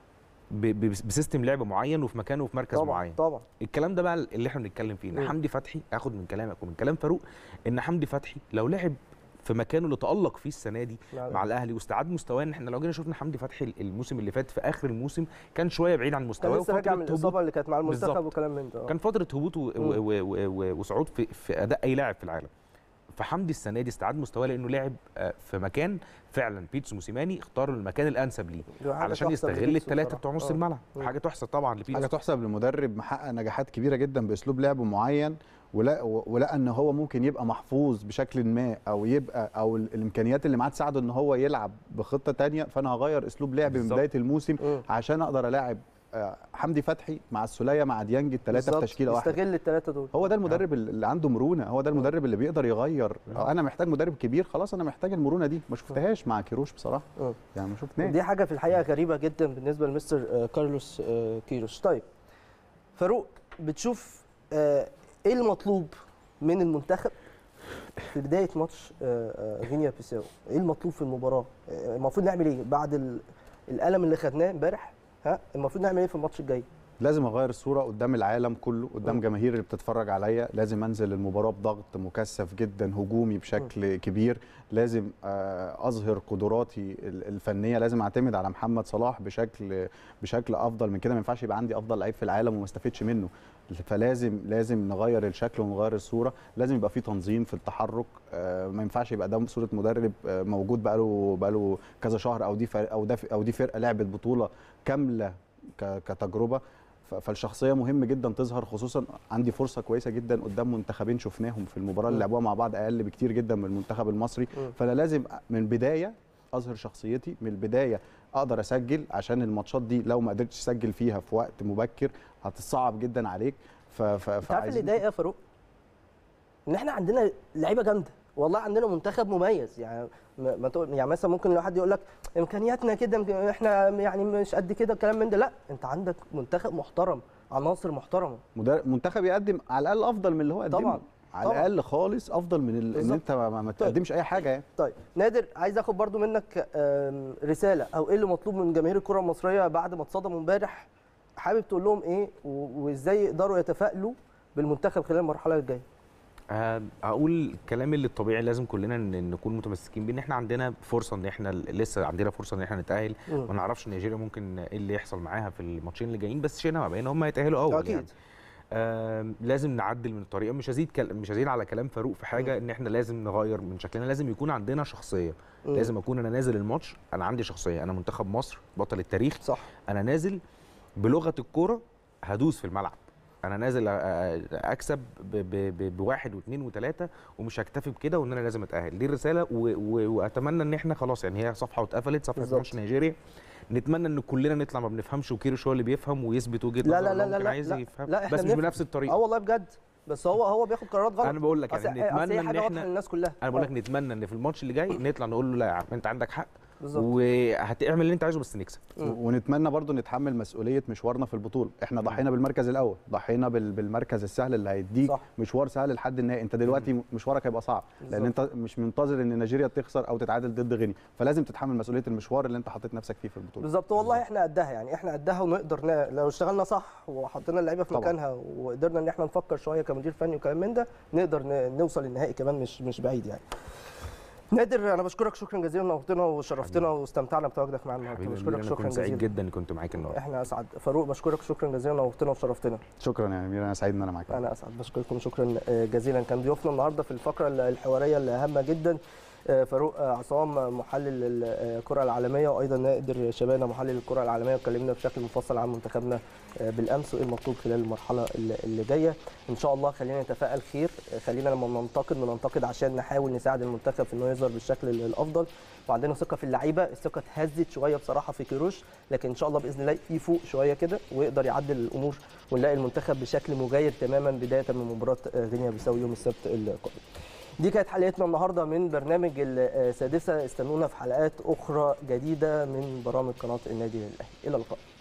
[SPEAKER 5] ب- ب- بسيستم لعب معين وفي مكانه وفي مركز
[SPEAKER 1] طبعا
[SPEAKER 5] معين
[SPEAKER 1] طبعا
[SPEAKER 5] الكلام ده بقى اللي احنا بنتكلم فيه
[SPEAKER 1] مم.
[SPEAKER 5] ان حمدي فتحي اخد من كلامك ومن كلام فاروق ان حمدي فتحي لو لعب في مكانه اللي تالق فيه السنه دي مع الاهلي واستعاد مستواه ان احنا لو جينا شفنا حمدي فتحي الموسم اللي فات في اخر الموسم كان شويه بعيد عن
[SPEAKER 1] كان
[SPEAKER 5] مستواه
[SPEAKER 1] لسه راجع من
[SPEAKER 5] وفترة هبوط-
[SPEAKER 1] الاصابه اللي كانت مع المنتخب
[SPEAKER 5] بالظبط.
[SPEAKER 1] وكلام من ده آه.
[SPEAKER 5] كان فتره هبوط و-
[SPEAKER 1] مم.
[SPEAKER 5] و- و- و- و- وصعود في, في اداء اي لاعب في العالم فحمدي السنه دي استعاد مستواه لانه لعب آه، في مكان فعلا بيتسو موسيماني اختار المكان الانسب ليه
[SPEAKER 1] دي حاجة
[SPEAKER 5] علشان
[SPEAKER 1] تحسب
[SPEAKER 5] يستغل
[SPEAKER 1] لبيتسو
[SPEAKER 5] الثلاثه
[SPEAKER 1] بصراحة.
[SPEAKER 5] بتوع نص
[SPEAKER 1] آه.
[SPEAKER 5] الملعب
[SPEAKER 1] مم.
[SPEAKER 5] حاجه تحسب طبعا
[SPEAKER 6] حاجه
[SPEAKER 5] لبيتسو
[SPEAKER 6] تحسب لمدرب محقق نجاحات كبيره جدا باسلوب لعب معين ولا ولقى ان هو ممكن يبقى محفوظ بشكل ما او يبقى او ال- الامكانيات اللي معاه تساعده ان هو يلعب بخطه تانية فانا هغير اسلوب لعبي من
[SPEAKER 5] بالظبط.
[SPEAKER 6] بدايه الموسم
[SPEAKER 1] مم.
[SPEAKER 6] عشان اقدر الاعب آه، حمدي فتحي مع السوليه مع ديانج الثلاثه في
[SPEAKER 1] بالظبط.
[SPEAKER 6] تشكيله واحده
[SPEAKER 1] يستغل الثلاثه دول
[SPEAKER 6] هو ده المدرب اللي عنده مرونه هو ده المدرب اللي بيقدر يغير انا محتاج مدرب كبير خلاص انا محتاج المرونه دي ما شفتهاش مع كيروش بصراحه
[SPEAKER 1] مم.
[SPEAKER 6] يعني ما شفناش
[SPEAKER 1] دي حاجه في الحقيقه غريبه جدا بالنسبه لمستر آه، كارلوس آه، كيروش طيب فاروق بتشوف آه، ايه المطلوب من المنتخب في بدايه ماتش آه، آه، غينيا بيساو ايه المطلوب في المباراه آه، المفروض نعمل ايه بعد ال- الالم اللي خدناه امبارح ها المفروض نعمل ايه في الماتش الجاي
[SPEAKER 6] لازم اغير الصوره قدام العالم كله قدام
[SPEAKER 1] مم.
[SPEAKER 6] جماهير اللي بتتفرج عليا لازم انزل المباراه بضغط مكثف جدا هجومي بشكل كبير لازم آه، اظهر قدراتي ال- الفنيه لازم اعتمد على محمد صلاح بشكل بشكل افضل من كده ما ينفعش يبقى عندي افضل لعيب في العالم وما استفدش منه فلازم لازم نغير الشكل ونغير الصوره لازم يبقى في تنظيم في التحرك آه، ما ينفعش يبقى ده صوره مدرب آه، موجود بقاله بقاله كذا شهر او دي فرق او ده او دي فرقه لعبت بطوله كامله ك- كتجربه ف- فالشخصيه مهم جدا تظهر خصوصا عندي فرصه كويسه جدا قدام منتخبين شفناهم في المباراه اللي
[SPEAKER 1] مم.
[SPEAKER 6] لعبوها مع بعض اقل بكتير جدا من المنتخب المصري
[SPEAKER 1] مم.
[SPEAKER 6] فانا لازم من البدايه اظهر شخصيتي من البدايه اقدر اسجل عشان الماتشات دي لو ما قدرتش اسجل فيها في وقت مبكر هتصعب جدا عليك ف ف
[SPEAKER 1] انت عارف اللي يضايق إيه يا فاروق ان احنا عندنا لعيبه جامده والله عندنا منتخب مميز يعني ما ما تقول يعني مثلا ممكن لو حد يقول لك امكانياتنا كده يمكن احنا يعني مش قد كده الكلام من ده لا انت عندك منتخب محترم عناصر محترمه
[SPEAKER 6] مدرب منتخب يقدم على الاقل افضل من اللي هو قدمه
[SPEAKER 1] طبعاً.
[SPEAKER 6] على
[SPEAKER 1] طبعاً.
[SPEAKER 6] الاقل خالص افضل من ال- ان
[SPEAKER 1] بالظبط.
[SPEAKER 6] انت ما, ما- ما تقدمش اي حاجه يعني
[SPEAKER 1] طيب نادر عايز اخد برضو منك آم، رساله او ايه اللي مطلوب من جماهير الكره المصريه بعد ما اتصدموا امبارح حابب تقول لهم ايه و- وازاي يقدروا يتفائلوا بالمنتخب خلال المرحله الجايه
[SPEAKER 5] آه، اقول الكلام اللي الطبيعي لازم كلنا ن- نكون متمسكين بيه ان احنا عندنا فرصه ان احنا لسه عندنا فرصه ان احنا نتاهل
[SPEAKER 1] مم.
[SPEAKER 5] ما نعرفش نيجيريا ممكن ايه اللي يحصل معاها في الماتشين اللي جايين بس شئنا ما بقينا هم هيتاهلوا اول
[SPEAKER 1] اكيد
[SPEAKER 5] يعني آه لازم نعدل من الطريقه مش هزيد كل... مش هزيد على كلام فاروق في حاجه ان احنا لازم نغير من شكلنا لازم يكون عندنا شخصيه
[SPEAKER 1] مم.
[SPEAKER 5] لازم اكون انا نازل الماتش انا عندي شخصيه انا منتخب مصر بطل التاريخ
[SPEAKER 1] صح
[SPEAKER 5] انا نازل بلغه الكوره هدوس في الملعب انا نازل أ- أ- اكسب ب- ب- ب- بواحد واثنين وثلاثه ومش هكتفي بكده وان انا لازم اتاهل دي الرساله و... و... واتمنى ان احنا خلاص يعني هي صفحه واتقفلت صفحه
[SPEAKER 1] بالظبط.
[SPEAKER 5] ماتش نيجيريا نتمنى ان كلنا نطلع ما بنفهمش وكيروش هو اللي بيفهم ويثبت وجهه
[SPEAKER 1] لا
[SPEAKER 5] نظره
[SPEAKER 1] لا
[SPEAKER 5] اللي
[SPEAKER 1] لا لا
[SPEAKER 5] ممكن
[SPEAKER 1] لا
[SPEAKER 5] عايز
[SPEAKER 1] لا
[SPEAKER 5] يفهم
[SPEAKER 1] لا احنا
[SPEAKER 5] بس مش
[SPEAKER 1] بنفهم.
[SPEAKER 5] بنفس
[SPEAKER 1] اه
[SPEAKER 5] الطريقه
[SPEAKER 1] والله بجد بس هو هو بياخد قرارات غلط
[SPEAKER 5] انا بقول لك
[SPEAKER 1] أصل-
[SPEAKER 5] يعني
[SPEAKER 1] أصل هي
[SPEAKER 5] نتمنى ان
[SPEAKER 1] حاجه واضحه
[SPEAKER 5] احنا
[SPEAKER 1] للناس كلها
[SPEAKER 5] انا بقول
[SPEAKER 1] آه،
[SPEAKER 5] لك نتمنى ان في الماتش اللي جاي نطلع نقول له لا يا عم انت عندك حق
[SPEAKER 1] بالظبط
[SPEAKER 5] وهتعمل اللي انت عايزه بس نكسب
[SPEAKER 1] مم.
[SPEAKER 6] ونتمنى برضو نتحمل مسؤوليه مشوارنا في البطوله احنا ضحينا بالمركز الاول ضحينا بال- بالمركز السهل اللي هيديك
[SPEAKER 1] صح.
[SPEAKER 6] مشوار سهل لحد النهائي انت دلوقتي مشوارك هيبقى صعب لان انت مش منتظر ان نيجيريا تخسر او تتعادل ضد غينيا فلازم تتحمل مسؤوليه المشوار اللي انت حطيت نفسك فيه في البطوله
[SPEAKER 1] بالظبط والله احنا قدها يعني احنا قدها ونقدر ن... لو اشتغلنا صح وحطينا اللعيبه في
[SPEAKER 6] طبعا.
[SPEAKER 1] مكانها وقدرنا ان احنا نفكر شويه كمدير فني وكلام من ده نقدر ن... نوصل للنهائي كمان مش مش بعيد يعني نادر انا بشكرك شكرا جزيلا نورتنا وشرفتنا واستمتعنا بتواجدك معانا النهارده
[SPEAKER 5] حبيبي
[SPEAKER 1] بشكرك
[SPEAKER 5] انا
[SPEAKER 1] شكرا
[SPEAKER 5] كنت سعيد
[SPEAKER 1] جزيلا
[SPEAKER 5] جدا اني كنت معاك النهارده
[SPEAKER 1] احنا اسعد فاروق بشكرك شكرا جزيلا نورتنا وشرفتنا
[SPEAKER 6] شكرا يا امير انا سعيد ان انا معاك
[SPEAKER 1] انا اسعد بشكركم شكرا آه، جزيلا كان ضيوفنا النهارده في الفقره الحواريه الهامه جدا آه، فاروق آه، عصام محلل الكره العالميه وايضا نادر شبانه محلل الكره العالميه وكلمنا بشكل مفصل عن منتخبنا آه، بالامس وايه المطلوب خلال المرحله اللي اللي جايه ان شاء الله خلينا نتفائل خير آه، خلينا لما بننتقد بننتقد عشان نحاول نساعد المنتخب في انه يظهر بالشكل الافضل وعندنا ثقه في اللعيبه الثقه اتهزت شويه بصراحه في كيروش لكن ان شاء الله باذن الله يفوق شويه كده ويقدر يعدل الامور ونلاقي المنتخب بشكل مغاير تماما بدايه من مباراه آه، غينيا بيساوي يوم السبت القادم دي كانت حلقتنا النهارده من برنامج السادسه استنونا في حلقات اخرى جديده من برامج قناه النادي الاهلي الى اللقاء